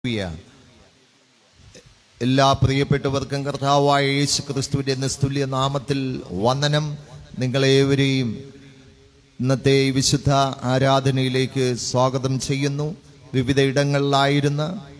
Hallelujah. എല്ലാ പ്രിയപ്പെട്ടവർക്കും കർത്താവായ യേശു ക്രിസ്തുവിന്റെ നിസ്തുല്യ നാമത്തിൽ വന്ദനം നിങ്ങളേവരെയും ഇന്നത്തെ ഈ വിശുദ്ധ ആരാധനയിലേക്ക് സ്വാഗതം ചെയ്യുന്നു വിവിധ ഇടങ്ങളിലായിരുന്ന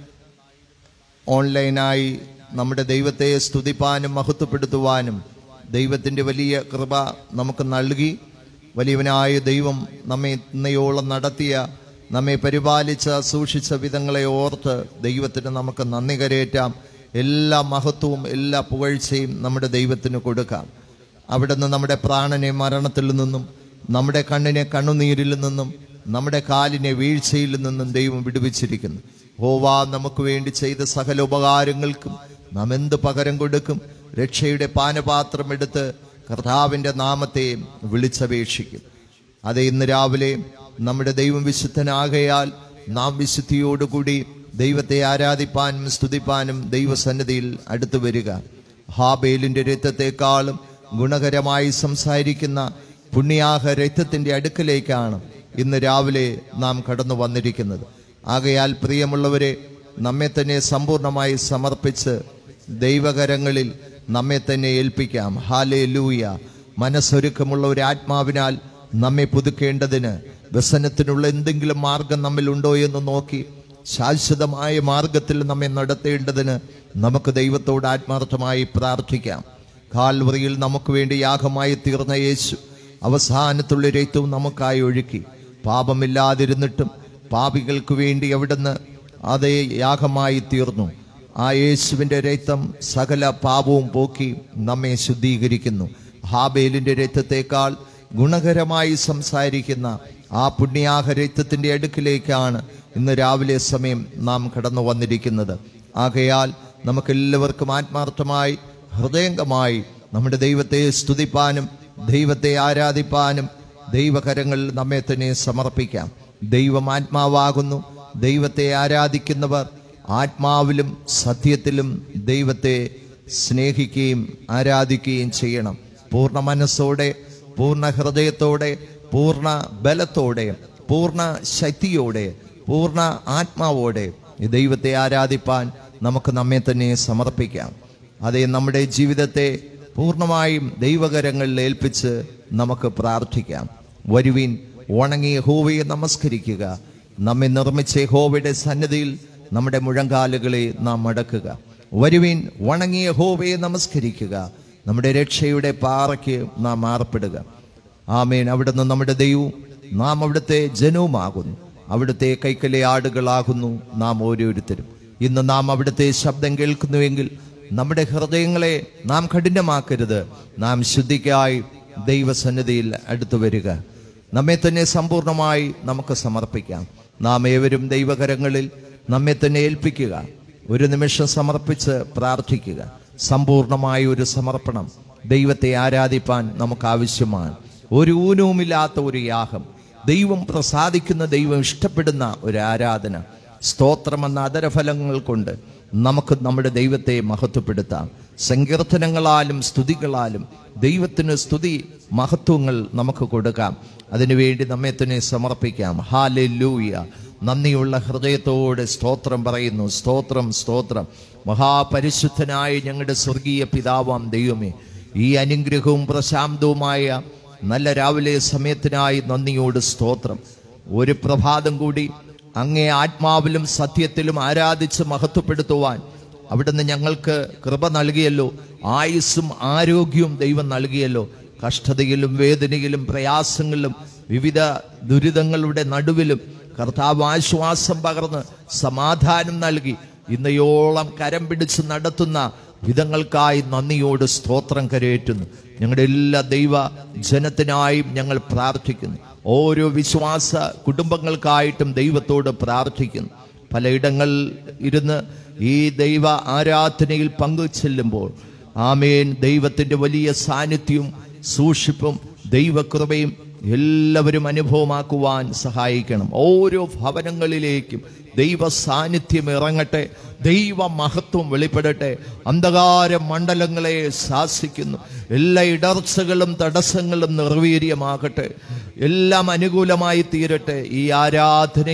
ഓൺലൈനായി നമ്മുടെ ദൈവത്തെ സ്തുതിപ്പാനും മഹത്വപ്പെടുത്തുവാനും ദൈവത്തിൻ്റെ വലിയ കൃപ നമുക്ക് നൽകി വലിയവനായ ദൈവം നമ്മെ ഇന്നയോളം നടത്തിയ നമ്മെ പരിപാലിച്ച സൂക്ഷിച്ച വിധങ്ങളെ ഓർത്ത് ദൈവത്തിന് നമുക്ക് നന്ദി കരയേറ്റാം എല്ലാ മഹത്വവും എല്ലാ പുകഴ്ചയും നമ്മുടെ ദൈവത്തിന് കൊടുക്കാം അവിടുന്ന് നമ്മുടെ പ്രാണനെ മരണത്തിൽ നിന്നും നമ്മുടെ കണ്ണിനെ കണ്ണുനീരിൽ നിന്നും നമ്മുടെ കാലിനെ വീഴ്ചയിൽ നിന്നും ദൈവം വിടുവിച്ചിരിക്കുന്നു ഹോവാ നമുക്ക് വേണ്ടി ചെയ്ത സകല ഉപകാരങ്ങൾക്കും നാം എന്ത് പകരം കൊടുക്കും രക്ഷയുടെ പാനപാത്രം എടുത്ത് കർത്താവിൻ്റെ നാമത്തെ വിളിച്ചപേക്ഷിക്കും അത് ഇന്ന് രാവിലെ നമ്മുടെ ദൈവം വിശുദ്ധനാകയാൽ നാം വിശുദ്ധിയോടുകൂടി ദൈവത്തെ ആരാധിപ്പാനും സ്തുതിപ്പാനും ദൈവസന്നിധിയിൽ അടുത്തു വരിക ഹാബേലിന്റെ രക്തത്തെക്കാളും ഗുണകരമായി സംസാരിക്കുന്ന പുണ്യാഹ രക്തത്തിന്റെ അടുക്കലേക്കാണ് ഇന്ന് രാവിലെ നാം കടന്നു വന്നിരിക്കുന്നത് ആകയാൽ പ്രിയമുള്ളവരെ നമ്മെ തന്നെ സമ്പൂർണമായി സമർപ്പിച്ച് ദൈവകരങ്ങളിൽ നമ്മെ തന്നെ ഏൽപ്പിക്കാം ഹാലേ ലൂയ മനസ്സൊരുക്കമുള്ള ഒരു ആത്മാവിനാൽ നമ്മെ പുതുക്കേണ്ടതിന് വ്യസനത്തിനുള്ള എന്തെങ്കിലും മാർഗം നമ്മിലുണ്ടോ എന്ന് നോക്കി ശാശ്വതമായ മാർഗത്തിൽ നമ്മെ നടത്തേണ്ടതിന് നമുക്ക് ദൈവത്തോട് ആത്മാർത്ഥമായി പ്രാർത്ഥിക്കാം കാൽവറിയിൽ നമുക്ക് വേണ്ടി യാഗമായി തീർന്ന യേശു അവസാനത്തുള്ള രക്തവും നമുക്കായി ഒഴുക്കി പാപമില്ലാതിരുന്നിട്ടും പാപികൾക്ക് വേണ്ടി അവിടുന്ന് അതേ യാഗമായി തീർന്നു ആ യേശുവിൻ്റെ രക്തം സകല പാപവും പോക്കി നമ്മെ ശുദ്ധീകരിക്കുന്നു ഹാബേലിൻ്റെ രക്തത്തെക്കാൾ ഗുണകരമായി സംസാരിക്കുന്ന ആ പുണ്യാഹ രക്തത്തിൻ്റെ അടുക്കിലേക്കാണ് ഇന്ന് രാവിലെ സമയം നാം കടന്നു വന്നിരിക്കുന്നത് ആകയാൽ നമുക്കെല്ലാവർക്കും ആത്മാർത്ഥമായി ഹൃദയംഗമായി നമ്മുടെ ദൈവത്തെ സ്തുതിപ്പാനും ദൈവത്തെ ആരാധിപ്പാനും ദൈവകരങ്ങളിൽ നമ്മെ തന്നെ സമർപ്പിക്കാം ദൈവം ആത്മാവാകുന്നു ദൈവത്തെ ആരാധിക്കുന്നവർ ആത്മാവിലും സത്യത്തിലും ദൈവത്തെ സ്നേഹിക്കുകയും ആരാധിക്കുകയും ചെയ്യണം പൂർണ്ണ മനസ്സോടെ പൂർണ്ണ ഹൃദയത്തോടെ പൂർണ്ണ ബലത്തോടെ പൂർണ്ണ ശക്തിയോടെ പൂർണ്ണ ആത്മാവോടെ ഈ ദൈവത്തെ ആരാധിപ്പാൻ നമുക്ക് നമ്മെ തന്നെ സമർപ്പിക്കാം അതേ നമ്മുടെ ജീവിതത്തെ പൂർണ്ണമായും ദൈവകരങ്ങളിൽ ഏൽപ്പിച്ച് നമുക്ക് പ്രാർത്ഥിക്കാം വരുവിൻ ഉണങ്ങിയ ഹോവയെ നമസ്കരിക്കുക നമ്മെ നിർമ്മിച്ച ഹോവയുടെ സന്നിധിയിൽ നമ്മുടെ മുഴങ്കാലുകളെ നാം മടക്കുക വരുവിൻ ഉണങ്ങിയ ഹോവയെ നമസ്കരിക്കുക നമ്മുടെ രക്ഷയുടെ പാറയ്ക്ക് നാം മാറപ്പെടുക ആമേൻ അവിടുന്ന് നമ്മുടെ ദൈവവും നാം അവിടുത്തെ ജനവുമാകുന്നു അവിടുത്തെ കൈക്കലെ ആടുകളാകുന്നു നാം ഓരോരുത്തരും ഇന്ന് നാം അവിടുത്തെ ശബ്ദം കേൾക്കുന്നുവെങ്കിൽ നമ്മുടെ ഹൃദയങ്ങളെ നാം കഠിനമാക്കരുത് നാം ശുദ്ധിക്കായി ദൈവസന്നിധിയിൽ അടുത്തു വരിക നമ്മെ തന്നെ സമ്പൂർണമായി നമുക്ക് സമർപ്പിക്കാം നാം ഏവരും ദൈവകരങ്ങളിൽ നമ്മെ തന്നെ ഏൽപ്പിക്കുക ഒരു നിമിഷം സമർപ്പിച്ച് പ്രാർത്ഥിക്കുക സമ്പൂർണമായ ഒരു സമർപ്പണം ദൈവത്തെ ആരാധിപ്പാൻ നമുക്ക് ആവശ്യമാണ് ഒരു ഊനവുമില്ലാത്ത ഒരു യാഗം ദൈവം പ്രസാദിക്കുന്ന ദൈവം ഇഷ്ടപ്പെടുന്ന ഒരു ആരാധന സ്തോത്രം എന്ന അതരഫലങ്ങൾ കൊണ്ട് നമുക്ക് നമ്മുടെ ദൈവത്തെ മഹത്വപ്പെടുത്താം സങ്കീർത്തനങ്ങളാലും സ്തുതികളാലും ദൈവത്തിന് സ്തുതി മഹത്വങ്ങൾ നമുക്ക് കൊടുക്കാം അതിനുവേണ്ടി നമ്മെ തന്നെ സമർപ്പിക്കാം ഹാലെ ലൂയ നന്ദിയുള്ള ഹൃദയത്തോടെ സ്തോത്രം പറയുന്നു സ്തോത്രം സ്തോത്രം മഹാപരിശുദ്ധനായ ഞങ്ങളുടെ സ്വർഗീയ പിതാവാം ദൈവമേ ഈ അനുഗ്രഹവും പ്രശാന്തവുമായ നല്ല രാവിലെ സമയത്തിനായി നന്ദിയോട് സ്തോത്രം ഒരു പ്രഭാതം കൂടി അങ്ങേ ആത്മാവിലും സത്യത്തിലും ആരാധിച്ച് മഹത്വപ്പെടുത്തുവാൻ അവിടുന്ന് ഞങ്ങൾക്ക് കൃപ നൽകിയല്ലോ ആയുസ്സും ആരോഗ്യവും ദൈവം നൽകിയല്ലോ കഷ്ടതയിലും വേദനയിലും പ്രയാസങ്ങളിലും വിവിധ ദുരിതങ്ങളുടെ നടുവിലും കർത്താവ് ആശ്വാസം പകർന്ന് സമാധാനം നൽകി ഇന്നയോളം കരം പിടിച്ച് നടത്തുന്ന വിധങ്ങൾക്കായി നന്ദിയോട് സ്തോത്രം കരയേറ്റുന്നു ഞങ്ങളുടെ എല്ലാ ദൈവ ജനത്തിനായും ഞങ്ങൾ പ്രാർത്ഥിക്കുന്നു ഓരോ വിശ്വാസ കുടുംബങ്ങൾക്കായിട്ടും ദൈവത്തോട് പ്രാർത്ഥിക്കുന്നു പലയിടങ്ങളിൽ ഇരുന്ന് ഈ ദൈവ ആരാധനയിൽ പങ്കുചെല്ലുമ്പോൾ ആമേൻ ദൈവത്തിൻ്റെ വലിയ സാന്നിധ്യവും സൂക്ഷിപ്പും ദൈവകൃപയും എല്ലാവരും അനുഭവമാക്കുവാൻ സഹായിക്കണം ഓരോ ഭവനങ്ങളിലേക്കും ദൈവ സാന്നിധ്യം ഇറങ്ങട്ടെ ദൈവ മഹത്വം വെളിപ്പെടട്ടെ അന്ധകാര മണ്ഡലങ്ങളെ ശാസിക്കുന്നു എല്ലാ ഇടർച്ചകളും തടസ്സങ്ങളും നിർവീര്യമാകട്ടെ എല്ലാം അനുകൂലമായി തീരട്ടെ ഈ ആരാധനയിൽ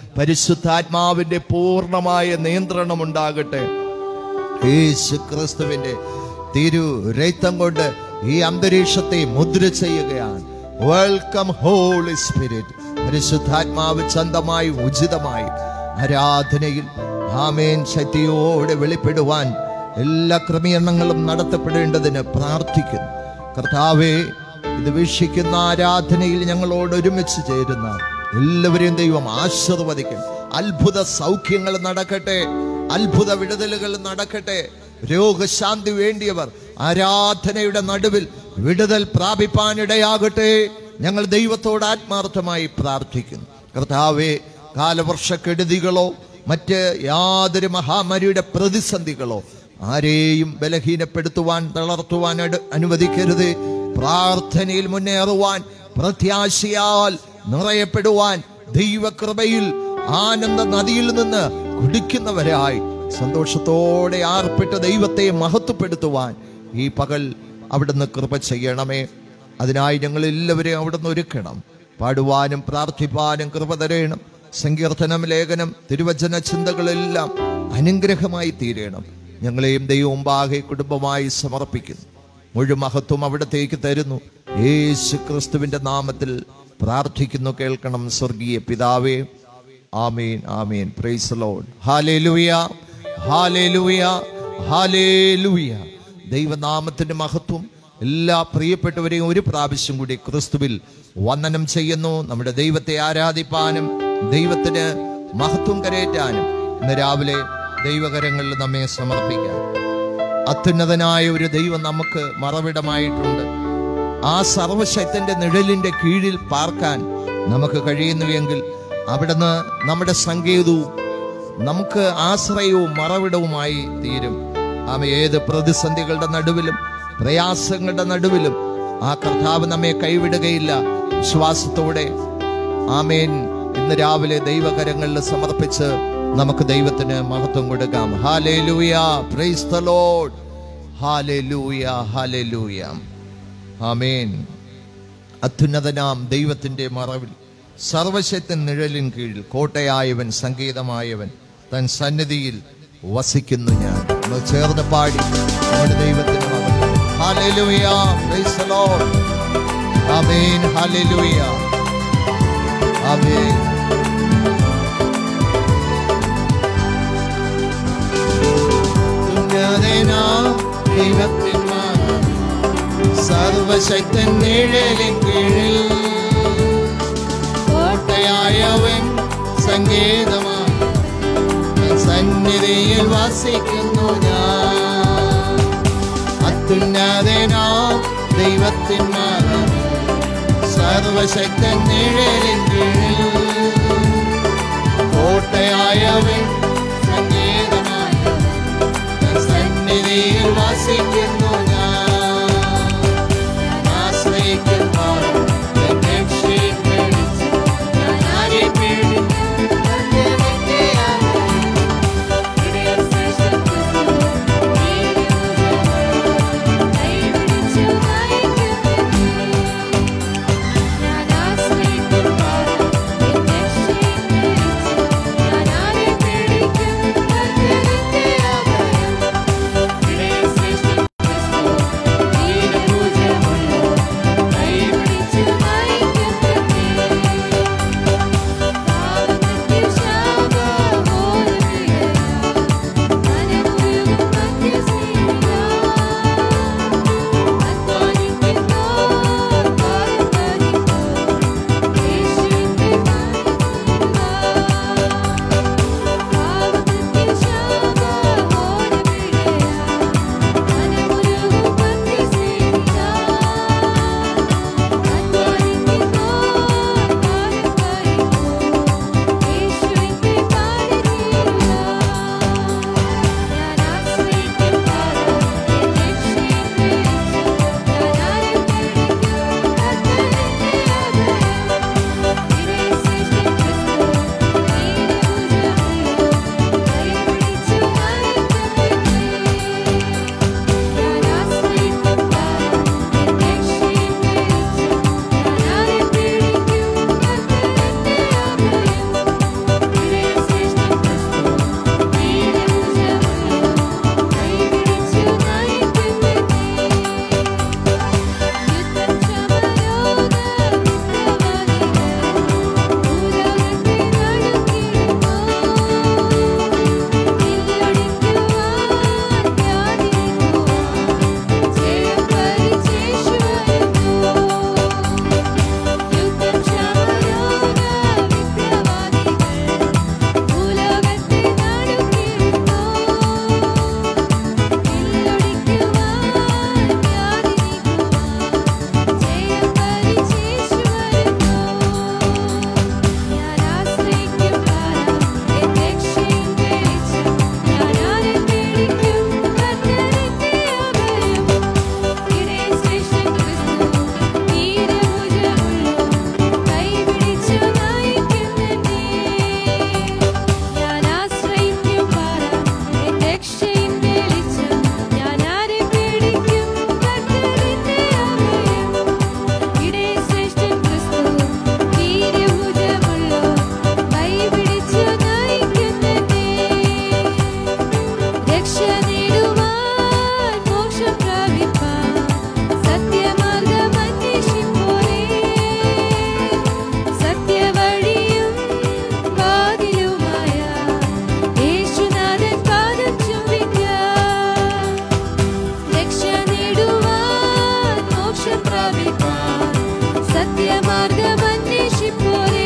പരിശുദ്ധാത്മാവിന്റെ പൂർണ്ണമായ നിയന്ത്രണം ഉണ്ടാകട്ടെ യേശു ക്രിസ്തുവിന്റെ തിരു രക്തം കൊണ്ട് ഈ അന്തരീക്ഷത്തെ മുദ്ര ചെയ്യുകയാണ് വെൽക്കം ഹോളി സ്പിരിറ്റ് പരിശുദ്ധാത്മാവ് ചന്തമായി ഉചിതമായി ആരാധനയിൽ ആമേൻ ശക്തിയോടെ വെളിപ്പെടുവാൻ എല്ലാ ക്രമീകരണങ്ങളും നടത്തപ്പെടേണ്ടതിന് പ്രാർത്ഥിക്കുന്നു കർത്താവെ ഇത് വീക്ഷിക്കുന്ന ആരാധനയിൽ ഞങ്ങളോട് ഒരുമിച്ച് ചേരുന്ന എല്ലാവരെയും ദൈവം ആശീർവദിക്കും അത്ഭുത സൗഖ്യങ്ങൾ നടക്കട്ടെ അത്ഭുത വിടുതലുകൾ നടക്കട്ടെ രോഗശാന്തി വേണ്ടിയവർ ആരാധനയുടെ നടുവിൽ വിടുതൽ പ്രാപിപ്പാനിടയാകട്ടെ ഞങ്ങൾ ദൈവത്തോട് ആത്മാർത്ഥമായി പ്രാർത്ഥിക്കുന്നു കർത്താവെ കാലവർഷക്കെടുതികളോ മറ്റ് യാതൊരു മഹാമാരിയുടെ പ്രതിസന്ധികളോ ആരെയും ബലഹീനപ്പെടുത്തുവാൻ തളർത്തുവാൻ അട്- അനുവദിക്കരുത് പ്രാർത്ഥനയിൽ മുന്നേറുവാൻ പ്രത്യാശയാൽ നിറയപ്പെടുവാൻ ദൈവകൃപയിൽ ആനന്ദ നദിയിൽ നിന്ന് കുടിക്കുന്നവരായി സന്തോഷത്തോടെ ആർപ്പിട്ട ദൈവത്തെ മഹത്വപ്പെടുത്തുവാൻ ഈ പകൽ അവിടുന്ന് കൃപ ചെയ്യണമേ അതിനായി ഞങ്ങൾ എല്ലാവരെയും അവിടുന്ന് ഒരുക്കണം പാടുവാനും പ്രാർത്ഥിപ്പാനും കൃപ തരയണം സങ്കീർത്തനം ലേഖനം തിരുവചന ചിന്തകളെല്ലാം അനുഗ്രഹമായി തീരണം ഞങ്ങളെയും ദൈവവും ബാഹെ കുടുംബമായി സമർപ്പിക്കുന്നു മുഴുവൻ മഹത്വം അവിടത്തേക്ക് തരുന്നു യേശു ക്രിസ്തുവിന്റെ നാമത്തിൽ പ്രാർത്ഥിക്കുന്നു കേൾക്കണം സ്വർഗീയ പിതാവേ ആമേൻ ആമേൻ പ്രൈസ് ലോഡ് ഹാലേലൂയ ഹാലേലൂയ ഹാലേലൂയ ദൈവനാമത്തിന്റെ മഹത്വം എല്ലാ പ്രിയപ്പെട്ടവരെയും ഒരു പ്രാവശ്യം കൂടി ക്രിസ്തുവിൽ വന്ദനം ചെയ്യുന്നു നമ്മുടെ ദൈവത്തെ ആരാധിപ്പാനും ദൈവത്തിന് മഹത്വം കരയേറ്റാനും ഇന്ന് രാവിലെ ദൈവകരങ്ങളിൽ നമ്മെ സമർപ്പിക്കാം അത്യുന്നതനായ ഒരു ദൈവം നമുക്ക് മറവിടമായിട്ടുണ്ട് ആ സർവശക്തന്റെ നിഴലിന്റെ കീഴിൽ പാർക്കാൻ നമുക്ക് കഴിയുന്നുവെങ്കിൽ അവിടുന്ന് നമ്മുടെ സങ്കേതവും നമുക്ക് ആശ്രയവും മറവിടവുമായി തീരും ആമ ഏത് പ്രതിസന്ധികളുടെ നടുവിലും പ്രയാസങ്ങളുടെ നടുവിലും ആ കർത്താവ് നമ്മെ കൈവിടുകയില്ല വിശ്വാസത്തോടെ ആമേൻ ഇന്ന് രാവിലെ ദൈവകരങ്ങളിൽ സമർപ്പിച്ച് നമുക്ക് ദൈവത്തിന് മഹത്വം കൊടുക്കാം ഹാലേലൂയ പ്രൈസ് ദ ലോർഡ് ഹാലേലൂയ ഹാലേലൂയ ആമേൻ അത്യുന്നതനാം ദൈവത്തിന്റെ മറവിൽ സർവശക്തൻ നിഴലിൻ കീഴിൽ കോട്ടയായവൻ സംഗീതമായവൻ തൻ സന്നിധിയിൽ വസിക്കുന്നു ഞാൻ നമ്മൾ ചേർന്ന് പാടി നമ്മുടെ ദൈവത്തിന് മഹത്വം. ഹാലേലൂയ പ്രൈസ് ദ ലോർഡ് ആമേൻ ഹാലേലൂയ ആമേൻ ഉന്നതനാം ദൈവത്തിന്മാർ സർവശക്തൻ നിഴലിൻ കീഴിൽ കോട്ടയായവൻ സംഗീതമായി സന്നിധിയിൽ വസിക്കുന്നു ഞാൻ അത്യുന്നതനാം ദൈവത്തിന്മാർ സർവശക്തൻ നിഴലിൻ കീഴിൽ കോട്ടയായവൻ സംഗീതമായി സന്നിധിയിൽ വസിക്കുന്നു ഞാൻ ആശ്രയിക്കുന്നു എന്നെ രക്ഷിക്കണമേ. ഞാൻ ആരെ പേടിക്കും? ഞാൻ ആശ്രയിക്കുന്നു രക്ഷ നേടുവാൻ മോക്ഷം പ്രാപിപ്പാൻ സത്യമാർഗം അന്വേഷിപ്പോരേ സത്യവഴിയും വാതിലുമായ യേശുനാഥൻ പാദം ചുംബിക്കാം രക്ഷ നേടുവാൻ മോക്ഷം പ്രാപിപ്പാൻ സത്യമാർഗം അന്വേഷിപ്പോരേ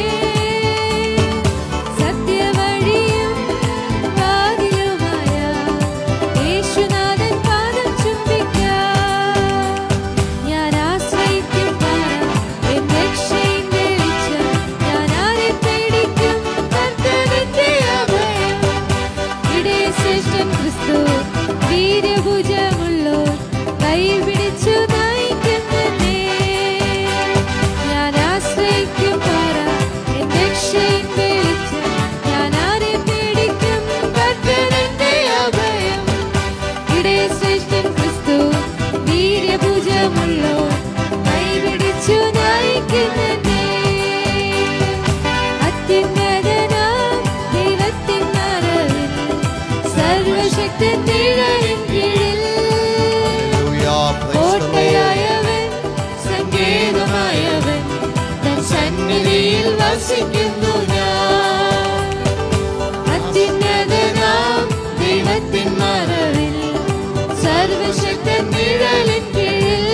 സത്യവഴിയും വാതിലുമായ യേശുനാഥൻ പാദം ചുംബിക്കാം ഞാൻ ആശ്രയിക്കും പാറ എൻ രക്ഷയിൻ വെളിച്ചം ഞാൻ ആരെ പേടിക്കും കർത്തനെന്റെ അഭയം ഇടയ ശ്രേഷ്ഠൻ ക്രിസ്തു വീര്യഭുജമുള്ളോർ കൈ പിടിച്ചു നയിക്കുന്നേ ഞാൻ ആശ്രയിക്കും പാറ എൻ രക്ഷയിൻ വെളിച്ചം ഞാൻ ആരെ പേടിക്കും കർത്തനെന്റെ അഭയം ഇടയ ശ്രേഷ്ഠൻ ക്രിസ്തു വീര്യഭുജമുള്ളോർ കൈ പിടിച്ചു നയിക്കുന്നേ അത്യുന്നതനാം ദൈവത്തിൻ മറവിൽ സർവശക്തൻ നിഴലിൻ കീഴിൽ കോട്ടയായവൻ സങ്കേതമായവൻ തൻ സന്നിധിയിൽ വസിക്കുന്നു ഞാൻ അത്യുന്നതനാം ദൈവത്തിൻ മറവിൽ സർവശക്തൻ നിഴലിൻ കീഴിൽ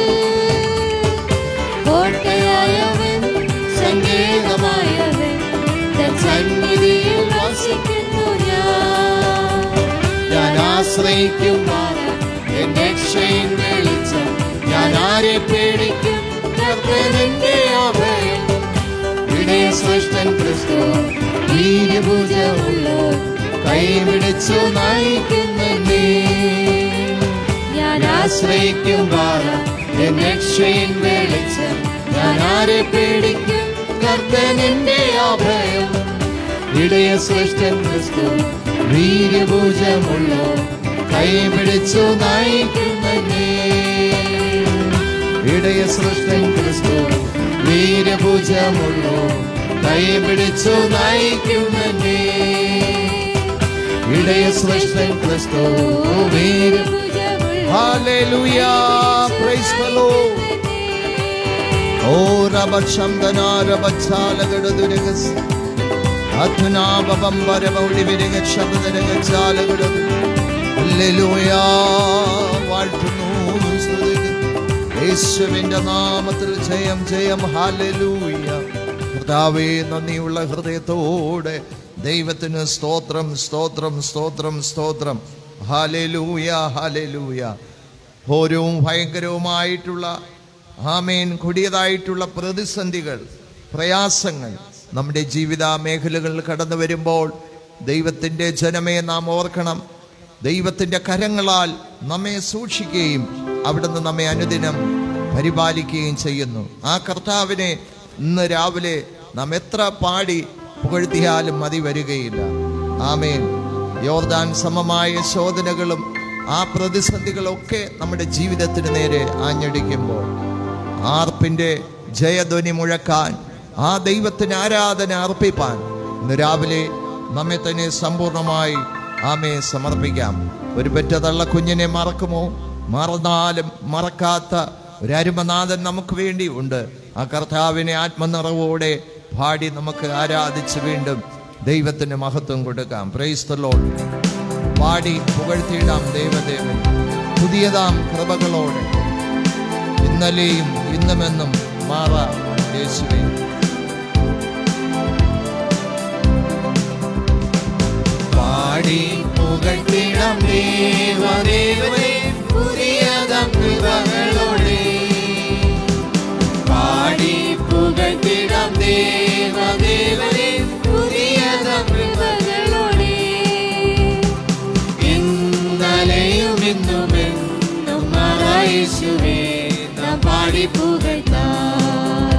കോട്ടയായവൻ സങ്കേതമായവൻ തൻ സന്നിധിയിൽ വസിക്കുന്നു ഞാൻ ഞാൻ ആശ്രയിക്കും എൻ രക്ഷയിൻ വെളിച്ചം ഞാൻ ആരെ പേടിക്കും കർത്തനെന്റെ അഭയം ഇടയ ശ്രേഷ്ഠൻ ക്രിസ്തു വീര്യഭുജമുള്ളോർ കൈപിടിച്ചു നയിക്കുന്നേ ഞാൻ ആശ്രയിക്കും വാറ എൻ രക്ഷയിൻ വെളിച്ചം ഞാൻ ആരെ പേടിക്കും കർത്തനെന്റെ അഭയം ഇടയ ശ്രേഷ്ഠൻ ക്രിസ്തു വീര്യഭുജമുള്ളോ കൈപിടിച്ചു നയിക്കുന്നേ ഇടയ സൃഷ്ടൻ ക്രിസ്തു വീര്യഭുജമുള്ളോ കൈപിടിച്ചു നയിക്കുന്നേ ഇടയ സൃഷ്ടൻ ക്രിസ്തു വീര Hallelujah. Praise the Lord. ഓ രബശംദന രബച്ചാലകടതുരകസ് അധുനാപമ്പരമൗളിവിരക ശബ്ദരകച്ചാലകടത് ഹല്ലേലൂയ വാഴ്ത്തുന്നു സ്തുതിക്കുന്നു യേശുവിന്റെ നാമത്തിൽ ജയം ജയം ഹല്ലേലൂയ കർത്താവേ നന്ദിയുള്ള ഹൃദയത്തോടെ ദൈവത്തിന് സ്തോത്രം സ്തോത്രം സ്തോത്രം സ്തോത്രം ഹാലലൂയ ഹാലലൂയ ഘോരവും ഭയങ്കരവുമായിട്ടുള്ള ആമേൻ കൊടിയതായിട്ടുള്ള പ്രതിസന്ധികൾ പ്രയാസങ്ങൾ നമ്മുടെ ജീവിത മേഖലകളിൽ കടന്നു വരുമ്പോൾ ദൈവത്തിൻ്റെ ജനമേ നാം ഓർക്കണം ദൈവത്തിൻ്റെ കരങ്ങളാൽ നമ്മെ സൂക്ഷിക്കുകയും അവിടുന്ന് നമ്മെ അനുദിനം പരിപാലിക്കുകയും ചെയ്യുന്നു ആ കർത്താവിനെ ഇന്ന് രാവിലെ നാം എത്ര പാടി പുകഴ്ത്തിയാലും മതി വരികയില്ല ആമേൻ യോർദാൻ സമമായ ശോധനകളും ആ പ്രതിസന്ധികളൊക്കെ നമ്മുടെ ജീവിതത്തിന് നേരെ ആഞ്ഞടിക്കുമ്പോൾ ആർപ്പിന്റെ ജയധ്വനി മുഴക്കാൻ ആ ദൈവത്തിന് ആരാധന അർപ്പിപ്പാൻ ഇന്ന് രാവിലെ നമ്മെ തന്നെ സമ്പൂർണമായി ആമയെ സമർപ്പിക്കാം ഒരു പെറ്റ തള്ള കുഞ്ഞിനെ മറക്കുമോ മറന്നാലും മറക്കാത്ത ഒരു അരുമനാഥൻ നമുക്ക് വേണ്ടി ഉണ്ട് ആ കർത്താവിനെ ആത്മനിറവോടെ പാടി നമുക്ക് ആരാധിച്ച് വീണ്ടും ദൈവത്തിന് മഹത്വം കൊടുക്കാം പ്രൈസ് ദ ലോർഡ് പാടി പുകഴ്ത്തിയിടാം ദൈവദേവൻ പുതിയതാം കൃപകളോടെ ഇന്നലെയും ഇന്നുമെന്നും മാറാ യേശുവേ പാടി പുകഴ്ത്തിടാം ദേവദേവനെ പുതിയതാം കൃപകളോടെ പാടി പുകഴ്ത്തിടാം ദേവദേവനെ പുതിയതാം കൃപകളോടെ ഇന്നലെയും ഇന്നും എന്നും മാറായേശുവേ നാം പാടി പുകഴ്ത്താം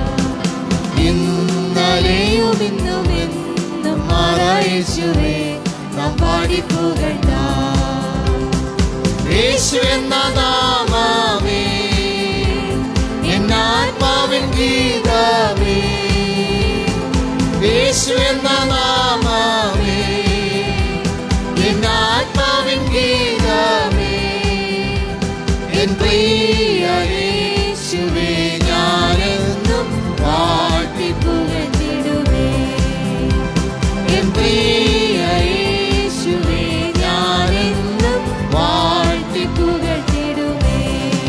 ഇന്നലെയും ഇന്നും എന്നും മാറായേശുവേ നാം പാടി പുകഴ്ത്താം യേശു എന്ന നാമമേ എന്നാത്മാവിൻ ഗീതമേ യേശു എന്ന നാമമേ എന്നാത്മാവിൻ ഗീതമേ എൻ പ്രിയ യേശുവേ ഞാനെന്നും വാഴ്ത്തി പുകഴ്ത്തിടുമേ എൻ പ്രിയ യേശുവേ ഞാനെന്നും വാഴ്ത്തി പുകഴ്ത്തിടുമേ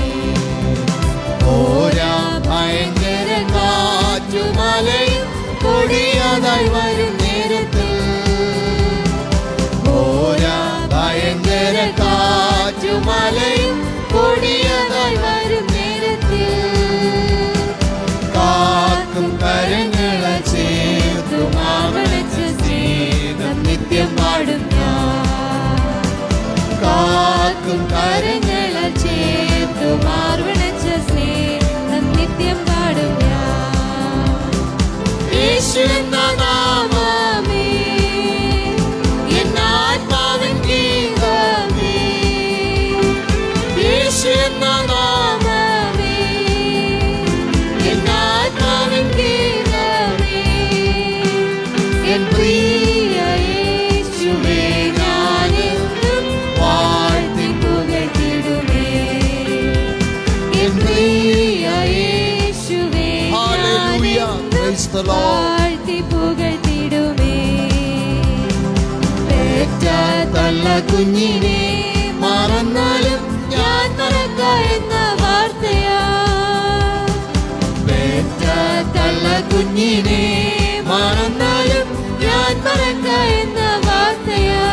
ഓരാ ഭയങ്കര കാറ്റുമലയും കൊടിയതായി വരും നേരത്ത് ഓരാ ഭയങ്കര കാറ്റുമലയും കൊടിയതായി വരും നേരത്ത് കാക്കും കരങ്ങളെ ചേർത്തും ആവണച്ച സ്നേഹം നിത്യം പാടും ഞാൻ കാക്കും കരങ്ങളെ ചേർത്തു മാർവണച്ച സ്നേഹം നിത്യം പാടും ഞാൻ യേശു എന്ന നാമമേ എന്നാത്മാവിൻ ഗീതമേ യേശു എന്ന നാമമേ എന്നാത്മാവിൻ ഗീതമേ എൻ പ്രിയ യേശുവേ ഞാനെന്നും വാഴ്ത്തി പുകഴ്ത്തിടുമേ എൻ പ്രിയ യേശുവേ Hallelujah. Praise the Lord. വാഴ്ത്തി പുകഴ്ത്തിടുമേ പെറ്റ തള്ള കുഞ്ഞിനെ മറന്നാലും ഞാൻ മറക്ക എന്ന വാർത്തയാ പെറ്റ തള്ള കുഞ്ഞിനെ മറന്നാലും ഞാൻ മറക്ക എന്ന വാർത്തയാ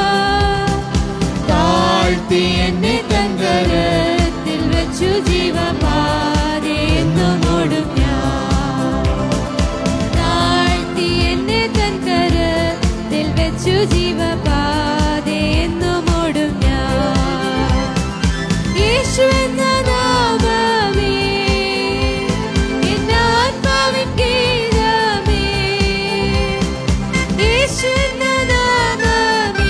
താഴ്ത്തി എന്നെ കരത്തിൽ വെച്ചു ജീവപാതെ എന്നും ഓടും ഞാൻ താഴ്ത്തി എന്നെ തൻ കരത്തിൽ വെച്ചു ജീവപാതെ എന്നും ഓടും ഞാൻ യേശു എന്ന നാമമേ എന്നാത്മാവിൻ ഗീതമേ യേശു എന്ന നാമമേ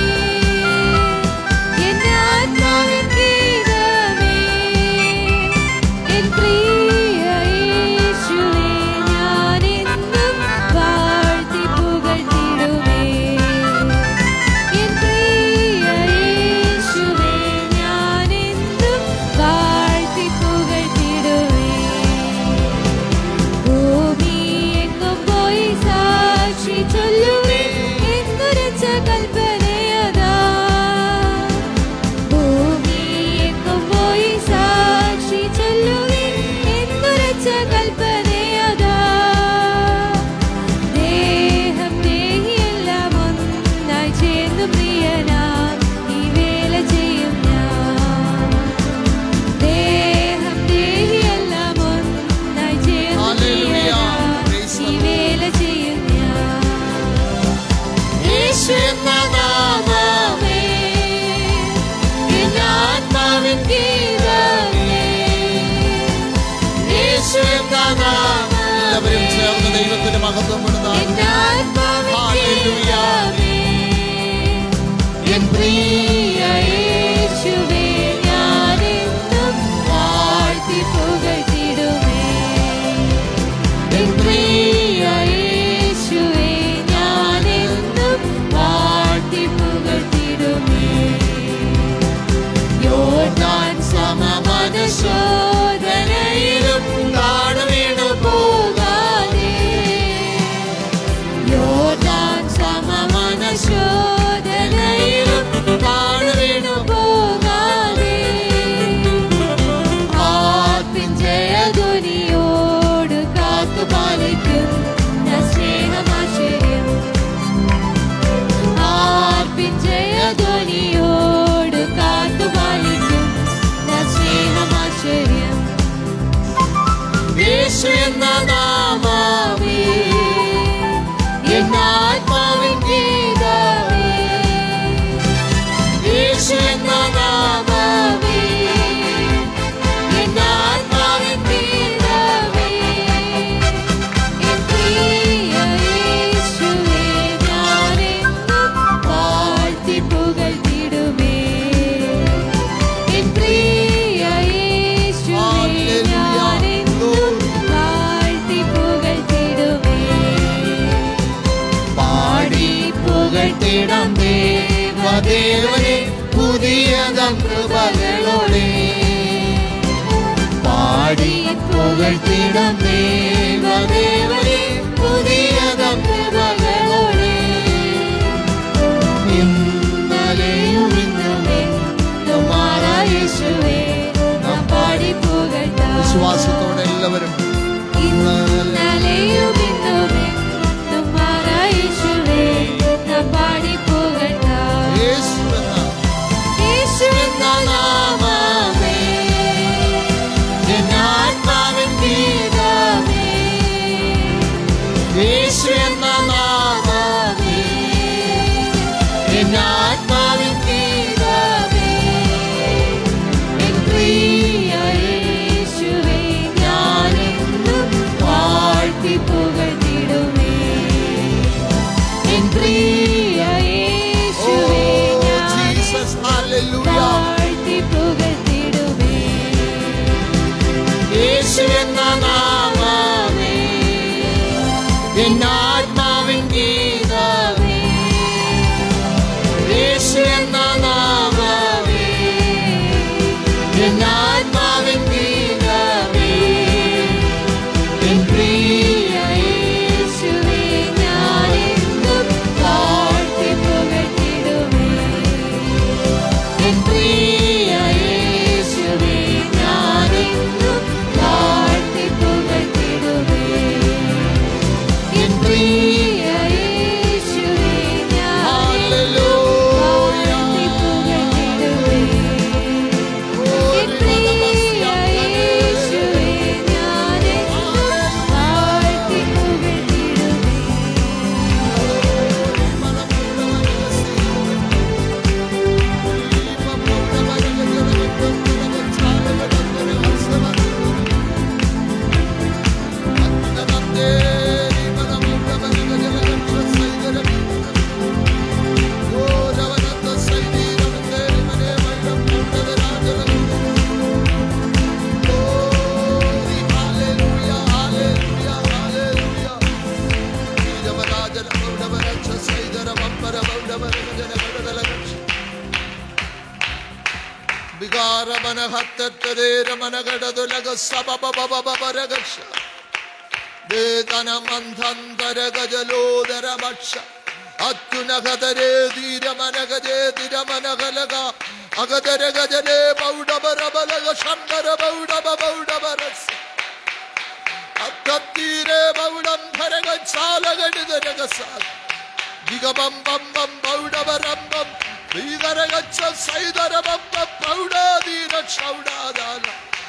എന്നാത്മാവിൻ ഗീതമേ എൻ പ്രിയ യേശുവേ ഞാനെന്നും വാഴ്ത്തി പുകഴ്ത്തിടുമേ എൻ പ്രിയ യേശുവേ ഞാനെന്നും വാഴ്ത്തി പുകഴ്ത്തിടുമേ ഭൂമി എങ്ങും പോയി സാക്ഷി ചൊല്ലുവേ എന്നുരച്ച കൽപ്പനയതാ ഭൂമി എങ്ങും പോയി സാക്ഷി ചൊല്ലുവേ എന്നുരച്ച കൽപ്പനയതാ ദേഹം ദേഹിയെല്ലാം ഒന്നായി ചേർന്നു പ്രിയനാം ഈ വേല ചെയ്യും ഞാൻ ദേഹം ദേഹിയെല്ലാം ഒന്നായി ചേർന്നു Hallelujah. പ്രിയനാം Praise the ഈ വേല ചെയ്യും ഞാൻ യേശു എന്ന നാമമേ എന്നാത്മാവിൻ ഗീതമേ യേശു എന്ന നാമം എല്ലാവരും ചേർന്ന് ദൈവത്തിന് മഹത്വം കൊടുത്താൽ എന്നാത്മാവിൻ Hallelujah. ഗീതമേ. എൻ പ്രിയ യേശുവേ ഞാനെന്നും വാഴ്ത്തി പുകഴ്ത്തിടുമേ. എൻ പ്രിയ യേശുവേ ഞാനെന്നും വാഴ്ത്തി പുകഴ്ത്തിടുമേ. യോർദാൻ സമമനശോധനയിലും താണുവീണു പോകാതെ യോർദാൻ സമമനശോധനയിലും താണുവീണു പോകാതെ ആത്മിൻ ജയധ്വനിയോട് കാത്തുപാലിക്കും ഞാൻ സ്നേഹമാശ്ചര്യം ആർപ്പിൻ ജയധ്വനിയോട് കാത്തുപാലിക്കും ഞാൻ സ്നേഹമാശ്ചര്യം യേശു എന്ന നാമമേ എന്നാത്മാവിൻ ഗീതമേ യേശു എന്ന നാമമേ എന്നാത്മാവിൻ ഗീതമേ എൻ പ്രിയ യേശുവേ ഞാനെന്നും വാഴ്ത്തി പുകഴ്ത്തിടുമേ എൻ പ്രിയ യേശുവേ ഞാനെന്നും വാഴ്ത്തി പുകഴ്ത്തിടുമേ പാടി പുകഴ്ത്തിടാം ദേവദേവനെ പുതിയതം കൃപകളോടെ പുകഴ്ത്തിടം ദേവദേവനെ പുതിയതം കൃപകളോടെ ഇന്നലെയും ഇന്നും മാറായ യേശുവേ നാം പാടി പുകഴ്ത്താം വിശ്വാസത്തോടെ എല്ലാവരും ഇന്നലെയും ഇന്നും എന്നും മാറായ യേശുവേ നാം പാടി പുകഴ്ത്താം യേശു എന്ന യേശുവെന്ന നാമമേ എന്നാത്മാവിൻ ഗീതമേ യേശു എന്ന നാമമേ എന്നാത്മാവിൻ ഗീതമേ എൻ പ്രിയ യേശുവേ ഞാനെന്നും വാഴ്ത്തി പുകഴ്ത്തിടുമേ എൻ പ്രിയ യേശുവേ Oh, ഞാൻ Jesus, hallelujah. വാഴ്ത്തി പുകഴ്ത്തിടുമേ. യേശു എന്ന നാമമേ, എന്നാത്മാവിൻ ഗീതമേ. യേശു എന്ന നാമമേ, എന്നാത്മാവിൻ ഗീതമേ. എൻ പ്രിയ യേശുവേ, ഞാനെന്നും വാഴ്ത്തി പുകഴ്ത്തിടുമേ. എൻ പ്രിയ യേശുവേ, ഞാനെന്നും വാഴ്ത്തി പുകഴ്ത്തിടുമേ. എൻ പ്രിയ യേശുവേ, ഞാനെന്നും വാഴ്ത്തി പുകഴ്ത്തിടുമേ. എൻ പ്രിയ യേശുവേ, ഞാനെന്നും വാഴ്ത്തി പുകഴ്ത്തിടുമേ. വികാരമനഹത്തരമനകടതുലക േതനമന്ധന്തരഗജലോദരമക്ഷ അത്യുനഗതരേ ധീരമനഗജേ തിരമനകലക അഗതരഗജലേ പൗഡബരബലക ശങ്കര പൗഡബ പൗഡബരസ അത്തത്തീരേ പൗഡം ഭരഗാലകടിതരകസാൽ ദിഗബം ബം ബം പൗഡബരംബം ദീകരഗച്ഛ സൈതരബം ബം പൗഡാദീന ക്ഷൗഡാദാന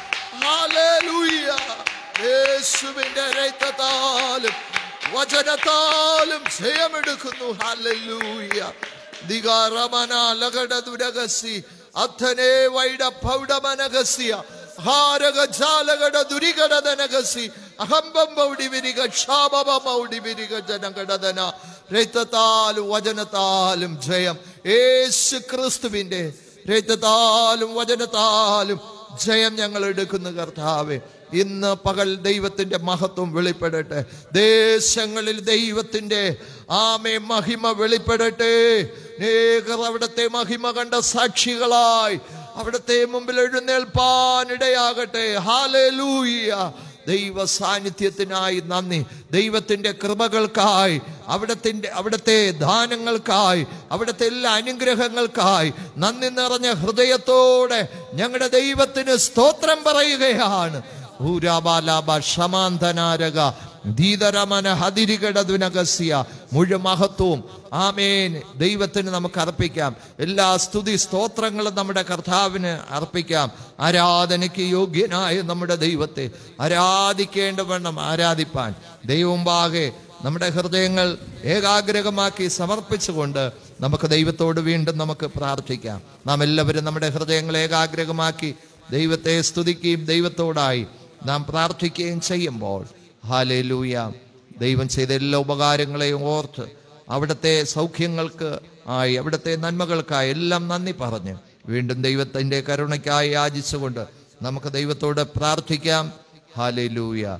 ഹാലേലൂയ യേശുവിന്റെ രക്തത്താലും വചനത്താലും ജയമെടുക്കുന്നു ഹാലൂയ ദിഗാറമന ലഗടതുരകസി അഥനെ വൈഡ പൗഡമനഗസിയ ഹാരഗജാലഗട ദുരിഗടനഗസി അഹംബം പൗടി വിരിക ക്ഷാപമ പൗടി വിരിക ജനഗടതന രക്തത്താലും വചനത്താലും ജയം യേശു ക്രിസ്തുവിന്റെ രക്തത്താലും വചനത്താലും ജയം ഞങ്ങൾ എടുക്കുന്നു കർത്താവെ ഇന്ന് പകൽ ദൈവത്തിന്റെ മഹത്വം വെളിപ്പെടട്ടെ ദേശങ്ങളിൽ ദൈവത്തിന്റെ ആമേ മഹിമ വെളിപ്പെടട്ടെ അനേകർ അവിടുത്തെ മഹിമ കണ്ട സാക്ഷികളായി അവിടുത്തെ മുമ്പിൽ എഴുന്നേൽപ്പാനിടയാകട്ടെ ഹാലൂയ്യ ദൈവ സാന്നിധ്യത്തിനായി നന്ദി ദൈവത്തിന്റെ കൃപകൾക്കായി അവിടത്തിന്റെ അവിടുത്തെ ദാനങ്ങൾക്കായി അവിടുത്തെ എല്ലാ അനുഗ്രഹങ്ങൾക്കായി നന്ദി നിറഞ്ഞ ഹൃദയത്തോടെ ഞങ്ങളുടെ ദൈവത്തിന് സ്തോത്രം പറയുകയാണ് ഊരാബാലാബ ഷമാന്തനാരക ധീതരമന ഹതിരികടതുനകസ്യ മുഴുമഹത്വവും ആമേൻ ദൈവത്തിന് നമുക്ക് അർപ്പിക്കാം എല്ലാ സ്തുതി സ്തോത്രങ്ങളും നമ്മുടെ കർത്താവിന് അർപ്പിക്കാം ആരാധനയ്ക്ക് യോഗ്യനായ നമ്മുടെ ദൈവത്തെ ആരാധിക്കേണ്ടവണ്ണം ആരാധിപ്പാൻ ദൈവമുമ്പാകെ നമ്മുടെ ഹൃദയങ്ങൾ ഏകാഗ്രഹമാക്കി സമർപ്പിച്ചുകൊണ്ട് നമുക്ക് ദൈവത്തോട് വീണ്ടും നമുക്ക് പ്രാർത്ഥിക്കാം നാം എല്ലാവരും നമ്മുടെ ഹൃദയങ്ങൾ ഏകാഗ്രഹമാക്കി ദൈവത്തെ സ്തുതിക്കുകയും ദൈവത്തോടായി നാം പ്രാർത്ഥിക്കുകയും ചെയ്യുമ്പോൾ ഹാലേലൂയ ദൈവം ചെയ്ത എല്ലാ ഉപകാരങ്ങളെയും ഓർത്ത് അവിടുത്തെ സൗഖ്യങ്ങൾക്ക് ആയി അവിടുത്തെ നന്മകൾക്കായി എല്ലാം നന്ദി പറഞ്ഞ് വീണ്ടും ദൈവത്തിൻ്റെ കരുണയ്ക്കായി യാചിച്ചുകൊണ്ട് നമുക്ക് ദൈവത്തോട് പ്രാർത്ഥിക്കാം ഹാലേലൂയ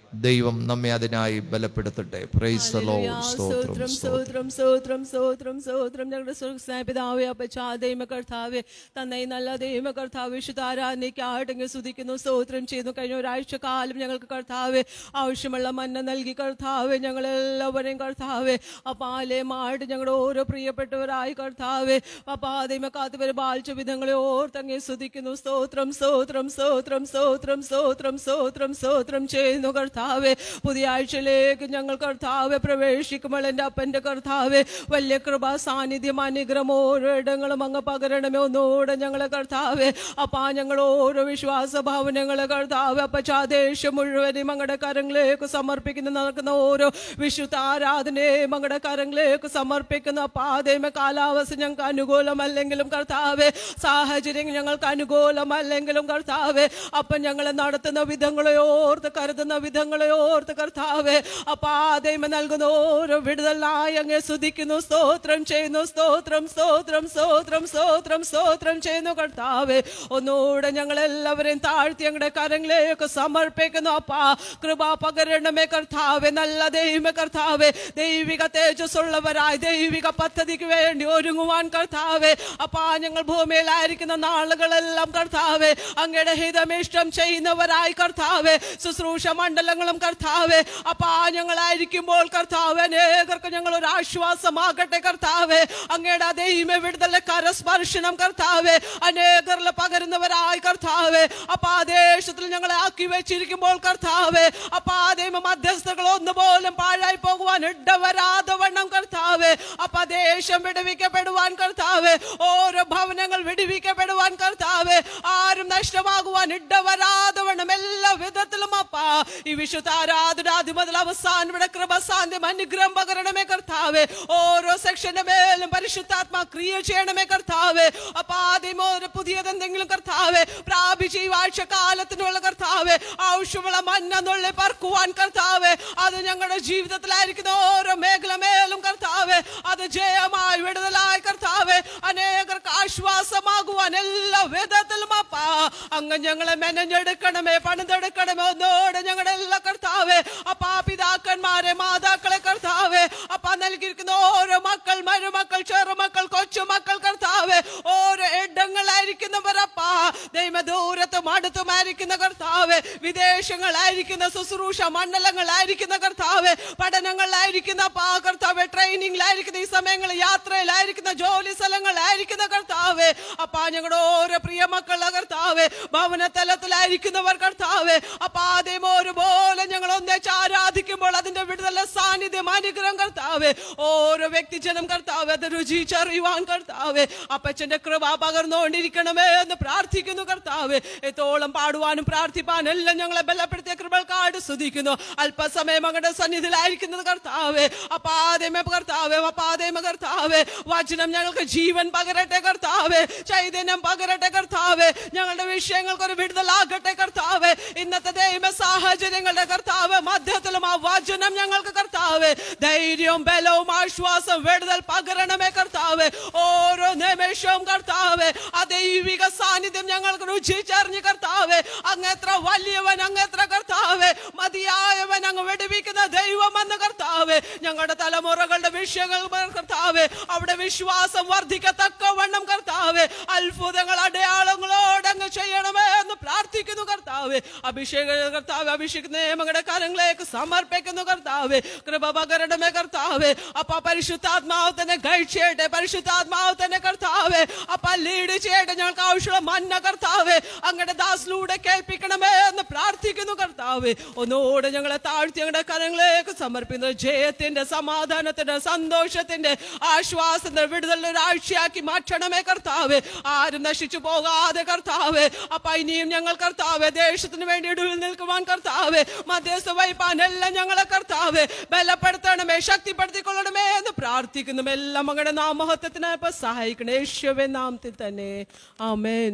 ദൈവം നമ്മെ അതിനായി ബലപ്പെടുത്തട്ടെ പ്രൈസ് the Lord. സ്തോത്രം സ്തോത്രം സ്തോത്രം സ്തോത്രം സ്തോത്രം സ്തോത്രം സ്തോത്രം ഞങ്ങളുടെ സ്വർഗസ്നായ പിതാവേ അപ്പച്ചാ ദൈവ കർത്താവേ തന്നെ ഈ നല്ല ദൈവ കർത്താവ് വിശുദ്ധ ആരാധനയ്ക്കായിട്ടെങ്കിൽ സ്തുതിക്കുന്നു സ്തോത്രം ചെയ്യുന്നു കഴിഞ്ഞ ഒരാഴ്ച കാലം ഞങ്ങൾക്ക് കർത്താവേ ആവശ്യമുള്ള മന്ന നൽകി കർത്താവേ ഞങ്ങളെല്ലാവരെയും കർത്താവേ അപ്പാലെ മായിട്ട് ഞങ്ങളുടെ ഓരോ പ്രിയപ്പെട്ടവരായി കർത്താവേ അപ്പാ ദൈവ കാത്തുവരെ ബാലിച്ച വിധങ്ങളെ ഓർത്തങ്ങെ സ്തുതിക്കുന്നു സ്തോത്രം സ്തോത്രം സ്തോത്രം സ്തോത്രം സ്തോത്രം സ്തോത്രം സ്തോത്രം ചെയ്യുന്നു കർത്താവേ പുതിയ ആഴ്ചയിലേക്ക് ഞങ്ങൾ കർത്താവെ പ്രവേശിക്കുമ്പോൾ എൻ്റെ അപ്പൻ്റെ കർത്താവെ വലിയ കൃപ സാന്നിധ്യം അനുഗ്രഹം ഓരോ ഇടങ്ങളും അങ്ങ് പകരണമേ ഒന്നുകൂടെ ഞങ്ങളെ കർത്താവെ അപ്പാ ഞങ്ങൾ ഓരോ വിശ്വാസ ഭാവനങ്ങളെ കർത്താവെ അപ്പച്ചാ ദേശം മുഴുവനും അങ്ങയുടെ കരങ്ങളിലേക്ക് സമർപ്പിക്കുന്ന നടക്കുന്ന ഓരോ വിശുദ്ധ ആരാധനയും അങ്ങയുടെ കരങ്ങളിലേക്ക് സമർപ്പിക്കുന്ന അപ്പാതേമ കാലാവസ്ഥ ഞങ്ങൾക്ക് അനുകൂലമല്ലെങ്കിലും കർത്താവെ സാഹചര്യം ഞങ്ങൾക്ക് അനുകൂലമല്ലെങ്കിലും കർത്താവെ അപ്പം ഞങ്ങളെ നടത്തുന്ന വിധങ്ങളെ ഓർത്ത് കരുതുന്ന വിധങ്ങളെ ഓർത്ത് കർത്താവെ അപ്പാതേമ നൽകുന്ന ഓരോ വിടുതലായി അങ്ങ് സ്തുതിക്കുന്നു സ്തോത്രം ചെയ്യുന്നു സ്തോത്രം സ്തോത്രം സ്തോത്രം സ്തോത്രം സ്തോത്രം ചെയ്യുന്നു കർത്താവെ ഒന്നുകൂടെ ഞങ്ങൾ എല്ലാവരെയും താഴ്ത്തി ഞങ്ങളുടെ കരങ്ങളിലേക്ക് സമർപ്പിക്കുന്നു അപ്പാ കൃപ പകരണമേ കർത്താവെ നല്ല ദൈവമേ കർത്താവെ ദൈവിക തേജസ്സുള്ളവരായി ദൈവിക പദ്ധതിക്ക് വേണ്ടി ഒരുങ്ങുവാൻ കർത്താവെ അപ്പാ ഞങ്ങൾ ഭൂമിയിലായിരിക്കുന്ന നാളുകളെല്ലാം കർത്താവെ അങ്ങയുടെ ഹിതമിഷ്ടം ചെയ്യുന്നവരായി കർത്താവെ ശുശ്രൂഷ മണ്ഡലങ്ങളും കർത്താവെ അപ്പാ ഞങ്ങളായിരിക്കുമ്പോൾ കർത്താവ് അനേകർക്ക് ഞങ്ങൾ ഒരു ആശ്വാസമാകട്ടെ കർത്താവെ അങ്ങയുടെ ദൈവ വിടുതലെ കരസ്പർശനം കർത്താവെ അനേകരിൽ പകരുന്നവരായി കർത്താവെ അപ്പാ ദേശത്തിൽ ഞങ്ങളെ ആക്കി വെച്ചിരിക്കുമ്പോൾ കർത്താവെ അപ്പാ ദൈവ മധ്യസ്ഥകൾ ഒന്നുപോലും പാഴായി പോകുവാൻ ഇടവരാതെ വണ്ണം കർത്താവെ അപ്പാ ദേശം വിടുവിക്കപ്പെടുവാൻ കർത്താവെ ഓരോ ഭവനങ്ങൾ വിടുവിക്കപ്പെടുവാൻ കർത്താവെ ആരും നഷ്ടമാകുവാൻ ഇടവരാതെ വണ്ണം എല്ലാ വിധത്തിലും അപ്പാ ഈ വിശുദ്ധ ആരാധനാദി മുതൽ അവസാനം ഇവിടെ കൃപസാന്ത്യം അനുഗ്രഹം പകരണമേ കർത്താവെ ഓരോ സെക്ഷന്റെ മേലും പരിശുദ്ധാത്മാ ക്രിയ ചെയ്യണമേ കർത്താവെ അപ്പൊ ആദ്യം ഒരു പുതിയതെന്തെങ്കിലും കർത്താവെ പ്രാപിച്ച് ഈ ആഴ്ച കാലത്തിനുള്ള കർത്താവെ ആവശ്യമുള്ള മഞ്ഞ പറക്കുവാൻ കർത്താവെ അത് ഞങ്ങളുടെ ജീവിതത്തിലായിരിക്കുന്ന ഓരോ മേഖല മേലും കർത്താവെ അത് ജയമായി വിടുതലായി കർത്താവെ അനേകർക്ക് ആശ്വാസമാകുവാൻ എല്ലാ വിധത്തിലും അപ്പാ അങ്ങ് ഞങ്ങളെ മെനഞ്ഞെടുക്കണമേ പണിതെടുക്കണമേ ഒന്നോടെ ഞങ്ങളുടെ എല്ലാ കർത്താവെ അപ്പാ പിതാക്കന്മാരെ മാതാക്കളെ കർത്താവെ അപ്പാ നൽകിയിരിക്കുന്ന ഓരോ മക്കൾ മരുമക്കൾ ചെറുമക്കൾ കൊച്ചുമക്കൾ കർത്താവെ ഓരോ ഇടങ്ങളായിരിക്കുന്നവരപ്പാ ദൈവ ദൂരത്തും അടുത്തുമായിരിക്കുന്ന കർത്താവെ വിദേശങ്ങളായിരിക്കുന്ന ശുശ്രൂഷ മണ്ഡലങ്ങളായിരിക്കുന്ന കർത്താവെ പഠനങ്ങളിലായിരിക്കുന്ന പാ കർത്താവെ ട്രെയിനിങ്ങിലായിരിക്കുന്ന ഈ സമയങ്ങളിൽ യാത്രയിലായിരിക്കുന്ന ജോലി സ്ഥലങ്ങളിലായിരിക്കുന്ന കർത്താവെ അപ്പാ ഞങ്ങളുടെ ഓരോ പ്രിയ മക്കളുടെ കർത്താവെ ഭവന തലത്തിലായിരിക്കുന്നവർ കർത്താവെ അപ്പാ ആദ്യം ഒരുപോലെ ഞങ്ങൾ ഒന്നിച്ച് ആരാധിക്കുമ്പോൾ അതിന്റെ വിടുതല സാന്നിധ്യം അനുഗ്രഹം കർത്താവെ ഓരോ വ്യക്തിജനം കർത്താവെ അത് രുചിച്ചറിയുവാൻ കർത്താവെ അപ്പച്ചന്റെ കൃപ പകർന്നുകൊണ്ടിരിക്കണമേ എന്ന് പ്രാർത്ഥിക്കുന്നു കർത്താവെ എത്തോളം പാടുവാനും പ്രാർത്ഥിപ്പാനും എല്ലാം ഞങ്ങളെ ബലപ്പെടുത്തിയ കൃപക്കാട് സ്തുതിക്കുന്നു അല്പസമയം അങ്ങയുടെ സന്നിധിയിലായിരിക്കുന്നത് കർത്താവെ അപ്പാദേമ കർത്താവെ അപ്പാദേമ കർത്താവെ വചനം ഞങ്ങൾക്ക് ജീവൻ പകരട്ടെ കർത്താവെ ചൈതന്യം പകരട്ടെ കർത്താവെ ഞങ്ങളുടെ വിഷയങ്ങൾക്ക് ഒരു വിടുതലാകട്ടെ കർത്താവെ ഇന്നത്തെ ദൈവ സാഹചര്യങ്ങളുടെ കർത്താവ് മധ്യത്തിലും ആ വചനം ഞങ്ങൾക്ക് കർത്താവെ ധൈര്യവും ബലവും ആശ്വാസം വിടുതൽ പകരണമേ കർത്താവെ ഓരോ നിമിഷവും കർത്താവെ ആ ദൈവിക സാന്നിധ്യം ഞങ്ങൾക്ക് രുചിച്ചറിഞ്ഞ് കർത്താവെ അങ്ങെത്ര വലിയവൻ അങ്ങെത്ര കർത്താവെ മതിയായവൻ അങ്ങ് വെടിവിക്കുന്ന ദൈവമെന്ന് കർത്താവെ ഞങ്ങളുടെ തലമുറകളുടെ വിഷയങ്ങൾ കർത്താവെ അവിടെ വിശ്വാസം വർദ്ധിക്കത്തക്കവണ്ണം കർത്താവെ അത്ഭുതങ്ങൾ അടയാളങ്ങളോട് അങ്ങ് ചെയ്യണമേ എന്ന് പ്രാർത്ഥിക്കുന്നു കർത്താവെ അഭിഷേക കർത്താവ് അഭിഷേക് നിയമങ്ങളുടെ കരങ്ങളിലേക്ക് സമർപ്പിക്കുന്നു കർത്താവെ കൃപ പകരണമേ കർത്താവെ അപ്പ പരിശുദ്ധാത്മാവ് തന്നെ കഴിച്ചേട്ടെ പരിശുദ്ധാത്മാവ് തന്നെ കർത്താവെ അപ്പ ലീഡ് ചെയ്യട്ടെ ഞങ്ങൾക്ക് ആവശ്യമുള്ള മന്ന കർത്താവെ അങ്ങയുടെ ദാസിലൂടെ കേൾപ്പിക്കണമേ എന്ന് പ്രാർത്ഥിക്കുന്നു കർത്താവെ ഒന്നുകൂടെ ഞങ്ങളെ താഴ്ത്തി ഞങ്ങളുടെ കരങ്ങളിലേക്ക് സമർപ്പിക്കുന്നു ജയത്തിന്റെ സമാധാനത്തിന്റെ സന്തോഷത്തിന്റെ ആശ്വാസത്തിന്റെ വിടുതലിന്റെ ഒരാഴ്ചയാക്കി മാറ്റണമേ കർത്താവെ ആരും നശിച്ചു പോകാതെ കർത്താവെ അപ്പ ഇനിയും ഞങ്ങൾ കർത്താവെ ദേശത്തിന് വേണ്ടി ഇടവിൽ നിൽക്കുവാൻ കർത്താവെ മധ്യസ്ഥ വഹിപ്പാൻ എല്ലാം ഞങ്ങളെ കർത്താവെ ബലപ്പെടുത്തണമേ ശക്തിപ്പെടുത്തിക്കൊള്ളണമേ എന്ന് പ്രാർത്ഥിക്കുന്നു എല്ലാം മകളുടെ നാമഹത്വത്തിനായി ഇപ്പൊ സഹായിക്കണേ യേശുവെ നാമത്തിൽ തന്നെ ആമേൻ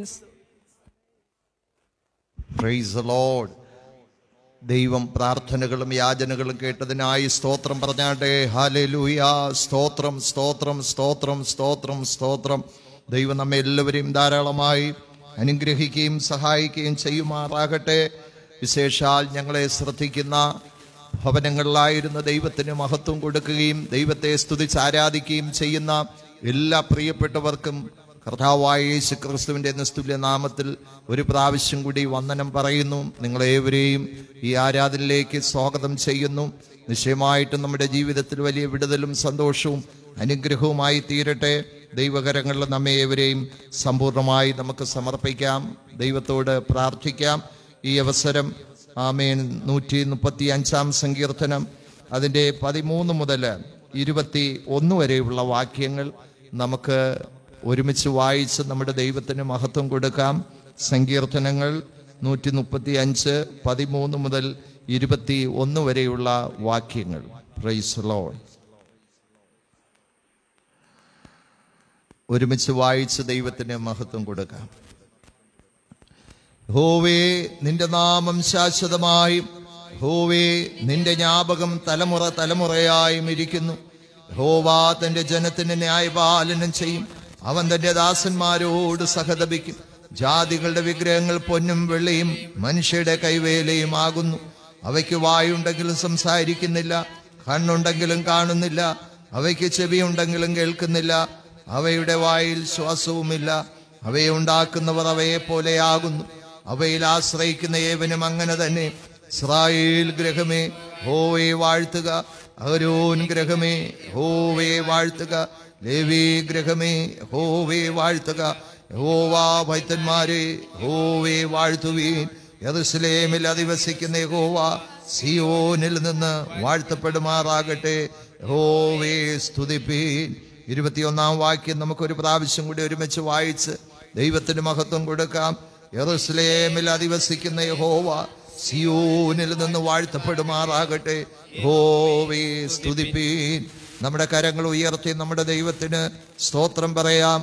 പ്രൈസ് the Lord. ദൈവം പ്രാർത്ഥനകളും യാചനകളും കേട്ടതിനായി സ്തോത്രം പറഞ്ഞാട്ടെ ഹാലലൂയ സ്തോത്രം സ്തോത്രം സ്തോത്രം സ്തോത്രം സ്തോത്രം ദൈവം നമ്മെ എല്ലാവരെയും ധാരാളമായി അനുഗ്രഹിക്കുകയും സഹായിക്കുകയും ചെയ്യുമാറാകട്ടെ വിശേഷാൽ ഞങ്ങളെ ശ്രദ്ധിക്കുന്ന ഭവനങ്ങളിലായിരുന്ന ദൈവത്തിന് മഹത്വം കൊടുക്കുകയും ദൈവത്തെ സ്തുതിച്ച് ആരാധിക്കുകയും ചെയ്യുന്ന എല്ലാ പ്രിയപ്പെട്ടവർക്കും കർത്താവായ യേശു ക്രിസ്തുവിന്റെ നിസ്തുല്യ നാമത്തിൽ ഒരു പ്രാവശ്യം കൂടി വന്ദനം പറയുന്നു നിങ്ങളേവരെയും ഈ ആരാധനയിലേക്ക് സ്വാഗതം ചെയ്യുന്നു നിശ്ചയമായിട്ടും നമ്മുടെ ജീവിതത്തിൽ വലിയ വിടുതലും സന്തോഷവും അനുഗ്രഹവുമായി തീരട്ടെ ദൈവകരങ്ങളിൽ നമ്മെ ഏവരെയും സമ്പൂർണ്ണമായി നമുക്ക് സമർപ്പിക്കാം ദൈവത്തോട് പ്രാർത്ഥിക്കാം ഈ അവസരം ആമേൻ നൂറ്റി മുപ്പത്തി അഞ്ചാം സങ്കീർത്തനം അതിൻ്റെ പതിമൂന്ന് മുതൽ ഇരുപത്തി ഒന്ന് വരെയുള്ള വാക്യങ്ങൾ നമുക്ക് ഒരുമിച്ച് വായിച്ച് നമ്മുടെ ദൈവത്തിന് മഹത്വം കൊടുക്കാം സങ്കീർത്തനങ്ങൾ നൂറ്റി മുപ്പത്തി അഞ്ച് പതിമൂന്ന് മുതൽ ഇരുപത്തി ഒന്ന് വരെയുള്ള വാക്യങ്ങൾ പ്രൈസ് ലോഡ് ഒരുമിച്ച് വായിച്ച് ദൈവത്തിന് മഹത്വം കൊടുക്കാം ഹോവേ നിന്റെ നാമം ശാശ്വതമായും ഹോവേ നിന്റെ ജ്ഞാപകം തലമുറ തലമുറയായും ഇരിക്കുന്നു ഹോവ തന്റെ ജനത്തിന് ന്യായപാലനം ചെയ്യും അവൻ തന്റെ ദാസന്മാരോട് സഹതപിക്കും ജാതികളുടെ വിഗ്രഹങ്ങൾ പൊന്നും വെള്ളിയും മനുഷ്യരുടെ കൈവേലയും ആകുന്നു അവയ്ക്ക് വായുണ്ടെങ്കിലും സംസാരിക്കുന്നില്ല കണ്ണുണ്ടെങ്കിലും കാണുന്നില്ല അവയ്ക്ക് ചെവിയുണ്ടെങ്കിലും കേൾക്കുന്നില്ല അവയുടെ വായിൽ ശ്വാസവുമില്ല അവയെ ഉണ്ടാക്കുന്നവർ അവയെ പോലെയാകുന്നു അവയിൽ ആശ്രയിക്കുന്ന ഏവനും അങ്ങനെ തന്നെ ഇസ്രായേൽ ഗ്രഹമേ ഹോവയെ വാഴ്ത്തുക അഹരോൻ ഗ്രഹമേ ഹോവയെ വാഴ്ത്തുക ലേവി ഗ്രഹമേ ഹോവയെ വാഴ്ത്തുക ഹോവാ ഭൈത്തന്മാരെ ഹോവയെ വാഴ്ത്തുവീൻ യെറുസലേമിൽ അധിവസിക്കുന്ന യഹോവ സിയോനിൽ നിന്ന് വാഴ്ത്തപ്പെടുമാറാകട്ടെ ഹോവേ സ്തുതിപ്പീൻ ഇരുപത്തിയൊന്നാം വാക്യം നമുക്കൊരു പ്രാവശ്യം കൂടി ഒരുമിച്ച് വായിച്ച് ദൈവത്തിന് മഹത്വം കൊടുക്കാം യെറുസലേമിൽ അധിവസിക്കുന്ന യഹോവ സിയോനിൽ നിന്ന് വാഴ്ത്തപ്പെടുമാറാകട്ടെ ഹോവേ സ്തുതിപ്പീൻ നമ്മുടെ കരങ്ങൾ ഉയർത്തി നമ്മുടെ ദൈവത്തിന് സ്തോത്രം പറയാം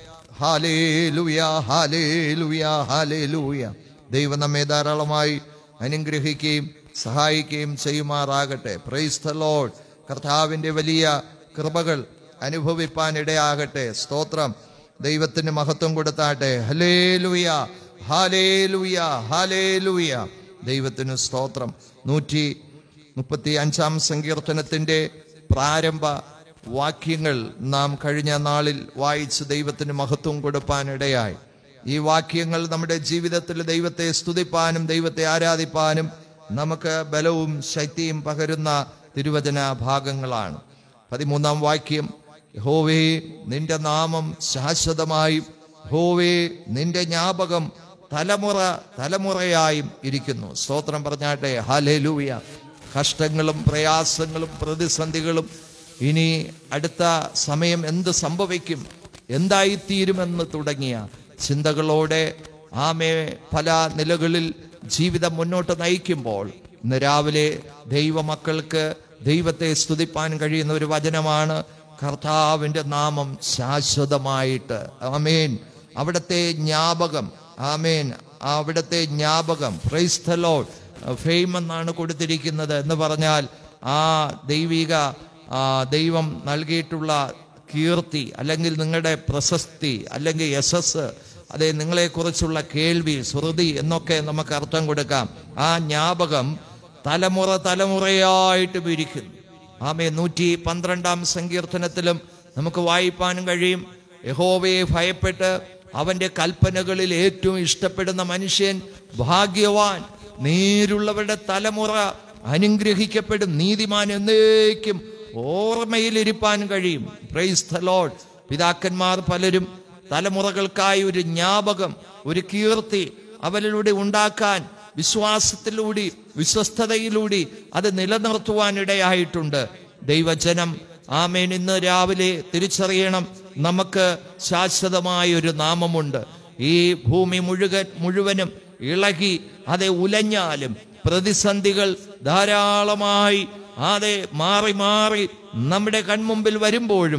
ഹാലേ ലുയ ഹാലേ ലുയ ഹാലേ ലൂയ ദൈവം നമ്മെ ധാരാളമായി അനുഗ്രഹിക്കുകയും സഹായിക്കുകയും ചെയ്യുമാറാകട്ടെ പ്രൈസ് ദ ലോഡ് കർത്താവിന്റെ വലിയ കൃപകൾ അനുഭവിപ്പാൻ ഇടയാകട്ടെ സ്തോത്രം ദൈവത്തിന് മഹത്വം കൊടുത്താട്ടെ ഹലേ ലുയ ഹാലേ ലുയ ഹാലേ ലുയ ദൈവത്തിന് സ്തോത്രം നൂറ്റി മുപ്പത്തി അഞ്ചാം സങ്കീർത്തനത്തിന്റെ പ്രാരംഭ വാക്യങ്ങൾ നാം കഴിഞ്ഞ നാളിൽ വായിച്ച് ദൈവത്തിന് മഹത്വം കൊടുപ്പാൻ ഇടയായി ഈ വാക്യങ്ങൾ നമ്മുടെ ജീവിതത്തിൽ ദൈവത്തെ സ്തുതിപ്പാനും ദൈവത്തെ ആരാധിപ്പാനും നമുക്ക് ബലവും ശക്തിയും പകരുന്ന തിരുവചന ഭാഗങ്ങളാണ് പതിമൂന്നാം വാക്യം ഹോവേ നിന്റെ നാമം ശാശ്വതമായും ഹോവേ നിന്റെ ജ്ഞാപകം തലമുറ തലമുറയായും ഇരിക്കുന്നു സ്തോത്രം പറഞ്ഞാട്ടെ ഹലലൂയ കഷ്ടങ്ങളും പ്രയാസങ്ങളും പ്രതിസന്ധികളും ഇനി അടുത്ത സമയം എന്ത് സംഭവിക്കും എന്തായിത്തീരുമെന്ന് തുടങ്ങിയ ചിന്തകളോടെ ആമെ പല നിലകളിൽ ജീവിതം മുന്നോട്ട് നയിക്കുമ്പോൾ ഇന്ന് രാവിലെ ദൈവമക്കൾക്ക് ദൈവത്തെ സ്തുതിപ്പാൻ കഴിയുന്ന ഒരു വചനമാണ് കർത്താവിൻ്റെ നാമം ശാശ്വതമായിട്ട് ആമേൻ അവിടുത്തെ ജ്ഞാപകം ആമേൻ അവിടുത്തെ ജ്ഞാപകം ക്രൈസ്തലോ ഫെയിം എന്നാണ് കൊടുത്തിരിക്കുന്നത് എന്ന് പറഞ്ഞാൽ ആ ദൈവിക ആ, ദൈവം നൽകിയിട്ടുള്ള കീർത്തി അല്ലെങ്കിൽ നിങ്ങളുടെ പ്രശസ്തി അല്ലെങ്കിൽ യശസ് അതെ നിങ്ങളെക്കുറിച്ചുള്ള കേൾവി ശ്രുതി എന്നൊക്കെ നമുക്ക് അർത്ഥം കൊടുക്കാം ആ ജ്ഞാപകം തലമുറ തലമുറയായിട്ട് വിരിക്കുന്നു ആമേ നൂറ്റി പന്ത്രണ്ടാം സങ്കീർത്തനത്തിലും നമുക്ക് വായിപ്പാനും കഴിയും യഹോവയെ ഭയപ്പെട്ട് അവന്റെ കൽപ്പനകളിൽ ഏറ്റവും ഇഷ്ടപ്പെടുന്ന മനുഷ്യൻ ഭാഗ്യവാൻ നേരുള്ളവരുടെ തലമുറ അനുഗ്രഹിക്കപ്പെടും നീതിമാൻ എന്നേക്കും ഓർമ്മയിലിരിപ്പാൻ കഴിയും പ്രൈസ് ദ ലോഡ് പിതാക്കന്മാർ പലരും തലമുറകൾക്കായി ഒരു ജ്ഞാപകം ഒരു കീർത്തി അവരിലൂടെ ഉണ്ടാക്കാൻ വിശ്വാസത്തിലൂടെ വിശ്വസ്തതയിലൂടെ അത് നിലനിർത്തുവാൻ ഇടയായിട്ടുണ്ട് ദൈവജനം ആമേൻ ഇന്ന് രാവിലെ തിരിച്ചറിയണം നമുക്ക് ശാശ്വതമായ ഒരു നാമമുണ്ട് ഈ ഭൂമി മുഴുവൻ മുഴുവനും ഇളകി അതെ ഉലഞ്ഞാലും പ്രതിസന്ധികൾ ധാരാളമായി അതെ മാറി മാറി നമ്മുടെ കൺമുമ്പിൽ വരുമ്പോഴും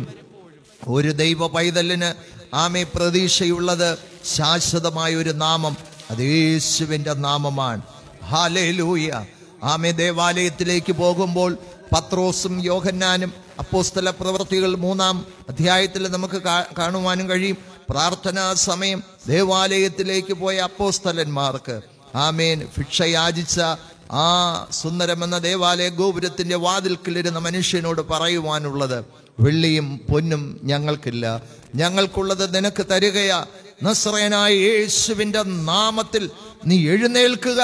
ഒരു ദൈവ പൈതലിന് ആമെ പ്രതീക്ഷയുള്ളത് ശാശ്വതമായ ഒരു നാമം അത് യേശുവിന്റെ നാമമാണ് ഹാലേലൂയ ആമെ ദേവാലയത്തിലേക്ക് പോകുമ്പോൾ പത്രോസും യോഹന്നാനും അപ്പോസ്തല പ്രവൃത്തികൾ മൂന്നാം അധ്യായത്തിൽ നമുക്ക് കാ- കാണുവാനും കഴിയും പ്രാർത്ഥനാ സമയം ദേവാലയത്തിലേക്ക് പോയ അപ്പോസ്തലന്മാർക്ക് ആമേൻ ഭിക്ഷ യാചിച്ച ആ സുന്ദരമെന്ന ദേവാലയ ഗോപുരത്തിന്റെ വാതിൽക്കിലിരുന്ന മനുഷ്യനോട് പറയുവാനുള്ളത് വെള്ളിയും പൊന്നും ഞങ്ങൾക്കില്ല ഞങ്ങൾക്കുള്ളത് നിനക്ക് തരികയാ നസ്രയനായ യേശുവിന്റെ നാമത്തിൽ നീ എഴുന്നേൽക്കുക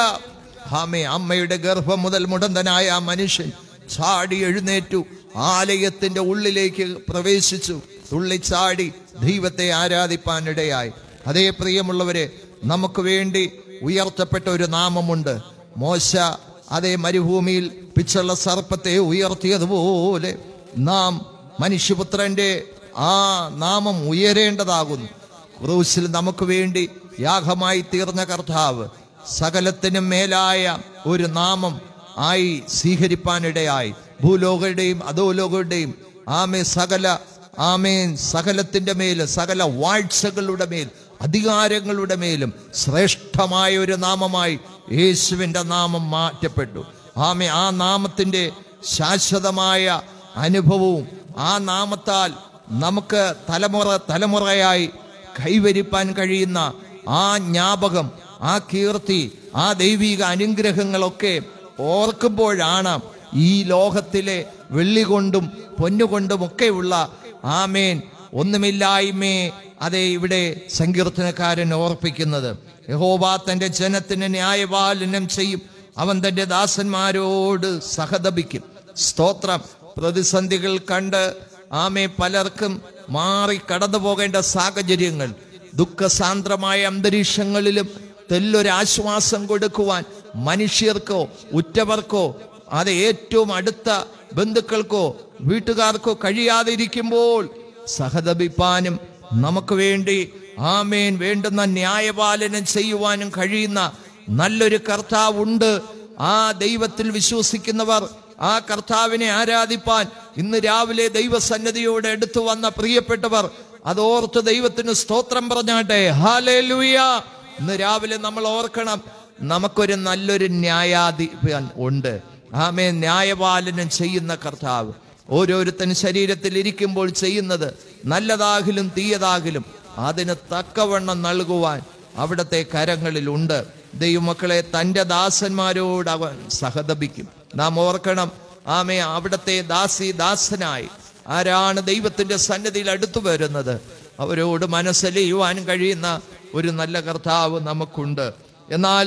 ആമേ അമ്മയുടെ ഗർഭം മുതൽ മുടന്തനായ ആ മനുഷ്യൻ ചാടി എഴുന്നേറ്റു ആലയത്തിന്റെ ഉള്ളിലേക്ക് പ്രവേശിച്ചു തുള്ളിച്ചാടി ദൈവത്തെ ആരാധിപ്പാനിടയായി അതേ പ്രിയമുള്ളവരെ നമുക്ക് വേണ്ടി ഉയർത്തപ്പെട്ട ഒരു നാമമുണ്ട് മോശ അതേ മരുഭൂമിയിൽ പിച്ചുള്ള സർപ്പത്തെ ഉയർത്തിയതുപോലെ നാം മനുഷ്യപുത്രന്റെ ആ നാമം ഉയരേണ്ടതാകുന്നു ക്രൂശിൽ നമുക്ക് വേണ്ടി യാഗമായി തീർന്ന കർത്താവ് സകലത്തിനും മേലായ ഒരു നാമം ആയി സ്വീകരിപ്പാനിടയായി ഭൂലോകരുടെയും അധോലോകരുടെയും ആമേ സകല ആമേൻ സകലത്തിന്റെ മേൽ സകല വാഴ്ചകളുടെ മേൽ അധികാരങ്ങളുടെ മേലും ശ്രേഷ്ഠമായ ഒരു നാമമായി യേശുവിന്റെ നാമം മാറ്റപ്പെട്ടു ആമേ ആ നാമത്തിന്റെ ശാശ്വതമായ അനുഭവവും ആ നാമത്താൽ നമുക്ക് തലമുറ തലമുറയായി കൈവരിപ്പാൻ കഴിയുന്ന ആ ജ്ഞാപകം ആ കീർത്തി ആ ദൈവിക അനുഗ്രഹങ്ങളൊക്കെ ഓർക്കുമ്പോഴാണ് ഈ ലോകത്തിലെ വെള്ളി കൊണ്ടും പൊന്നുകൊണ്ടും ഒക്കെയുള്ള ആമേൻ ഒന്നുമില്ലായ്മേ അതെ ഇവിടെ സങ്കീർത്തനക്കാരൻ ഓർപ്പിക്കുന്നത് യഹോവ തന്റെ ജനത്തിന് ന്യായപാലനം ചെയ്യും അവൻ തന്റെ ദാസന്മാരോട് സഹതപിക്കും സ്തോത്രം പ്രതിസന്ധികൾ കണ്ട് ആമേ പലർക്കും മാറി കടന്നു പോകേണ്ട സാഹചര്യങ്ങൾ ദുഃഖസാന്ദ്രമായ അന്തരീക്ഷങ്ങളിലും തെല്ലൊരാശ്വാസം കൊടുക്കുവാൻ മനുഷ്യർക്കോ ഉറ്റവർക്കോ അത് ഏറ്റവും അടുത്ത ബന്ധുക്കൾക്കോ വീട്ടുകാർക്കോ കഴിയാതിരിക്കുമ്പോൾ സഹതപിപ്പാനും നമുക്ക് വേണ്ടി ആമേൻ വേണ്ടുന്ന ന്യായപാലനം ചെയ്യുവാനും കഴിയുന്ന നല്ലൊരു കർത്താവുണ്ട് ആ ദൈവത്തിൽ വിശ്വസിക്കുന്നവർ ആ കർത്താവിനെ ആരാധിപ്പാൻ ഇന്ന് രാവിലെ ദൈവസന്നദ്ധിയോടെ എടുത്തു വന്ന പ്രിയപ്പെട്ടവർ അതോർത്ത് ദൈവത്തിന് സ്തോത്രം പറഞ്ഞാട്ടെ ഹാലേലൂയ ഇന്ന് രാവിലെ നമ്മൾ ഓർക്കണം നമുക്കൊരു നല്ലൊരു ന്യായാധിപൻ ഉണ്ട് ആമേ ന്യായപാലനം ചെയ്യുന്ന കർത്താവ് ഓരോരുത്തൻ ശരീരത്തിൽ ഇരിക്കുമ്പോൾ ചെയ്യുന്നത് നല്ലതാകിലും തീയതാകിലും അതിന് തക്കവണ്ണം നൽകുവാൻ അവിടത്തെ കരങ്ങളിലുണ്ട് ദൈവമക്കളെ തൻ്റെ ദാസന്മാരോട് അവൻ സഹതപിക്കും നാം ഓർക്കണം ആമേ അവിടത്തെ ദാസി ദാസനായി ആരാണ് ദൈവത്തിന്റെ സന്നിധിയിൽ അടുത്തു വരുന്നത് അവരോട് മനസ്സലിയുവാൻ കഴിയുന്ന ഒരു നല്ല കർത്താവ് നമുക്കുണ്ട് എന്നാൽ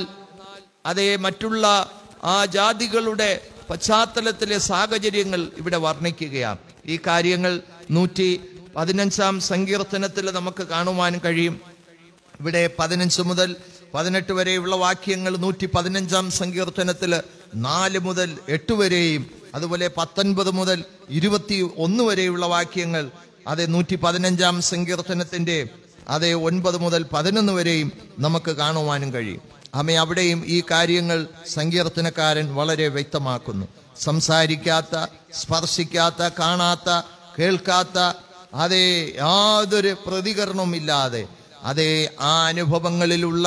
അതേ മറ്റുള്ള ആ ജാതികളുടെ പശ്ചാത്തലത്തിലെ സാഹചര്യങ്ങൾ ഇവിടെ വർണ്ണിക്കുകയാണ് ഈ കാര്യങ്ങൾ നൂറ്റി പതിനഞ്ചാം സങ്കീർത്തനത്തിൽ നമുക്ക് കാണുവാൻ കഴിയും ഇവിടെ പതിനഞ്ച് മുതൽ പതിനെട്ട് വരെയുള്ള വാക്യങ്ങൾ നൂറ്റി പതിനഞ്ചാം സങ്കീർത്തനത്തിൽ നാല് മുതൽ എട്ട് വരെയും അതുപോലെ പത്തൊൻപത് മുതൽ ഇരുപത്തി ഒന്ന് വരെയുള്ള വാക്യങ്ങൾ അതെ നൂറ്റി പതിനഞ്ചാം സങ്കീർത്തനത്തിന്റെ അതെ ഒൻപത് മുതൽ പതിനൊന്ന് വരെയും നമുക്ക് കാണുവാനും കഴിയും അമ്മ അവിടെയും ഈ കാര്യങ്ങൾ സങ്കീർത്തനക്കാരൻ വളരെ വ്യക്തമാക്കുന്നു സംസാരിക്കാത്ത സ്പർശിക്കാത്ത കാണാത്ത കേൾക്കാത്ത അതേ യാതൊരു പ്രതികരണവുമില്ലാതെ അതേ ആ അനുഭവങ്ങളിലുള്ള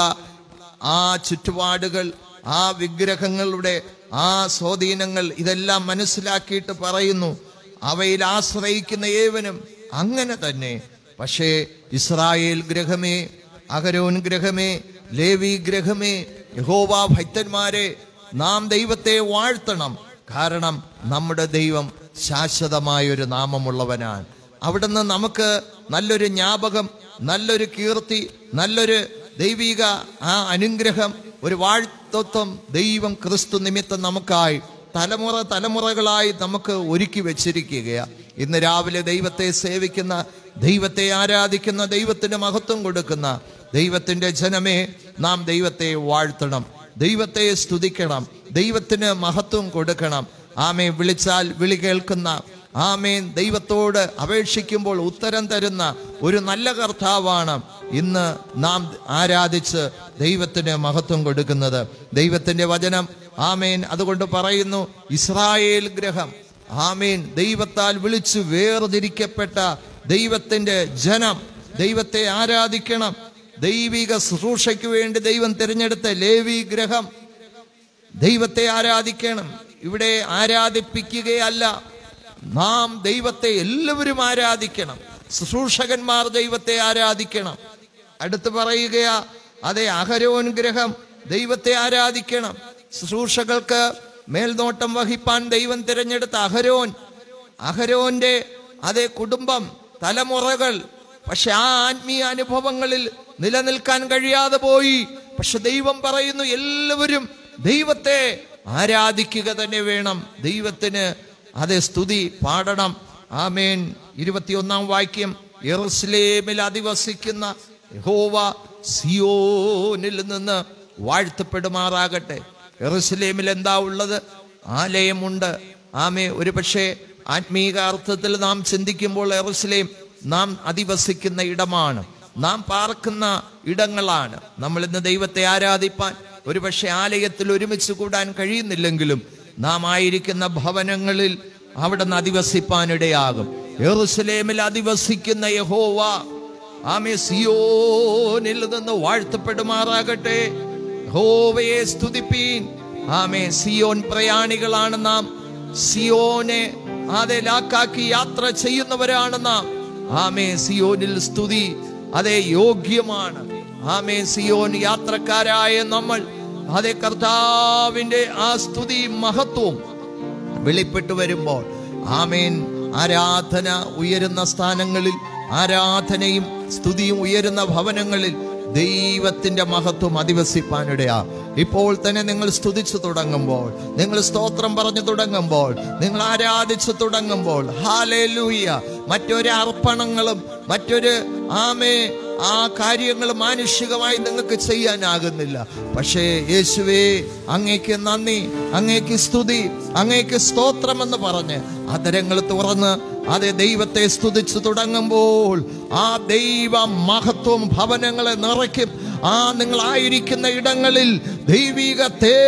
ആ ചുറ്റുപാടുകൾ ആ വിഗ്രഹങ്ങളുടെ ആ സ്വാധീനങ്ങൾ ഇതെല്ലാം മനസ്സിലാക്കിയിട്ട് പറയുന്നു അവയിൽ ആശ്രയിക്കുന്ന ഏവനും അങ്ങനെ തന്നെ പക്ഷേ ഇസ്രായേൽ ഗ്രഹമേ അഹരോൻ ഗ്രഹമേ ലേവി ഗ്രഹമേ യഹോവ ഭക്തന്മാരെ നാം ദൈവത്തെ വാഴ്ത്തണം കാരണം നമ്മുടെ ദൈവം ശാശ്വതമായൊരു നാമമുള്ളവനാണ് അവിടുന്ന് നമുക്ക് നല്ലൊരു ജ്ഞാപകം നല്ലൊരു കീർത്തി നല്ലൊരു ദൈവിക ആ അനുഗ്രഹം ഒരു വാഴ്ത്തത്വം ദൈവം ക്രിസ്തു നിമിത്തം നമുക്കായി തലമുറ തലമുറകളായി നമുക്ക് ഒരുക്കി വെച്ചിരിക്കുകയാണ് ഇന്ന് രാവിലെ ദൈവത്തെ സേവിക്കുന്ന ദൈവത്തെ ആരാധിക്കുന്ന ദൈവത്തിന് മഹത്വം കൊടുക്കുന്ന ദൈവത്തിന്റെ ജനമേ നാം ദൈവത്തെ വാഴ്ത്തണം ദൈവത്തെ സ്തുതിക്കണം ദൈവത്തിന് മഹത്വം കൊടുക്കണം ആമേ വിളിച്ചാൽ വിളി കേൾക്കുന്ന ആമേൻ ദൈവത്തോട് അപേക്ഷിക്കുമ്പോൾ ഉത്തരം തരുന്ന ഒരു നല്ല കർത്താവാണ് ഇന്ന് നാം ആരാധിച്ച് ദൈവത്തിന് മഹത്വം കൊടുക്കുന്നത് ദൈവത്തിന്റെ വചനം ആമേൻ അതുകൊണ്ട് പറയുന്നു ഇസ്രായേൽ ഗ്രഹം ആമേൻ ദൈവത്താൽ വിളിച്ചു വേർതിരിക്കപ്പെട്ട ദൈവത്തിന്റെ ജനം ദൈവത്തെ ആരാധിക്കണം ദൈവിക ശുശ്രൂഷയ്ക്ക് വേണ്ടി ദൈവം തിരഞ്ഞെടുത്ത ലേവി ഗ്രഹം ദൈവത്തെ ആരാധിക്കണം ഇവിടെ ആരാധിപ്പിക്കുകയല്ല നാം ദൈവത്തെ എല്ലാവരും ആരാധിക്കണം ശുശ്രൂഷകന്മാർ ദൈവത്തെ ആരാധിക്കണം അടുത്ത് പറയുകയാ അതെ അഹരോൻ ഗ്രഹം ദൈവത്തെ ആരാധിക്കണം ശുശ്രൂഷകൾക്ക് മേൽനോട്ടം വഹിപ്പാൻ ദൈവം തിരഞ്ഞെടുത്ത അഹരോൻ അഹരോന്റെ അതേ കുടുംബം തലമുറകൾ പക്ഷെ ആ ആത്മീയ അനുഭവങ്ങളിൽ നിലനിൽക്കാൻ കഴിയാതെ പോയി പക്ഷെ ദൈവം പറയുന്നു എല്ലാവരും ദൈവത്തെ ആരാധിക്കുക തന്നെ വേണം ദൈവത്തിന് അതേ സ്തുതി പാടണം ആമേൻ ഇരുപത്തിയൊന്നാം വാക്യം യെറുസലേമിൽ അധിവസിക്കുന്ന യഹോവ സിയോനിൽ നിന്ന് വാഴ്ത്തപ്പെടുമാറാകട്ടെ യെറുസലേമിൽ എന്താ ഉള്ളത് ആലയമുണ്ട് ആമേ ഒരു പക്ഷേ ആത്മീക അർത്ഥത്തിൽ നാം ചിന്തിക്കുമ്പോൾ യെറുസലേം നാം അധിവസിക്കുന്ന ഇടമാണ് നാം പാർക്കുന്ന ഇടങ്ങളാണ് നമ്മൾ ഇന്ന് ദൈവത്തെ ആരാധിപ്പാൻ ഒരുപക്ഷെ ആലയത്തിൽ ഒരുമിച്ച് കൂടാൻ കഴിയുന്നില്ലെങ്കിലും നാം ആയിരിക്കുന്ന ഭവനങ്ങളിൽ അവിടെ നിന്ന് അധിവസിപ്പാനിടയാകും യെറുസലേമിൽ അധിവസിക്കുന്ന യഹോവ ആമേ സിയോനിൽ നിന്ന് വാഴ്ത്തപ്പെടുമാറാകട്ടെ യഹോവയെ സ്തുതിപ്പീൻ ആമേ സിയോൻ പ്രയാണികളാണ് നാം സിയോനെ അതെ ലാക്കാക്കി യാത്ര ചെയ്യുന്നവരാണ് നാം ആമേ സിയോനിൽ സ്തുതി അതെ യോഗ്യമാണ് ആമേ സിയോൻ യാത്രക്കാരായ നമ്മൾ അതെ കർത്താവിന്റെ ആ സ്തുതി മഹത്വവും വെളിപ്പെട്ടു വരുമ്പോൾ ആമേൻ ആരാധന ഉയരുന്ന സ്ഥാനങ്ങളിൽ ആരാധനയും സ്തുതിയും ഉയരുന്ന ഭവനങ്ങളിൽ ദൈവത്തിന്റെ മഹത്വം അധിവസിപ്പാനിടയാ ഇപ്പോൾ തന്നെ നിങ്ങൾ സ്തുതിച്ചു തുടങ്ങുമ്പോൾ നിങ്ങൾ സ്തോത്രം പറഞ്ഞു തുടങ്ങുമ്പോൾ നിങ്ങൾ ആരാധിച്ചു തുടങ്ങുമ്പോൾ ഹാലേലൂയ മറ്റൊരു അർപ്പണങ്ങളും മറ്റൊരു ആമേ ആ കാര്യങ്ങൾ മാനുഷികമായി നിങ്ങൾക്ക് ചെയ്യാനാകുന്നില്ല പക്ഷേ യേശുവേ അങ്ങേക്ക് നന്ദി അങ്ങേക്ക് സ്തുതി അങ്ങേക്ക് സ്തോത്രമെന്ന് പറഞ്ഞ് അതരങ്ങൾ തുറന്ന് അതെ ദൈവത്തെ സ്തുതിച്ചു തുടങ്ങുമ്പോൾ ആ ദൈവ മഹത്വം ഭവനങ്ങളെ നിറയ്ക്കും ആ നിങ്ങളായിരിക്കുന്ന ഇടങ്ങളിൽ ദൈവിക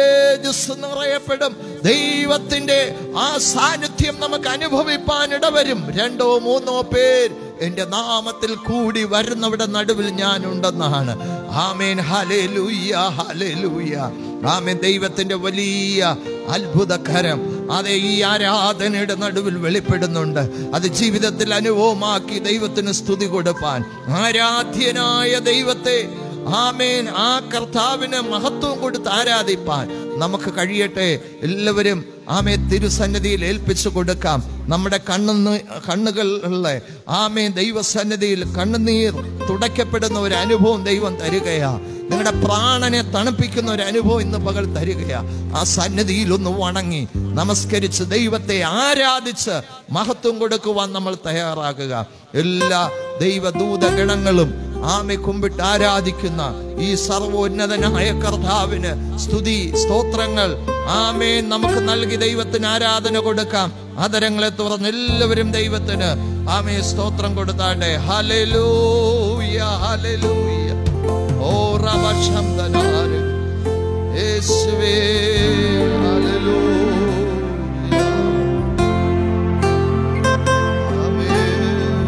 തേജസ് നിറയപ്പെടും ദൈവത്തിന്റെ ആ സാന്നിധ്യം നമുക്ക് അനുഭവിപ്പാൻ ഇടവരും രണ്ടോ മൂന്നോ പേർ എന്റെ നാമത്തിൽ കൂടി വരുന്നവിടെ നടുവിൽ ഞാൻ ഉണ്ടെന്നാണ് ആമേൻ ഹലേലൂയ ഹലേലൂയ ആമേൻ ദൈവത്തിന്റെ വലിയ അത്ഭുതകരം അതെ ഈ ആരാധനയുടെ നടുവിൽ വെളിപ്പെടുന്നുണ്ട് അത് ജീവിതത്തിൽ അനുഭവമാക്കി ദൈവത്തിന് സ്തുതി കൊടുപ്പാൻ ആരാധ്യനായ ദൈവത്തെ ആമേൻ ആ കർത്താവിന് മഹത്വം കൊടുത്ത് ആരാധിപ്പാൻ നമുക്ക് കഴിയട്ടെ എല്ലാവരും ആമേ തിരുസന്നിധിയിൽ ഏൽപ്പിച്ചു കൊടുക്കാം നമ്മുടെ കണ്ണു കണ്ണുകളിലെ ആമേ ദൈവസന്നിധിയിൽ കണ്ണുനീർ തുടയ്ക്കപ്പെടുന്ന ഒരു അനുഭവം ദൈവം തരികയാ നിങ്ങളുടെ പ്രാണനെ തണുപ്പിക്കുന്ന ഒരു അനുഭവം ഇന്ന് പകൽ തരികയാ ആ സന്നിധിയിൽ ഒന്ന് വണങ്ങി നമസ്കരിച്ച് ദൈവത്തെ ആരാധിച്ച് മഹത്വം കൊടുക്കുവാൻ നമ്മൾ തയ്യാറാകുക എല്ലാ ദൈവദൂതഗണങ്ങളും ആമെ കുമ്പിട്ട് ആരാധിക്കുന്ന ഈ സർവോന്നതനായ കർത്താവിന് സ്തുതി സ്തോത്രങ്ങൾ ആമേ നമുക്ക് നൽകി ദൈവത്തിന് ആരാധന കൊടുക്കാം ആദരങ്ങളെ തുറന്ന് എല്ലാവരും ദൈവത്തിന് ആമേ സ്തോത്രം കൊടുത്താട്ടെ ഹലലൂയ ഹലലൂയ ഓ റബശംദനാര് യേശുവേ ഹല്ലേലൂയ ആമേൻ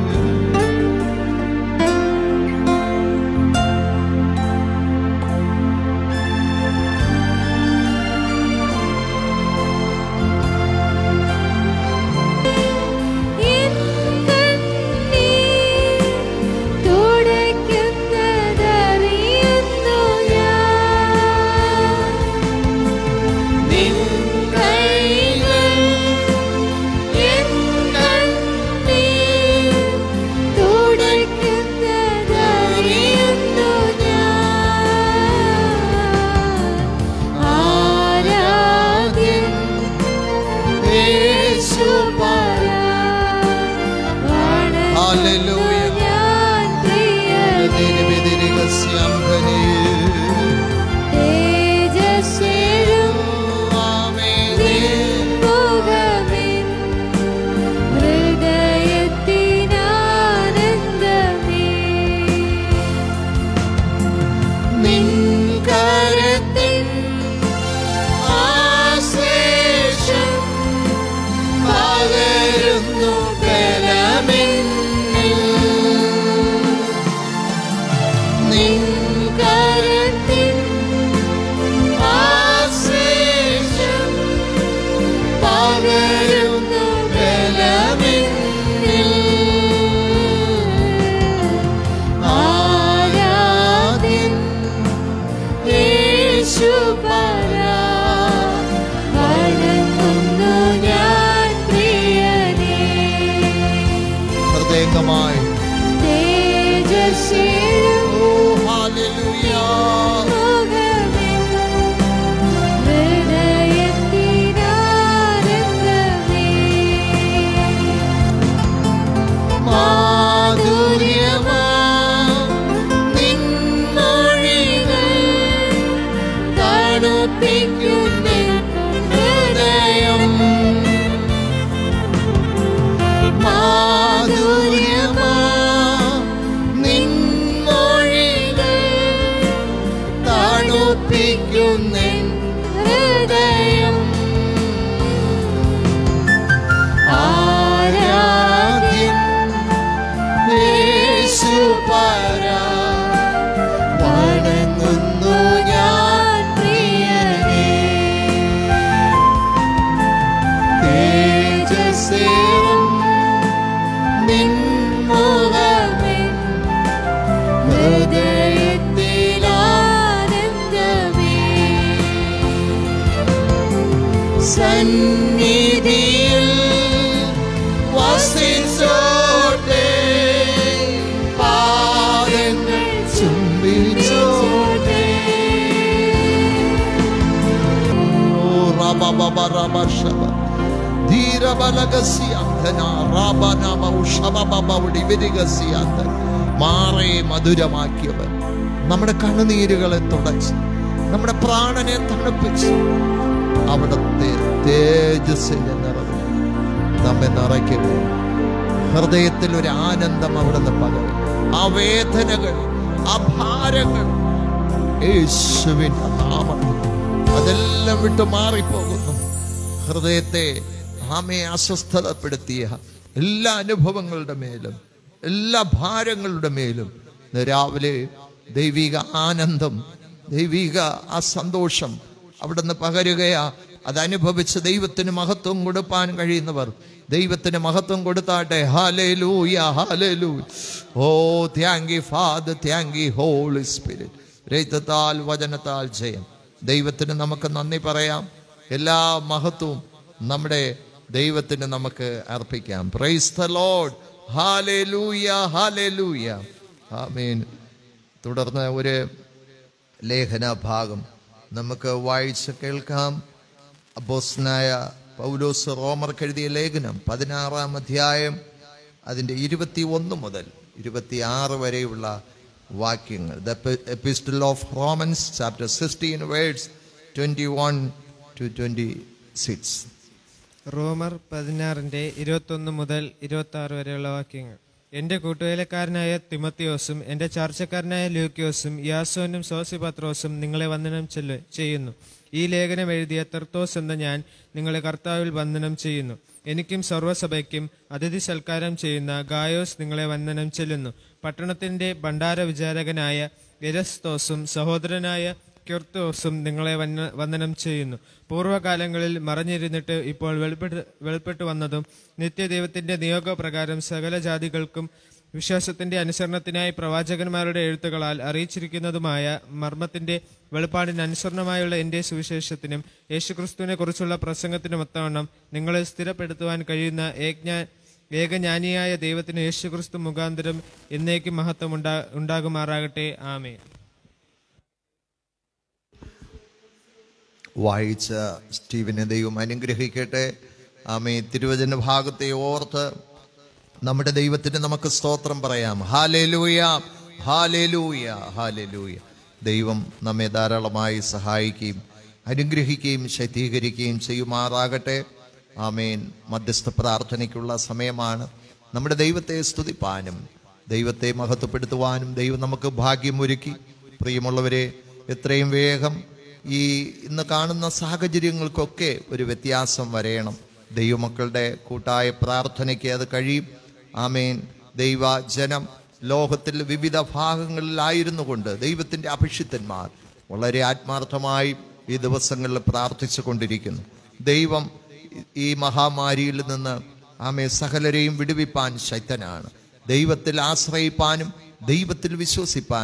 എൻ കണ്ണീർ തുടയ്ക്കുന്നതറിയുന്നു ഞാൻ യേശുപരാ വണങ്ങുന്നു ഞാൻ പ്രിയനേ ഹൃദയംഗമായി തേജസ്സിലും ഓ ഹാലലൂയ മുഖമെൻ ഹൃദയത്തിനാനന്ദമേ മാധുര്യമാ നിൻമൊഴികൾ തണുപ്പിക്കുന്നെൻ ഹൃദയം മാധുര്യമാ നിൻമൊഴികൾ തണുപ്പിക്കുന്നെൻ ഹൃദയം ആരാധ്യൻ യേശുപരാ വണങ്ങുന്നു ഞാൻ പ്രിയനേ തേജസ്സേറും നിൻമുഖമേ ഹൃദയത്തിലാ ആനന്ദമേ സന്നിധിയിൽ വസിച്ചോട്ടെ പാദങ്ങൾ ചുംബിച്ചോട്ടെ ഓ റബബബ റബശബ ധീരബലഗസ്യാന്തന റാബനമ ഉഷബബബൗടി വിരിഗസ്യാന്തൻ മാറെ മധുരമാക്കിയവൻ നമ്മുടെ കണ്ണുനീരുകളെ തുടച്ച് നമ്മുടെ പ്രാണനെ തണുപ്പിച്ച് അവിടുത്തെ തേജസ്സിന്റെ നിറവ് നമ്മെ നിറയ്ക്കുകയും ഹൃദയത്തിൽ ഒരു ആനന്ദം അവിടുന്ന് പകരും ആ വേദനകൾ ആ ഭാരങ്ങൾ യേശുവിന്റെ നാമത്തിൽ അതെല്ലാം വിട്ടു മാറിപ്പോകുന്നു ഹൃദയത്തെ ആമയെ അസ്വസ്ഥതപ്പെടുത്തിയ എല്ലാ അനുഭവങ്ങളുടെ മേലും എല്ലാ ഭാരങ്ങളുടെ മേലും ഇന്ന് രാവിലെ ദൈവിക ആനന്ദം ദൈവിക ആ സന്തോഷം അവിടുന്ന് പകരുകയാ അതനുഭവിച്ച് ദൈവത്തിന് മഹത്വം കൊടുപ്പാൻ കഴിയുന്നവർ ദൈവത്തിന് മഹത്വം കൊടുത്താട്ടെ ഹാലേലൂയ ഹാലേലൂ ഓ thank you father thank you holy spirit രക്തത്താൽ വചനത്താൽ ജയം ദൈവത്തിന് നമുക്ക് നന്ദി പറയാം എല്ലാ മഹത്വവും നമ്മുടെ ദൈവത്തിന് നമുക്ക് അർപ്പിക്കാം പ്രൈസ് ദ ലോർഡ് ഹാലേലൂയ ഹാലേലൂയ ആമീൻ തുടർന്ന് ഒരു ലേഖന ഭാഗം നമുക്ക് വായിച്ച് കേൾക്കാം അപ്പോസ്നായ പൗലോസ് റോമർക്ക് എഴുതിയ ലേഖനം പതിനാറാം അധ്യായം അതിൻ്റെ ഇരുപത്തി ഒന്ന് മുതൽ ഇരുപത്തിയാറ് വരെയുള്ള വാക്യങ്ങൾ the epistle of Romans chapter sixteen verses twenty one to twenty six റോമർ പതിനാറിന്റെ ഇരുപത്തൊന്ന് മുതൽ ഇരുപത്തി ആറ് വരെയുള്ള വാക്യങ്ങൾ എന്റെ കൂട്ടുവേലക്കാരനായ തിമത്തിയോസും എന്റെ ചാർച്ചക്കാരനായ ലൂക്യോസും യാസോനും സോസിപത്രോസും നിങ്ങളെ വന്ദനം ചെല്ലു ചെയ്യുന്നു ഈ ലേഖനം എഴുതിയ തെർത്തോസ് എന്ന ഞാൻ നിങ്ങളെ കർത്താവിൽ വന്ദനം ചെയ്യുന്നു എനിക്കും സർവ്വസഭയ്ക്കും അതിഥി സൽക്കാരം ചെയ്യുന്ന ഗായോസ് നിങ്ങളെ വന്ദനം ചെല്ലുന്നു പട്ടണത്തിന്റെ ഭണ്ഡാര വിചാരകനായ എരസ്തോസും സഹോദരനായ ക്യുർത്തോസും നിങ്ങളെ വന്ന വന്ദനം ചെയ്യുന്നു പൂർവ്വകാലങ്ങളിൽ മറഞ്ഞിരുന്നിട്ട് ഇപ്പോൾ വെളിപ്പെട്ട് വെളിപ്പെട്ടു വന്നതും നിത്യദൈവത്തിന്റെ നിയോഗപ്രകാരം സകല ജാതികൾക്കും വിശ്വാസത്തിന്റെ അനുസരണത്തിനായി പ്രവാചകന്മാരുടെ എഴുത്തുകളാൽ അറിയിച്ചിരിക്കുന്നതുമായ മർമ്മത്തിന്റെ വെളിപ്പാടിന് അനുസരണമായുള്ള എന്റെ സുവിശേഷത്തിനും യേശുക്രിസ്തുവിനെ കുറിച്ചുള്ള പ്രസംഗത്തിനും ഒത്തവണ്ണം നിങ്ങളെ സ്ഥിരപ്പെടുത്തുവാൻ കഴിയുന്ന ഏജ്ഞാ ഏകജ്ഞാനിയായ ദൈവത്തിന് യേശുക്രിസ്തു മുഖാന്തരം എന്നേക്കും മഹത്വം ഉണ്ടാ ഉണ്ടാകുമാറാകട്ടെ ആമേ വായിച്ച സ്റ്റീവിനെ ദൈവം അനുഗ്രഹിക്കട്ടെ ആമേ തിരുവചന ഭാഗത്തെ ഓർത്ത് നമ്മുടെ ദൈവത്തിന് നമുക്ക് സ്തോത്രം പറയാം ഹാലേലൂയ ഹാലേലൂയ ഹാലേലൂയ ദൈവം നമ്മെ ധാരാളമായി സഹായിക്കുകയും അനുഗ്രഹിക്കുകയും ശക്തീകരിക്കുകയും ചെയ്യുമാറാകട്ടെ ആമേൻ മധ്യസ്ഥ പ്രാർത്ഥനയ്ക്കുള്ള സമയമാണ് നമ്മുടെ ദൈവത്തെ സ്തുതിപ്പാനും ദൈവത്തെ മഹത്വപ്പെടുത്തുവാനും ദൈവം നമുക്ക് ഭാഗ്യമൊരുക്കി പ്രിയമുള്ളവരെ എത്രയും വേഗം ഈ ഇന്ന് കാണുന്ന സാഹചര്യങ്ങൾക്കൊക്കെ ഒരു വ്യത്യാസം വരയണം ദൈവമക്കളുടെ കൂട്ടായ പ്രാർത്ഥനയ്ക്ക് അത് കഴിയും ആമേൻ ദൈവജനം ലോകത്തിൽ വിവിധ ഭാഗങ്ങളിലായിരുന്നു കൊണ്ട് ദൈവത്തിൻ്റെ അഭിഷിക്തന്മാർ വളരെ ആത്മാർത്ഥമായി ഈ ദിവസങ്ങളിൽ പ്രാർത്ഥിച്ചു കൊണ്ടിരിക്കുന്നു ദൈവം ഈ മഹാമാരിയിൽ നിന്ന് ആമെ സകലരെയും വിടുവിപ്പാൻ ശക്തനാണ് ദൈവത്തിൽ ആശ്രയിപ്പാനും ദൈവത്തിൽ വിശ്വസിപ്പാനും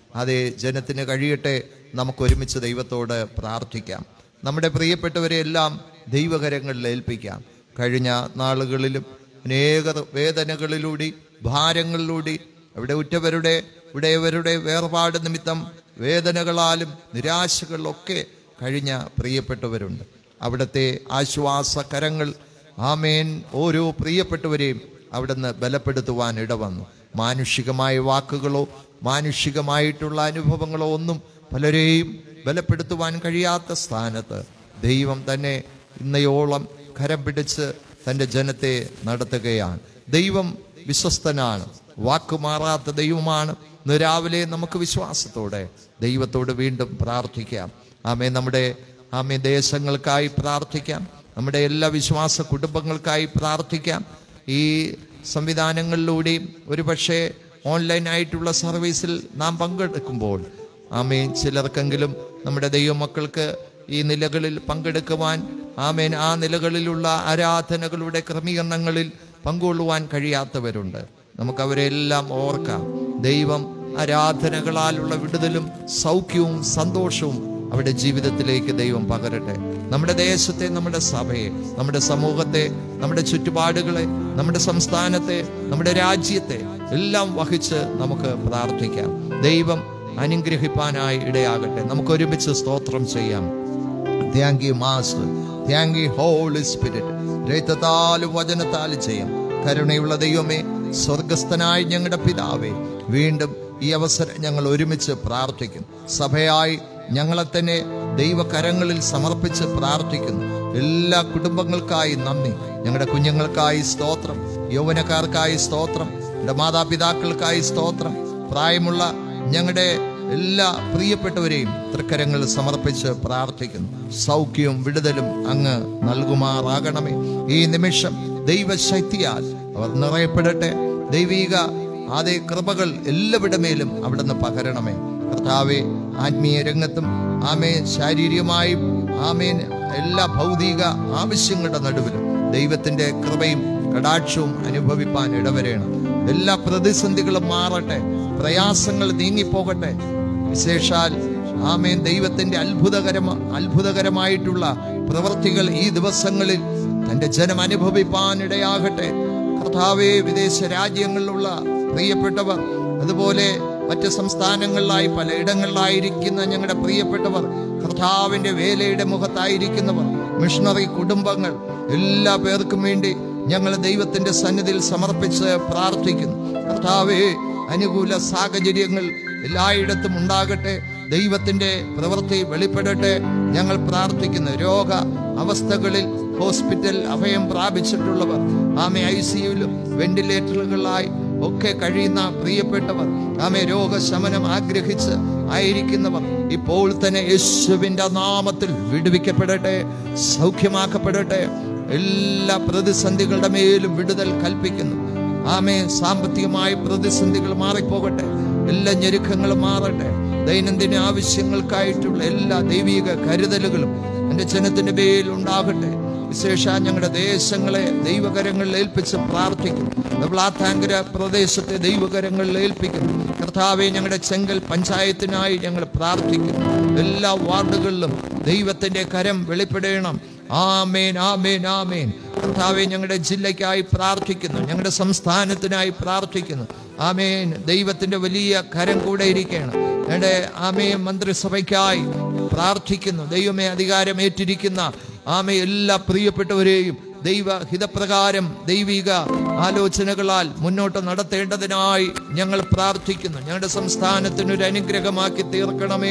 അതേ ജനത്തിന് കഴിയട്ടെ നമുക്ക് ഒരുമിച്ച് ദൈവത്തോട് പ്രാർത്ഥിക്കാം നമ്മുടെ പ്രിയപ്പെട്ടവരെ എല്ലാം ദൈവകരങ്ങളിൽ ഏൽപ്പിക്കാം കഴിഞ്ഞ നാളുകളിലും അനേക വേദനകളിലൂടെ ഭാരങ്ങളിലൂടെ അവിടെ ഉറ്റവരുടെ ഇവിടെയവരുടെ വേർപാട് നിമിത്തം വേദനകളാലും നിരാശകളിലൊക്കെ കഴിഞ്ഞ പ്രിയപ്പെട്ടവരുണ്ട് അവിടുത്തെ ആശ്വാസ കരങ്ങൾ ആമേൻ ഓരോ പ്രിയപ്പെട്ടവരെയും അവിടുന്ന് ബലപ്പെടുത്തുവാൻ ഇടവന്നു മാനുഷികമായ വാക്കുകളോ മാനുഷികമായിട്ടുള്ള അനുഭവങ്ങളോ ഒന്നും പലരെയും ബലപ്പെടുത്തുവാൻ കഴിയാത്ത സ്ഥാനത്ത് ദൈവം തന്നെ ഇന്നയോളം കരം പിടിച്ച് തൻ്റെ ജനത്തെ നടത്തുകയാണ് ദൈവം വിശ്വസ്തനാണ് വാക്കുമാറാത്ത ദൈവമാണ് ഇന്ന് രാവിലെ നമുക്ക് വിശ്വാസത്തോടെ ദൈവത്തോട് വീണ്ടും പ്രാർത്ഥിക്കാം ആമേ നമ്മുടെ ആമേ ദേശങ്ങൾക്കായി പ്രാർത്ഥിക്കാം നമ്മുടെ എല്ലാ വിശ്വാസ കുടുംബങ്ങൾക്കായി പ്രാർത്ഥിക്കാം ഈ സംവിധാനങ്ങളിലൂടെയും ഒരുപക്ഷെ ഓൺലൈനായിട്ടുള്ള സർവീസിൽ നാം പങ്കെടുക്കുമ്പോൾ ആമേൻ ചിലർക്കെങ്കിലും നമ്മുടെ ദൈവമക്കൾക്ക് ഈ നിലകളിൽ പങ്കെടുക്കുവാൻ ആമേൻ ആ നിലകളിലുള്ള ആരാധനകളുടെ ക്രമീകരണങ്ങളിൽ പങ്കുകൊള്ളുവാൻ കഴിയാത്തവരുണ്ട് നമുക്ക് അവരെല്ലാം ഓർക്കാം ദൈവം ആരാധനകളാലുള്ള വിടുതലും സൗഖ്യവും സന്തോഷവും അവരുടെ ജീവിതത്തിലേക്ക് ദൈവം പകരട്ടെ നമ്മുടെ ദേശത്തെ നമ്മുടെ സഭയെ നമ്മുടെ സമൂഹത്തെ നമ്മുടെ ചുറ്റുപാടുകളെ നമ്മുടെ സംസ്ഥാനത്തെ നമ്മുടെ രാജ്യത്തെ എല്ലാം വഹിച്ച് നമുക്ക് പ്രാർത്ഥിക്കാം ദൈവം അനുഗ്രഹിപ്പാനായി ഇടയാകട്ടെ നമുക്ക് ഒരുമിച്ച് സ്തോത്രം ചെയ്യാം thank you master thank you holy spirit രക്തത്താലും വചനത്താലും ചെയ്യാം കരുണയുള്ള ദൈവമേ സ്വർഗസ്ഥനായ ഞങ്ങളുടെ പിതാവേ വീണ്ടും ഈ അവസരം ഞങ്ങൾ ഒരുമിച്ച് പ്രാർത്ഥിക്കും സഭയായി ഞങ്ങളെ തന്നെ ദൈവകരങ്ങളിൽ സമർപ്പിച്ച് പ്രാർത്ഥിക്കുന്നു എല്ലാ കുടുംബങ്ങൾക്കായി നന്ദി ഞങ്ങളുടെ കുഞ്ഞുങ്ങൾക്കായി സ്തോത്രം യൗവനക്കാർക്കായി സ്തോത്രം ഞങ്ങളുടെ മാതാപിതാക്കൾക്കായി സ്തോത്രം പ്രായമുള്ള ഞങ്ങളുടെ എല്ലാ പ്രിയപ്പെട്ടവരെയും തൃക്കരങ്ങളിൽ സമർപ്പിച്ച് പ്രാർത്ഥിക്കുന്നു സൗഖ്യവും വിടുതലും അങ്ങ് നൽകുമാറാകണമേ ഈ നിമിഷം ദൈവശക്തിയാൽ അവർ നിറയപ്പെടട്ടെ ദൈവീക അതേ കൃപകൾ എല്ലാവരുടെ മേലും അവിടുന്ന് പകരണമേ കർത്താവെ ആത്മീയ രംഗത്തും ആമേൻ ശാരീരികമായും ആമേൻ എല്ലാ ഭൗതിക ആവശ്യങ്ങളുടെ നടുവിലും ദൈവത്തിന്റെ കൃപയും കടാക്ഷവും അനുഭവിപ്പാൻ ഇടവരേണം എല്ലാ പ്രതിസന്ധികളും മാറട്ടെ പ്രയാസങ്ങൾ നീങ്ങിപ്പോകട്ടെ വിശേഷാൽ ആമേൻ ദൈവത്തിന്റെ അത്ഭുതകരമ അത്ഭുതകരമായിട്ടുള്ള പ്രവൃത്തികൾ ഈ ദിവസങ്ങളിൽ തന്റെ ജനം അനുഭവിപ്പാൻ ഇടയാകട്ടെ കർത്താവെ വിദേശ രാജ്യങ്ങളിലുള്ള പ്രിയപ്പെട്ടവർ അതുപോലെ മറ്റ് സംസ്ഥാനങ്ങളിലായി പലയിടങ്ങളിലായിരിക്കുന്ന ഞങ്ങളുടെ പ്രിയപ്പെട്ടവർ കർത്താവിന്റെ വേലയുടെ മുഖത്തായിരിക്കുന്നവർ മിഷണറി കുടുംബങ്ങൾ എല്ലാ പേർക്കും വേണ്ടി ഞങ്ങൾ ദൈവത്തിന്റെ സന്നിധിയിൽ സമർപ്പിച്ച് പ്രാർത്ഥിക്കുന്നു കർത്താവെ അനുകൂല സാഹചര്യങ്ങൾ എല്ലായിടത്തും ഉണ്ടാകട്ടെ ദൈവത്തിന്റെ പ്രവൃത്തി വെളിപ്പെടട്ടെ ഞങ്ങൾ പ്രാർത്ഥിക്കുന്നു രോഗ അവസ്ഥകളിൽ ഹോസ്പിറ്റൽ അഭയം പ്രാപിച്ചിട്ടുള്ളവർ ആമെ ഐ സിയുലും വെന്റിലേറ്ററുകളായി ഒക്കെ കഴിയുന്ന പ്രിയപ്പെട്ടവർ ആമെ രോഗശമനം ആഗ്രഹിച്ച് ആയിരിക്കുന്നവർ ഇപ്പോൾ തന്നെ യേശുവിന്റെ നാമത്തിൽ വിടുവിക്കപ്പെടട്ടെ സൗഖ്യമാക്കപ്പെടട്ടെ എല്ലാ പ്രതിസന്ധികളുടെ മേലും വിടുതൽ കൽപ്പിക്കുന്നു ആമേ സാമ്പത്തികമായ പ്രതിസന്ധികൾ മാറിപ്പോകട്ടെ എല്ലാ ഞെരുക്കങ്ങളും മാറട്ടെ ദൈനംദിന ആവശ്യങ്ങൾക്കായിട്ടുള്ള എല്ലാ ദൈവിക കരുതലുകളും എൻ്റെ ജനത്തിന്റെ പേരിൽ ഉണ്ടാകട്ടെ വിശേഷ ഞങ്ങളുടെ ദേശങ്ങളെ ദൈവകരങ്ങളിൽ ഏൽപ്പിച്ച് പ്രാർത്ഥിക്കുന്നു വ്ളാത്താങ്കര പ്രദേശത്തെ ദൈവകരങ്ങളിൽ ഏൽപ്പിക്കുന്നു കർത്താവെ ഞങ്ങളുടെ ചെങ്കൽ പഞ്ചായത്തിനായി ഞങ്ങൾ പ്രാർത്ഥിക്കുന്നു എല്ലാ വാർഡുകളിലും ദൈവത്തിന്റെ കരം വെളിപ്പെടണം ആമേൻ ആമേൻ ആമേൻ കർത്താവെ ഞങ്ങളുടെ ജില്ലയ്ക്കായി പ്രാർത്ഥിക്കുന്നു ഞങ്ങളുടെ സംസ്ഥാനത്തിനായി പ്രാർത്ഥിക്കുന്നു ആമേൻ ദൈവത്തിന്റെ വലിയ കരം കൂടെ ഇരിക്കുകയാണ് ഞങ്ങളുടെ ആമേ മന്ത്രിസഭയ്ക്കായി പ്രാർത്ഥിക്കുന്നു ദൈവമേ അധികാരമേറ്റിരിക്കുന്ന ആമേ എല്ലാ പ്രിയപ്പെട്ടവരെയും ദൈവ ഹിതപ്രകാരം ദൈവിക ആലോചനകളാൽ മുന്നോട്ട് നടത്തേണ്ടതിനായി ഞങ്ങൾ പ്രാർത്ഥിക്കുന്നു ഞങ്ങളുടെ സംസ്ഥാനത്തിന് ഒരു അനുഗ്രഹമാക്കി തീർക്കണമേ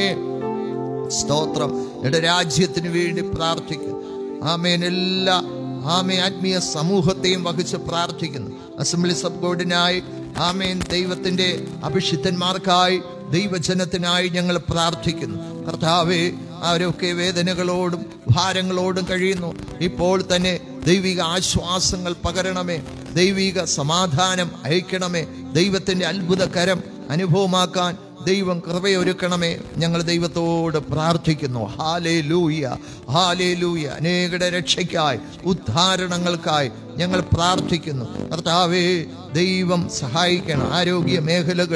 സ്തോത്രം എന്റെ രാജ്യത്തിന് വേണ്ടി പ്രാർത്ഥിക്കുന്നു ആമേൻ എല്ലാ ആമേ ആത്മീയ സമൂഹത്തെയും വഹിച്ച് പ്രാർത്ഥിക്കുന്നു അസംബ്ലി സബ് ബോർഡിനായി ആമേൻ ദൈവത്തിന്റെ അഭിഷിക്തന്മാർക്കായി ദൈവജനത്തിനായി ഞങ്ങൾ പ്രാർത്ഥിക്കുന്നു കർത്താവെ അവരൊക്കെ വേദനകളോടും ഭാരങ്ങളോടും കഴിയുന്നു ഇപ്പോൾ തന്നെ ദൈവിക ആശ്വാസങ്ങൾ പകരണമേ ദൈവിക സമാധാനം അയക്കണമേ ദൈവത്തിന്റെ അത്ഭുതകരം അനുഭവമാക്കാൻ ദൈവം കൃപയൊരുക്കണമേ ഞങ്ങൾ ദൈവത്തോട് പ്രാർത്ഥിക്കുന്നു ഹാലേ ലൂയ ഹാലേ ലൂയ അനേകരുടെ രക്ഷയ്ക്കായി ഉദ്ധാരണങ്ങൾക്കായി ഞങ്ങൾ പ്രാർത്ഥിക്കുന്നു കർത്താവേ ദൈവം സഹായിക്കണം ആരോഗ്യ മേഖലകളിൽ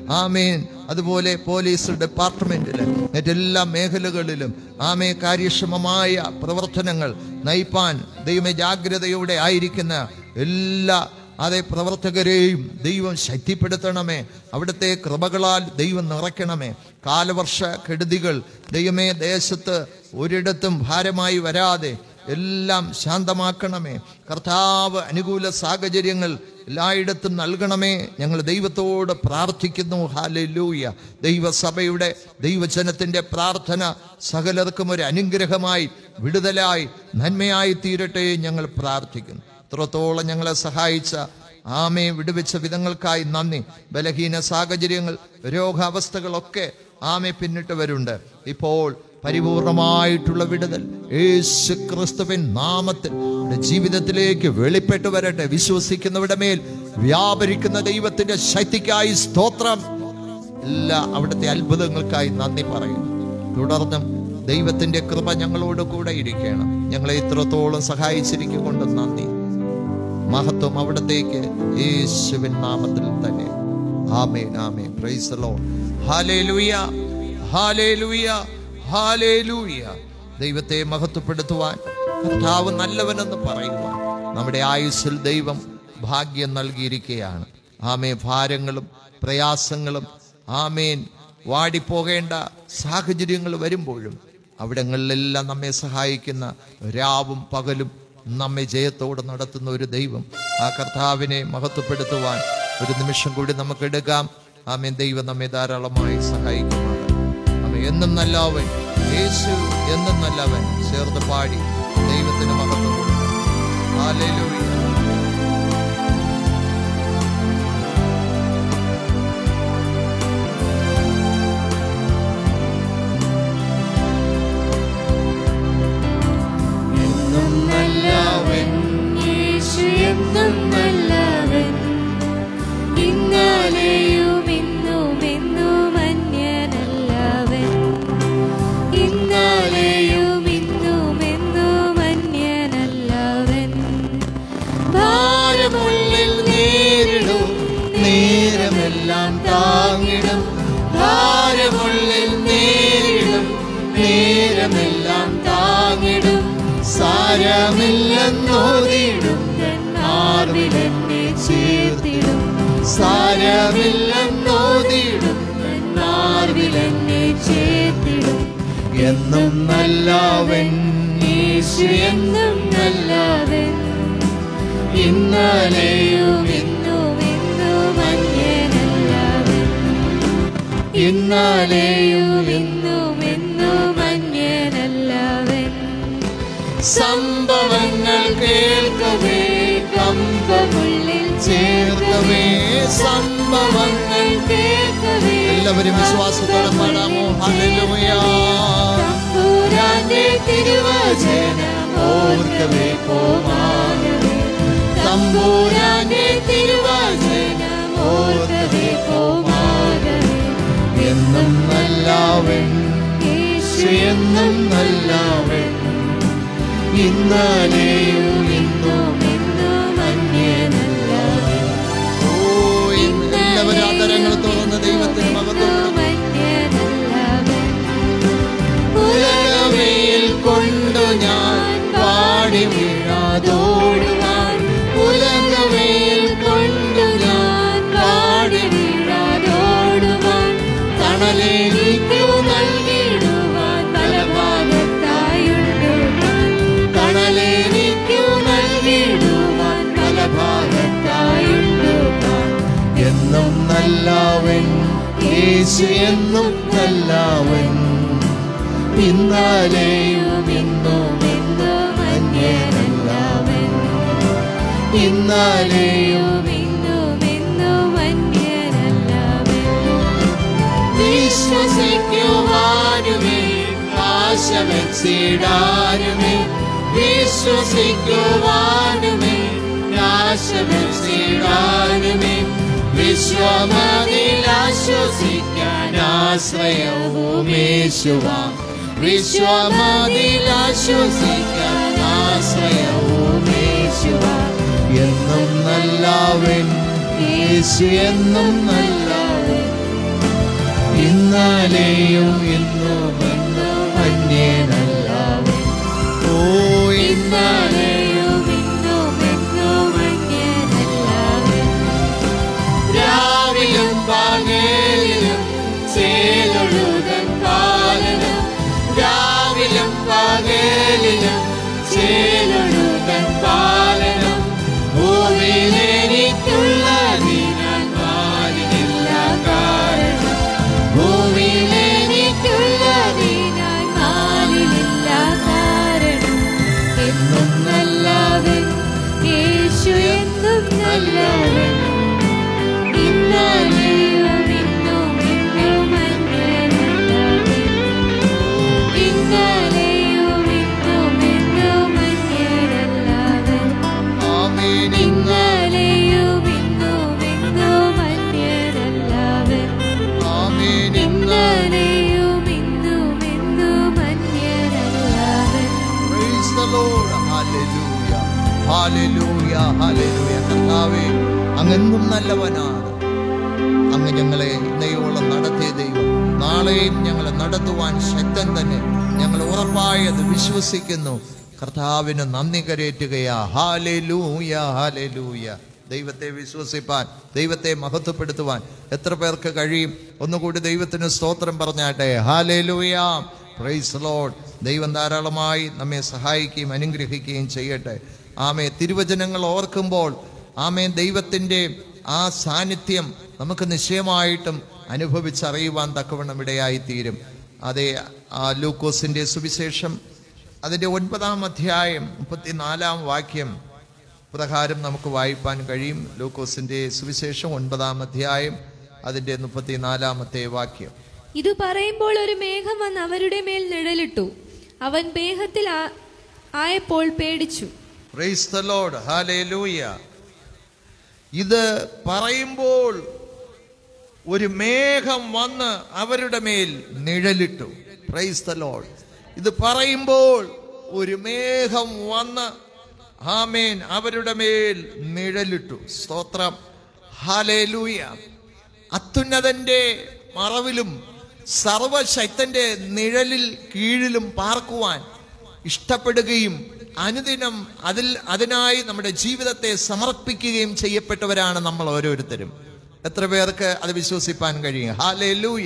ആമേൻ അതുപോലെ പോലീസ് ഡിപ്പാർട്ട്മെന്റില് മറ്റെല്ലാ മേഖലകളിലും ആമേ കാര്യക്ഷമമായ പ്രവർത്തനങ്ങൾ നയിപ്പാൻ ദൈവമേ ജാഗ്രതയോടെ ആയിരിക്കുന്ന എല്ലാ അതേ പ്രവർത്തകരെയും ദൈവം ശക്തിപ്പെടുത്തണമേ അവിടുത്തെ കൃപകളാൽ ദൈവം നിറയ്ക്കണമേ കാലവർഷ കെടുതികൾ ദൈവമേ ദേശത്ത് ഒരിടത്തും ഭാരമായി വരാതെ എല്ലാം ശാന്തമാക്കണമേ കർത്താവ് അനുകൂല സാഹചര്യങ്ങൾ എല്ലായിടത്തും നൽകണമേ ഞങ്ങൾ ദൈവത്തോട് പ്രാർത്ഥിക്കുന്നു ഹാലൂയ ദൈവസഭയുടെ ദൈവജനത്തിന്റെ പ്രാർത്ഥന സകലർക്കും ഒരു അനുഗ്രഹമായി വിടുതലായി നന്മയായി തീരട്ടെ ഞങ്ങൾ പ്രാർത്ഥിക്കുന്നു ഇത്രത്തോളം ഞങ്ങളെ സഹായിച്ച ആമയെ വിടുവിച്ച വിധങ്ങൾക്കായി നന്ദി ബലഹീന സാഹചര്യങ്ങൾ രോഗാവസ്ഥകളൊക്കെ ആമെ പിന്നിട്ടവരുണ്ട് ഇപ്പോൾ പരിപൂർണമായിട്ടുള്ള വിടുതൽ യേശു ക്രിസ്തുവിൻ നാമത്തിൽ നമ്മുടെ ജീവിതത്തിലേക്ക് വെളിപ്പെട്ടു വരട്ടെ വിശ്വസിക്കുന്നവരുടെ മേൽ വ്യാപരിക്കുന്ന ദൈവത്തിന്റെ ശക്തിക്കായി സ്തോത്രം എല്ലാ അവിടുത്തെ അത്ഭുതങ്ങൾക്കായി നന്ദി പറയുന്നു തുടർന്നും ദൈവത്തിന്റെ കൃപ ഞങ്ങളോട് കൂടെ ഇരിക്കണം ഞങ്ങളെ ഇത്രത്തോളം സഹായിച്ചിരിക്കൊണ്ട് നന്ദി മഹത്വം അവിടത്തേക്ക് യേശുവിൻ നാമത്തിൽ തന്നെ ആമേൻ ആമേൻ പ്രൈസ് ലോൺ ഹാലേലൂയ ഹാലേലൂയ ഹാലേലൂയ ദൈവത്തെ മഹത്വപ്പെടുത്തുവാൻ കർത്താവ് നല്ലവനെന്ന് പറയുവാൻ നമ്മുടെ ആയുസ്സിൽ ദൈവം ഭാഗ്യം നൽകിയിരിക്കുകയാണ് ആമേ ഭാരങ്ങളും പ്രയാസങ്ങളും ആമേൻ വാടിപ്പോകേണ്ട സാഹചര്യങ്ങൾ വരുമ്പോഴും അവിടങ്ങളിലെല്ലാം നമ്മെ സഹായിക്കുന്ന രാവും പകലും നമ്മെ ജയത്തോടെ നടത്തുന്ന ഒരു ദൈവം ആ കർത്താവിനെ മഹത്വപ്പെടുത്തുവാൻ ഒരു നിമിഷം കൂടി നമുക്ക് എടുക്കാം ആമേൻ ദൈവം നമ്മെ ധാരാളമായി സഹായിക്കുമാണ് ആമേ എന്നും നല്ലവൻ യേശു എന്നും നല്ലവൻ ചേർന്ന് പാടി ദൈവത്തിന് മഹത്വം കൊടുക്കാം ഹല്ലേലൂയ എന്നും നല്ലവൻ യേശു എന്നും നല്ലവൻ ഇന്നലെയും ഇന്നും എന്നും അന്യനല്ലവൻ ഇന്നലെയും ഇന്നും എന്നും അന്യനല്ലവൻ ഭാരമുള്ളിൽ നേരിടും നേരമെല്ലാം താങ്ങിടും ഭാരമുള്ളിൽ നേരിടും നേരമെല്ലാം താങ്ങിടും സാരമില്ലെന്നോതിടും മാർവിലെന്നെ ചേർത്തിടും സാരമില്ലെന്നോതിടും മാർവിലെന്നെ ചേർത്തിടും എന്നും നല്ലവൻ യേശു എന്നും നല്ലവൻ ഇന്നലെയും ഇന്നും എന്നും അന്യനല്ലവൻ ഇന്നലെയും ഇന്നും എന്നും അന്യനല്ലവൻ സംഭവങ്ങൾ കേൾക്കവേ കമ്പമുള്ളിൽ ചേർക്കവേ സംഭവങ്ങൾ കേൾക്കവേ എല്ലാവരും വിശ്വാസത്തോടെ പാടാമോ ഹല്ലേലൂയ തമ്പുരാന്റെ തിരുവചനം ഓർക്കവേ പോമാകവേ തമ്പുരാന്റെ തിരുവചനം ഓർക്കവേ പോമാകവേ എന്നും നല്ലവൻ യേശു എന്നും നല്ലവൻ ഇന്നലെയും ഇന്നും എന്നും അന്യനല്ലവൻ ഓ ഇന്ന് എല്ലാവരും ആദരങ്ങൾ തുറന്ന് ദൈവത്തിന് മകത്വം ഉലകവയിൽ കൊണ്ടു ഞാൻ പാടി വീഴാതോടുവാൻ ഉലകവയിൽ കൊണ്ടു ഞാൻ പാടി വീഴാതോടുവാൻ തണലെനിക്കു നൽകിടുവാൻ തലഭാഗത്തായുണ്ട് തണലെനിക്കു നൽകിടുവാൻ തലഭാഗത്തായുണ്ട് എന്നും നല്ലവൻ യേശു എന്നും നല്ലവൻ ഇന്നലെയും ഇന്നും എന്നും അന്യനല്ലവൻ ഇന്നലെയും എന്നും എന്നും അന്യനല്ലവൻ വിശ്വസിക്കുവാനുമേ ആശ വെച്ചിടാനുമേ വിശ്വസിക്കുവാനുമേ ആശ വെച്ചിടാനുമേ വിശ്വമതിൽ ആശ്വസിക്കാൻ ആശ്രയവുമേശുവാ വിശ്വമതിൽ ആശ്വസിക്കാൻ ആശ്രയവുമേശുവാ എന്നും നല്ലവൻ യേശു എന്നും നല്ലവൻ ഇന്നലെയും ഇന്നും എന്നും അന്യനല്ലാവൻ ഓ ഇന്നലെ ഇന്നലെയും ഇന്നും എന്നും അന്യനല്ലാവൻ രാവിലും പകലിലും ചേലൊഴുകൻ പാലനം രാവിലും പകലിലും ചേലൊഴുകൻ പാലനം ഭൂമിയിലെനിക്കുള്ള ഞാൻ മാലിനില്ല കാരണം ഭൂമിയിലെനിക്കുള്ളതിനായി നാലിലില്ല കാരണം എന്നും നല്ലവൻ യേശു എന്നും നല്ലവൻ ഇന്നലെയും ഇന്നും എന്നും അന്യനല്ലവൻ ഇന്നലെയും ഇന്നും എന്നും അന്യനല്ലവൻ ആമേൻ ഇന്ന് ഇന്നലെയും ഇന്നും എന്നും അന്യനല്ലവൻ ആമേൻ ഇന്ന് ഇന്നലെയും ഇന്നും എന്നും അന്യനല്ലവൻ Praise the Lord. Hallelujah. Hallelujah. Hallelujah. കർത്താവേ അങ്ങെന്നും നല്ലവനാണ് അങ്ങ് ഞങ്ങളെ ഇന്നയോളം നടത്തിയ ദൈവം നാളെയും ഞങ്ങളെ നടത്തുവാൻ ശക്തൻ തന്നെ ഞങ്ങൾ ഉറപ്പായത് വിശ്വസിക്കുന്നു കർത്താവിന് നന്ദി കരേറ്റുകയാ ഹാലലൂയ ഹാലലൂയ ദൈവത്തെ വിശ്വസിപ്പാൻ ദൈവത്തെ മഹത്വപ്പെടുത്തുവാൻ എത്ര പേർക്ക് കഴിയും ഒന്നുകൂടി ദൈവത്തിന് സ്തോത്രം പറഞ്ഞാട്ടെ ഹാലലൂയ പ്രൈസ് ലോഡ് ദൈവം ധാരാളമായി നമ്മെ സഹായിക്കുകയും അനുഗ്രഹിക്കുകയും ചെയ്യട്ടെ ആമേ തിരുവചനങ്ങൾ ഓർക്കുമ്പോൾ ആമേ ദൈവത്തിൻ്റെ ആ സാന്നിധ്യം നമുക്ക് നിശ്ചയമായിട്ടും അനുഭവിച്ചറിയുവാൻ തക്കവണ്ണം ഇടയായി തീരും അതേ ആ ലൂക്കോസിൻ്റെ സുവിശേഷം അതിൻ്റെ ഒൻപതാം അധ്യായം മുപ്പത്തിനാലാം വാക്യം പ്രകാരം നമുക്ക് വായിപ്പാൻ കഴിയും ലൂക്കോസിൻ്റെ സുവിശേഷം ഒൻപതാം അധ്യായം അതിൻ്റെ മുപ്പത്തിനാലാമത്തെ വാക്യം ഇത് പറയുമ്പോൾ ഒരു മേഘം വന്ന് അവരുടെ മേൽ നിഴലിട്ടു അവൻ മേഘത്തിൽ ആ- ആയപ്പോൾ പേടിച്ചു പ്രൈസ് ദ ലോർഡ് ഹാലേലൂയ ഇത് പറയുമ്പോൾ ഒരു മേഘം വന്ന് അവരുടെ മേൽ നിഴലിട്ടു പ്രൈസ് ദ ലോർഡ് ഇത് പറയുമ്പോൾ ഒരു മേഘം വന്ന് ആമേൻ അവരുടെ മേൽ നിഴലിട്ടു സ്തോത്രം ഹാലേലൂയ അത്യുന്നതന്റെ മറവിലും സർവശക്തന്റെ നിഴലിൽ കീഴിലും പാർക്കുവാൻ ഇഷ്ടപ്പെടുകയും അനുദിനം അതിൽ അതിനായി നമ്മുടെ ജീവിതത്തെ സമർപ്പിക്കുകയും ചെയ്യപ്പെട്ടവരാണ് നമ്മൾ ഓരോരുത്തരും എത്ര പേർക്ക് അത് വിശ്വസിപ്പാൻ കഴിയും ഹാലേ ലൂയ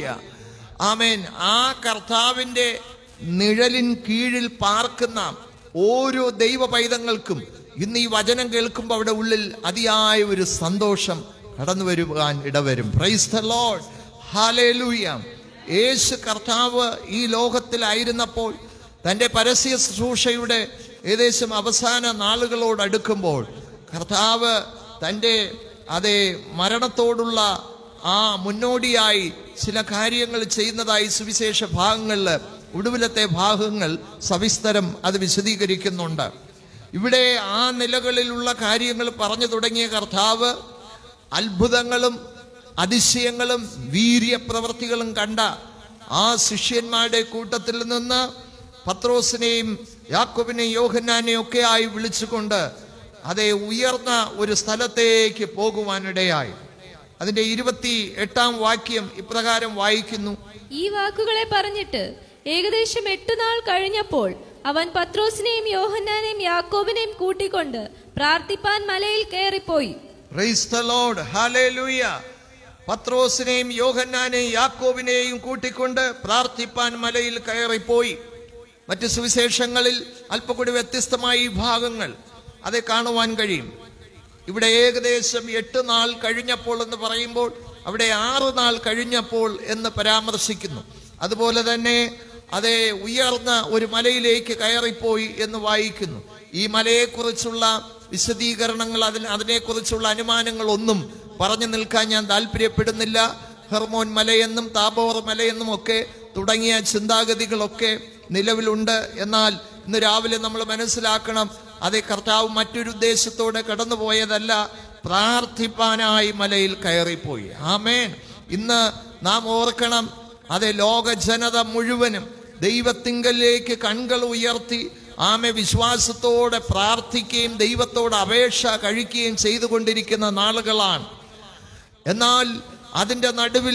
ആമേൻ ആ കർത്താവിന്റെ നിഴലിൻ കീഴിൽ പാർക്കുന്ന ഓരോ ദൈവ പൈതങ്ങൾക്കും ഇന്ന് ഈ വചനം കേൾക്കുമ്പോൾ അവിടെ ഉള്ളിൽ അതിയായ ഒരു സന്തോഷം കടന്നു വരുവാൻ ഇടവരും പ്രൈസ് ദ ലോർഡ് ഹാലേലൂയ യേശു കർത്താവ് ഈ ലോകത്തിലായിരുന്നപ്പോൾ തൻ്റെ പരസ്യ ശുശ്രൂഷയുടെ ഏകദേശം അവസാന നാളുകളോട് അടുക്കുമ്പോൾ കർത്താവ് തൻ്റെ അതേ മരണത്തോടുള്ള ആ മുന്നോടിയായി ചില കാര്യങ്ങൾ ചെയ്യുന്നതായി സുവിശേഷ ഭാഗങ്ങളിൽ ഒടുവിലത്തെ ഭാഗങ്ങൾ സവിസ്തരം അത് വിശദീകരിക്കുന്നുണ്ട് ഇവിടെ ആ നിലകളിലുള്ള കാര്യങ്ങൾ പറഞ്ഞു തുടങ്ങിയ കർത്താവ് അത്ഭുതങ്ങളും അതിശയങ്ങളും വീര്യപ്രവർത്തികളും കണ്ട ആ ശിഷ്യന്മാരുടെ കൂട്ടത്തിൽ നിന്ന് പത്രോസിനെയും യാക്കോബിനെയും യോഹന്നാനെയും ഒക്കെ ആയി വിളിച്ചുകൊണ്ട് അതേ ഉയർന്ന ഒരു സ്ഥലത്തേക്ക് പോകുവാനിടയായി അതിന്റെ ഇരുപത്തി എട്ടാം വാക്യം ഇപ്രകാരം വായിക്കുന്നു ഈ വാക്കുകളെ പറഞ്ഞിട്ട് ഏകദേശം എട്ട് നാൾ കഴിഞ്ഞപ്പോൾ അവൻ പത്രോസിനെയും യോഹന്നാനെയും യാക്കോബിനെയും കൂട്ടിക്കൊണ്ട് പ്രാർത്ഥിപ്പാൻ മലയിൽ കയറിപ്പോയി Praise the Lord. Hallelujah. പത്രോസിനെയും യോഹന്നാനെയും യാക്കോബിനെയും കൂട്ടിക്കൊണ്ട് പ്രാർത്ഥിപ്പാൻ മലയിൽ കയറിപ്പോയി മറ്റ് സുവിശേഷങ്ങളിൽ അല്പം കൂടി വ്യത്യസ്തമായ ഈ ഭാഗങ്ങൾ അത് കാണുവാൻ കഴിയും ഇവിടെ ഏകദേശം എട്ട് നാൾ കഴിഞ്ഞപ്പോൾ എന്ന് പറയുമ്പോൾ അവിടെ ആറ് നാൾ കഴിഞ്ഞപ്പോൾ എന്ന് പരാമർശിക്കുന്നു അതുപോലെ തന്നെ അതേ ഉയർന്ന ഒരു മലയിലേക്ക് കയറിപ്പോയി എന്ന് വായിക്കുന്നു ഈ മലയെക്കുറിച്ചുള്ള വിശദീകരണങ്ങൾ അതിന് അതിനെക്കുറിച്ചുള്ള അനുമാനങ്ങളൊന്നും പറഞ്ഞു നിൽക്കാൻ ഞാൻ താല്പര്യപ്പെടുന്നില്ല ഹെർമോൻ മലയെന്നും താബോർ മലയെന്നും ഒക്കെ തുടങ്ങിയ ചിന്താഗതികളൊക്കെ നിലവിലുണ്ട് എന്നാൽ ഇന്ന് രാവിലെ നമ്മൾ മനസ്സിലാക്കണം അതേ കർത്താവ് മറ്റൊരു ഉദ്ദേശത്തോടെ കടന്നുപോയതല്ല പ്രാർത്ഥിപ്പാനായി മലയിൽ കയറിപ്പോയി ആമേൻ ഇന്ന് നാം ഓർക്കണം അതെ ലോക ജനത മുഴുവനും ദൈവത്തിങ്കലേക്ക് കൺകൾ ഉയർത്തി ആമെ വിശ്വാസത്തോടെ പ്രാർത്ഥിക്കുകയും ദൈവത്തോട് അപേക്ഷ കഴിക്കുകയും ചെയ്തുകൊണ്ടിരിക്കുന്ന നാളുകളാണ് എന്നാൽ അതിൻ്റെ നടുവിൽ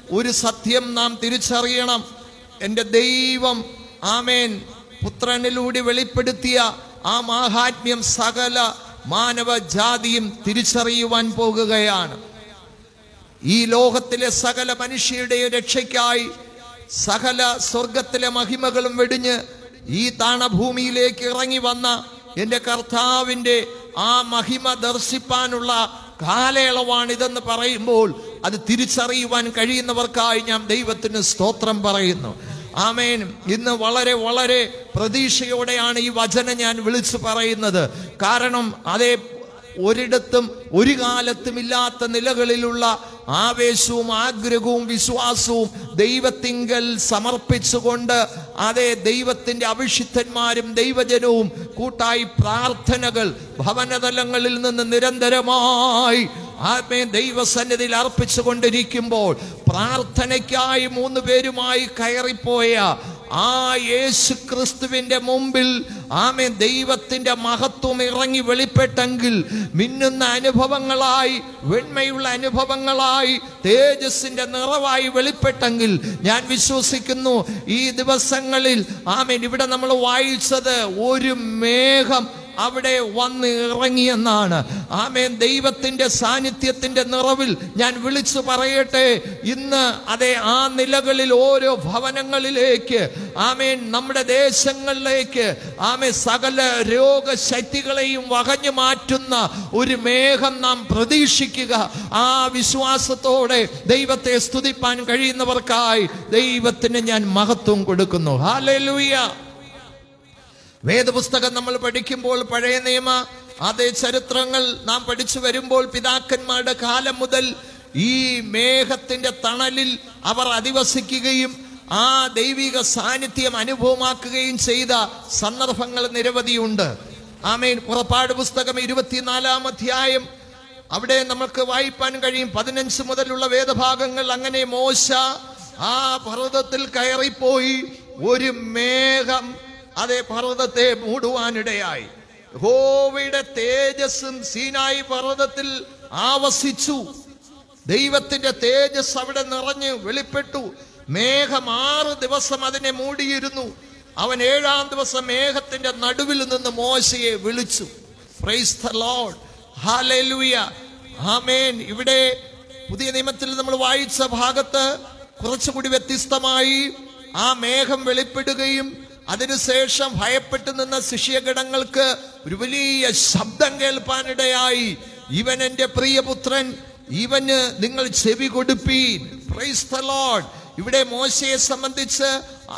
ഒരു സത്യം നാം തിരിച്ചറിയണം എൻ്റെ ദൈവം ആമേൻ പുത്രനിലൂടെ വെളിപ്പെടുത്തിയ ആ മാഹാത്മ്യം സകല മാനവജാതിയും തിരിച്ചറിയുവാൻ പോകുകയാണ് ഈ ലോകത്തിലെ സകല മനുഷ്യരുടെ രക്ഷയ്ക്കായി സകല സ്വർഗത്തിലെ മഹിമകളും വെടിഞ്ഞ് ഈ താണഭൂമിയിലേക്ക് ഇറങ്ങി വന്ന എൻ്റെ കർത്താവിൻ്റെ ആ മഹിമ ദർശിപ്പാനുള്ള കാലയളവാണിതെന്ന് പറയുമ്പോൾ അത് തിരിച്ചറിയുവാൻ കഴിയുന്നവർക്കായി ഞാൻ ദൈവത്തിന് സ്തോത്രം പറയുന്നു ആമേൻ ഇന്ന് വളരെ വളരെ പ്രതീക്ഷയോടെയാണ് ഈ വചനം ഞാൻ വിളിച്ചു പറയുന്നത് കാരണം അതേ ഒരിടത്തും ഒരു കാലത്തും ഇല്ലാത്ത നിലകളിലുള്ള ആവേശവും ആഗ്രഹവും വിശ്വാസവും ദൈവത്തിങ്കൽ സമർപ്പിച്ചുകൊണ്ട് അതേ ദൈവത്തിന്റെ അഭിഷിക്തന്മാരും ദൈവജനവും കൂട്ടായി പ്രാർത്ഥനകൾ ഭവനതലങ്ങളിൽ നിന്ന് നിരന്തരമായി ആത്മീയ ദൈവസന്നിധിയിൽ അർപ്പിച്ചുകൊണ്ടിരിക്കുമ്പോൾ പ്രാർത്ഥനയ്ക്കായി മൂന്ന് പേരുമായി കയറിപ്പോയ ആ യേശു ക്രിസ്തുവിന്റെ മുമ്പിൽ ആമേ ദൈവത്തിന്റെ മഹത്വം ഇറങ്ങി വെളിപ്പെട്ടെങ്കിൽ മിന്നുന്ന അനുഭവങ്ങളായി വെണ്മയുള്ള അനുഭവങ്ങളായി തേജസ്സിന്റെ നിറവായി വെളിപ്പെട്ടെങ്കിൽ ഞാൻ വിശ്വസിക്കുന്നു ഈ ദിവസങ്ങളിൽ ആമേൻ ഇവിടെ നമ്മൾ വായിച്ചത് ഒരു മേഘം അവിടെ വന്ന് ഇറങ്ങിയെന്നാണ് ആമേൻ ദൈവത്തിന്റെ സാന്നിധ്യത്തിന്റെ നിറവിൽ ഞാൻ വിളിച്ചു പറയട്ടെ ഇന്ന് അതെ ആ നിലകളിൽ ഓരോ ഭവനങ്ങളിലേക്ക് ആമേൻ നമ്മുടെ ദേശങ്ങളിലേക്ക് ആമേ സകല രോഗശക്തികളെയും വകഞ്ഞു മാറ്റുന്ന ഒരു മേഘം നാം പ്രതീക്ഷിക്കുക ആ വിശ്വാസത്തോടെ ദൈവത്തെ സ്തുതിപ്പാൻ കഴിയുന്നവർക്കായി ദൈവത്തിന് ഞാൻ മഹത്വം കൊടുക്കുന്നു ഹാലൂയ വേദപുസ്തകം നമ്മൾ പഠിക്കുമ്പോൾ പഴയ നിയമ അതേ ചരിത്രങ്ങൾ നാം പഠിച്ചു വരുമ്പോൾ പിതാക്കന്മാരുടെ കാലം മുതൽ ഈ മേഘത്തിന്റെ തണലിൽ അവർ അധിവസിക്കുകയും ആ ദൈവിക സാന്നിധ്യം അനുഭവമാക്കുകയും ചെയ്ത സന്ദർഭങ്ങൾ നിരവധിയുണ്ട് ആമേൻ പുറപ്പാട് പുസ്തകം ഇരുപത്തിനാലാം അധ്യായം അവിടെ നമുക്ക് വായിപ്പാൻ കഴിയും പതിനഞ്ച് മുതലുള്ള വേദഭാഗങ്ങൾ അങ്ങനെ മോശ ആ പർവ്വതത്തിൽ കയറിപ്പോയി ഒരു മേഘം അതേ പർവ്വതത്തെ മൂടുവാനിടയായി ഹോവയുടെ തേജസ്സും സീനായി പർവ്വതത്തിൽ ആവസിച്ചു ദൈവത്തിന്റെ തേജസ് അവിടെ നിറഞ്ഞ് വെളിപ്പെട്ടു മേഘം ആറ് ദിവസം അതിനെ മൂടിയിരുന്നു അവൻ ഏഴാം ദിവസം മേഘത്തിന്റെ നടുവിൽ നിന്ന് മോശയെ വിളിച്ചു പ്രൈസ് ദ ലോർഡ് ഹാലൂയ ആമേൻ ഇവിടെ പുതിയ നിയമത്തിൽ നമ്മൾ വായിച്ച ഭാഗത്ത് കുറച്ചുകൂടി വ്യത്യസ്തമായി ആ മേഘം വെളിപ്പെടുകയും അതിനുശേഷം ഭയപ്പെട്ടു നിന്ന ശിഷ്യഗണങ്ങൾക്ക് ഒരു വലിയ ശബ്ദം കേൾപ്പാനിടയായി ഇവൻ എന്റെ പ്രിയപുത്രൻ ഇവന് നിങ്ങൾ ചെവി കൊടുപ്പീൻ പ്രൈസ് ദ ലോർഡ് ഇവിടെ മോശയെ സംബന്ധിച്ച്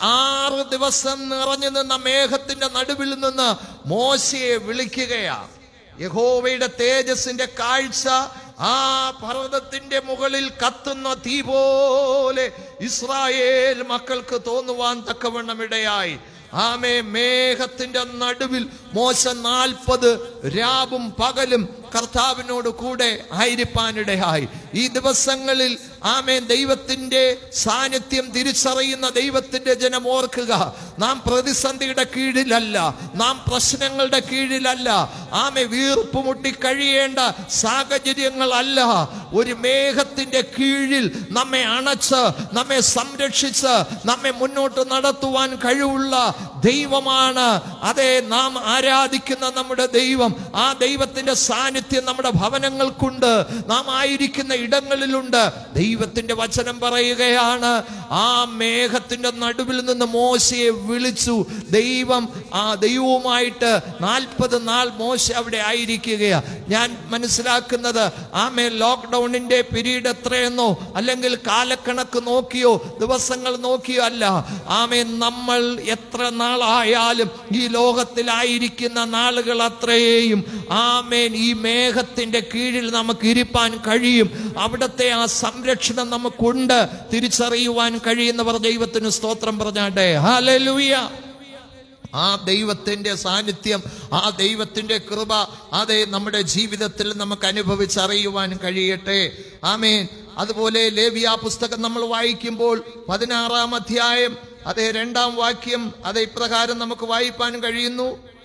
ആറ് ദിവസം നിറഞ്ഞു നിന്ന മേഘത്തിന്റെ നടുവിൽ നിന്ന് മോശയെ വിളിക്കുകയാണ് യഹോവയുടെ തേജസ്സിന്റെ കാഴ്ച ആ പർവ്വതത്തിന്റെ മുകളിൽ കത്തുന്ന തീ പോലെ ഇസ്രായേൽ മക്കൾക്ക് തോന്നുവാൻ തക്കവണ്ണം ഇടയായി ആമേ മേഘത്തിന്റെ നടുവിൽ മോശ നാൽപ്പത് രാവും പകലും കർത്താവിനോട് കൂടെ ആയിരിക്കാനിടയായി ഈ ദിവസങ്ങളിൽ ആമേ ദൈവത്തിന്റെ സാന്നിധ്യം തിരിച്ചറിയുന്ന ദൈവത്തിന്റെ ജനം ഓർക്കുക നാം പ്രതിസന്ധിയുടെ കീഴിലല്ല നാം പ്രശ്നങ്ങളുടെ കീഴിലല്ല ആമെ വീർപ്പ് മുട്ടി കഴിയേണ്ട സാഹചര്യങ്ങളല്ല ഒരു മേഘത്തിന്റെ കീഴിൽ നമ്മെ അണച്ച് നമ്മെ സംരക്ഷിച്ച് നമ്മെ മുന്നോട്ട് നടത്തുവാൻ കഴിവുള്ള ദൈവമാണ് അതെ നാം ആരാധിക്കുന്ന നമ്മുടെ ദൈവം ആ ദൈവത്തിന്റെ സാന്നിധ്യം നമ്മുടെ ഭവനങ്ങൾക്കുണ്ട് നാം ആയിരിക്കുന്ന ഇടങ്ങളിലുണ്ട് ദൈവത്തിന്റെ വചനം പറയുകയാണ് ആ മേഘത്തിന്റെ നടുവിൽ നിന്ന് മോശയെ വിളിച്ചു ദൈവം ആ ദൈവവുമായിട്ട് നാൽപ്പത് നാൾ മോശ അവിടെ ആയിരിക്കുകയാ ഞാൻ മനസ്സിലാക്കുന്നത് ആമേ ലോക്ക്ഡൌണിന്റെ പീരീഡ് എത്രയെന്നോ അല്ലെങ്കിൽ കാലക്കണക്ക് നോക്കിയോ ദിവസങ്ങൾ നോക്കിയോ അല്ല ആമേ നമ്മൾ എത്ര നാളായാലും ഈ ലോകത്തിലായിരിക്കുന്ന നാളുകൾ അത്രയും ആമേൻ ഈ മേഘത്തിന്റെ കീഴിൽ നമുക്ക് ഇരിപ്പാൻ കഴിയും അവിടുത്തെ ആ സംരക്ഷണം നമുക്കുണ്ട് തിരിച്ചറിയുവാൻ കഴിയുന്നവർ ദൈവത്തിന് സ്തോത്രം പറഞ്ഞാട്ടെ ഹാലലൂയ ആ ദൈവത്തിന്റെ സാന്നിധ്യം ആ ദൈവത്തിന്റെ കൃപ അതെ നമ്മുടെ ജീവിതത്തിൽ നമുക്ക് അനുഭവിച്ചറിയുവാൻ കഴിയട്ടെ ആമേൻ അതുപോലെ ലേവിയ പുസ്തകം നമ്മൾ വായിക്കുമ്പോൾ പതിനാറാം അധ്യായം അതെ രണ്ടാം വാക്യം അതെ ഇപ്രകാരം നമുക്ക് വായിപ്പാൻ കഴിയുന്നു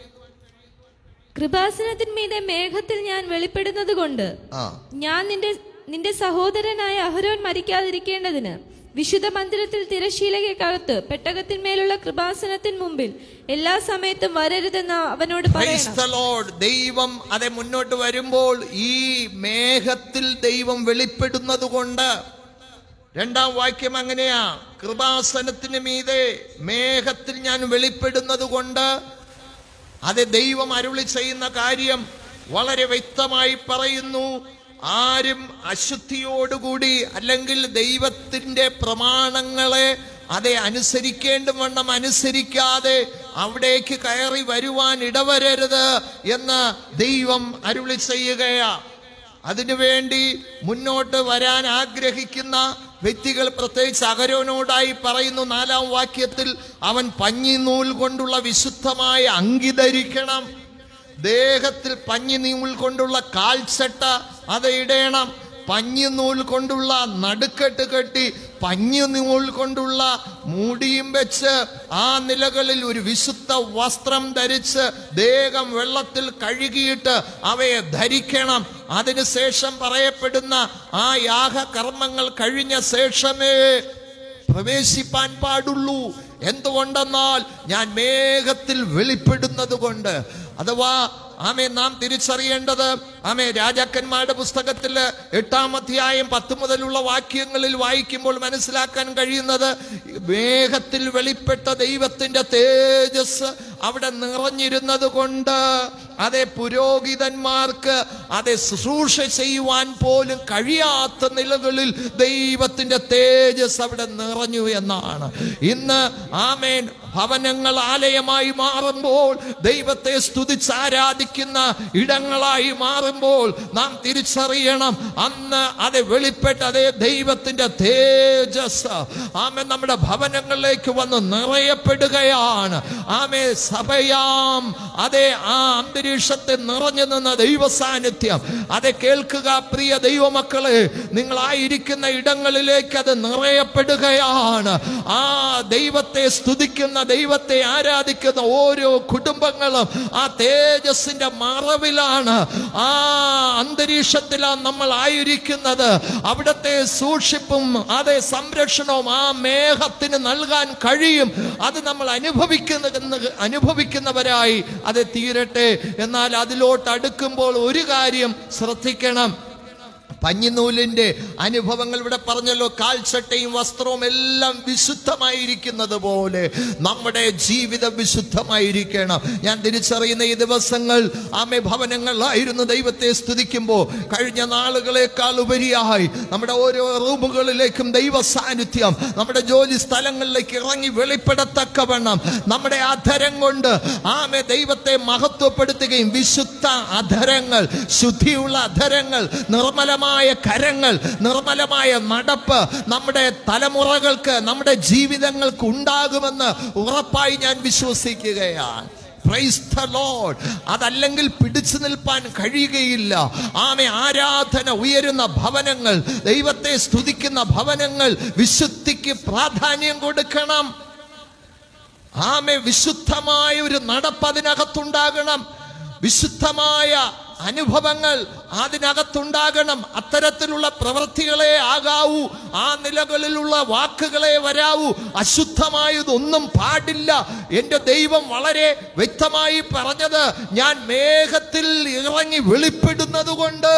കൃപാസനത്തിന്മീതെ മേഘത്തിൽ ഞാൻ വെളിപ്പെടുന്നത് കൊണ്ട് ആ ഞാൻ നിന്റെ നിന്റെ സഹോദരനായ അഹരോൻ മരിക്കാതിരിക്കേണ്ടതിന് വിശുദ്ധ മന്ദിരത്തിൽ തിരശീലകത്ത് പെട്ടകത്തിന്മേലുള്ള കൃപാസനത്തിന് മുമ്പിൽ എല്ലാ സമയത്തും വരരുതെന്ന് അവനോട് Praise പറയണം the Lord. ദൈവം അതെ മുന്നോട്ട് വരുമ്പോൾ ഈ മേഘത്തിൽ ദൈവം വെളിപ്പെടുന്നത് കൊണ്ട് രണ്ടാം വാക്യം അങ്ങനെയാ കൃപാസനത്തിന് മീതെ മേഘത്തിൽ ഞാൻ വെളിപ്പെടുന്നത് കൊണ്ട് അത് ദൈവം അരുളി ചെയ്യുന്ന കാര്യം വളരെ വ്യക്തമായി പറയുന്നു ആരും അശുദ്ധിയോടുകൂടി അല്ലെങ്കിൽ ദൈവത്തിന്റെ പ്രമാണങ്ങളെ അതെ അനുസരിക്കേണ്ടും വണ്ണം അനുസരിക്കാതെ അവിടേക്ക് കയറി വരുവാൻ ഇടവരരുത് എന്ന് ദൈവം അരുളി ചെയ്യുകയാ അതിനുവേണ്ടി മുന്നോട്ട് വരാൻ ആഗ്രഹിക്കുന്ന വ്യക്തികൾ പ്രത്യേകിച്ച് അകരോനോടായി പറയുന്നു നാലാം വാക്യത്തിൽ അവൻ പഞ്ഞിനൂൽ കൊണ്ടുള്ള വിശുദ്ധമായ അങ്കി ധരിക്കണം ദേഹത്തിൽ പഞ്ഞിനൂൽ കൊണ്ടുള്ള കാൽച്ചട്ട അത് ഇടേണം പഞ്ഞിനൂൽ കൊണ്ടുള്ള നടുക്കെട്ട് കെട്ടി പഞ്ഞിനൂൽ കൊണ്ടുള്ള മൂടിയും വെച്ച് ആ നിലകളിൽ ഒരു വിശുദ്ധ വസ്ത്രം ധരിച്ച് ദേഹം വെള്ളത്തിൽ കഴുകിയിട്ട് അവയെ ധരിക്കണം അതിനുശേഷം പറയപ്പെടുന്ന ആ യാഗകർമ്മങ്ങൾ കഴിഞ്ഞ ശേഷമേ പ്രവേശിപ്പാൻ പാടുള്ളൂ എന്തുകൊണ്ടെന്നാൽ ഞാൻ മേഘത്തിൽ വെളിപ്പെടുന്നത് കൊണ്ട് അഥവാ ആമേ നാം തിരിച്ചറിയേണ്ടത് ആമേ രാജാക്കന്മാരുടെ പുസ്തകത്തിൽ എട്ടാം അധ്യായം പത്ത് മുതലുള്ള വാക്യങ്ങളിൽ വായിക്കുമ്പോൾ മനസ്സിലാക്കാൻ കഴിയുന്നത് മേഘത്തിൽ വെളിപ്പെട്ട ദൈവത്തിന്റെ തേജസ് അവിടെ നിറഞ്ഞിരുന്നത് കൊണ്ട് അതെ പുരോഹിതന്മാർക്ക് അതെ ശുശ്രൂഷ ചെയ്യുവാൻ പോലും കഴിയാത്ത നിലകളിൽ ദൈവത്തിന്റെ തേജസ് അവിടെ നിറഞ്ഞു എന്നാണ് ഇന്ന് ആമേൻ ഭവനങ്ങൾ ആലയമായി മാറുമ്പോൾ ദൈവത്തെ സ്തുതിച്ച് ആരാധിക്കുന്ന ഇടങ്ങളായി മാറുമ്പോൾ നാം തിരിച്ചറിയണം അന്ന് അത് വെളിപ്പെട്ട അതേ ദൈവത്തിന്റെ തേജസ് ആമേ നമ്മുടെ ഭവനങ്ങളിലേക്ക് വന്ന് നിറയപ്പെടുകയാണ് ആമേ സഭയാം അതെ ആ അന്തരീക്ഷത്തെ നിറഞ്ഞു നിന്ന ദൈവ സാന്നിധ്യം അതെ കേൾക്കുക പ്രിയ ദൈവമക്കളെ നിങ്ങളായിരിക്കുന്ന ഇടങ്ങളിലേക്ക് അത് നിറയപ്പെടുകയാണ് ആ ദൈവത്തെ സ്തുതിക്കുന്ന ദൈവത്തെ ആരാധിക്കുന്ന ഓരോ കുടുംബങ്ങളും ആ തേജസ്സിന്റെ മറവിലാണ് ആ അന്തരീക്ഷത്തിലാണ് നമ്മൾ ആയിരിക്കുന്നത് അവിടുത്തെ സൂക്ഷിപ്പും അതെ സംരക്ഷണവും ആ മേഘത്തിന് നൽകാൻ കഴിയും അത് നമ്മൾ അനുഭവിക്കുന്ന അനുഭവിക്കുന്നവരായി അത് തീരട്ടെ എന്നാൽ അതിലോട്ട് അടുക്കുമ്പോൾ ഒരു കാര്യം ശ്രദ്ധിക്കണം പഞ്ഞിനൂലിന്റെ അനുഭവങ്ങൾ ഇവിടെ പറഞ്ഞല്ലോ കാൽച്ചട്ടയും വസ്ത്രവും എല്ലാം വിശുദ്ധമായിരിക്കുന്നത് പോലെ നമ്മുടെ ജീവിതം വിശുദ്ധമായിരിക്കണം ഞാൻ തിരിച്ചറിയുന്ന ഈ ദിവസങ്ങൾ ആമെ ഭവനങ്ങളിലായിരുന്നു ദൈവത്തെ സ്തുതിക്കുമ്പോൾ കഴിഞ്ഞ നാളുകളെക്കാൾ ഉപരിയായി നമ്മുടെ ഓരോ റൂമുകളിലേക്കും ദൈവ സാന്നിധ്യം നമ്മുടെ ജോലി സ്ഥലങ്ങളിലേക്ക് ഇറങ്ങി വെളിപ്പെടത്തക്കവണ്ണം നമ്മുടെ അധരം കൊണ്ട് ആമെ ദൈവത്തെ മഹത്വപ്പെടുത്തുകയും വിശുദ്ധ അധരങ്ങൾ ശുദ്ധിയുള്ള അധരങ്ങൾ നിർമ്മലമായ കരങ്ങൾ നിർമ്മലമായ നടപ്പ് നമ്മുടെ തലമുറകൾക്ക് നമ്മുടെ ജീവിതങ്ങൾക്ക് ഉണ്ടാകുമെന്ന് ഉറപ്പായി ഞാൻ വിശ്വസിക്കുകയാണ് Praise the Lord. അതല്ലെങ്കിൽ പിടിച്ചു നിൽപ്പാൻ കഴിയുകയില്ല ആമെ ആരാധന ഉയരുന്ന ഭവനങ്ങൾ ദൈവത്തെ സ്തുതിക്കുന്ന ഭവനങ്ങൾ വിശുദ്ധിക്ക് പ്രാധാന്യം കൊടുക്കണം ആമെ വിശുദ്ധമായ ഒരു നടപ്പ് അതിനകത്തുണ്ടാകണം വിശുദ്ധമായ അനുഭവങ്ങൾ അതിനകത്തുണ്ടാകണം അത്തരത്തിലുള്ള പ്രവൃത്തികളെ ആകാവൂ ആ നിലകളിലുള്ള വാക്കുകളെ വരാവൂ അശുദ്ധമായതൊന്നും പാടില്ല എൻ്റെ ദൈവം വളരെ വ്യക്തമായി പറഞ്ഞത് ഞാൻ മേഘത്തിൽ ഇറങ്ങി വെളിപ്പെടുന്നത് കൊണ്ട്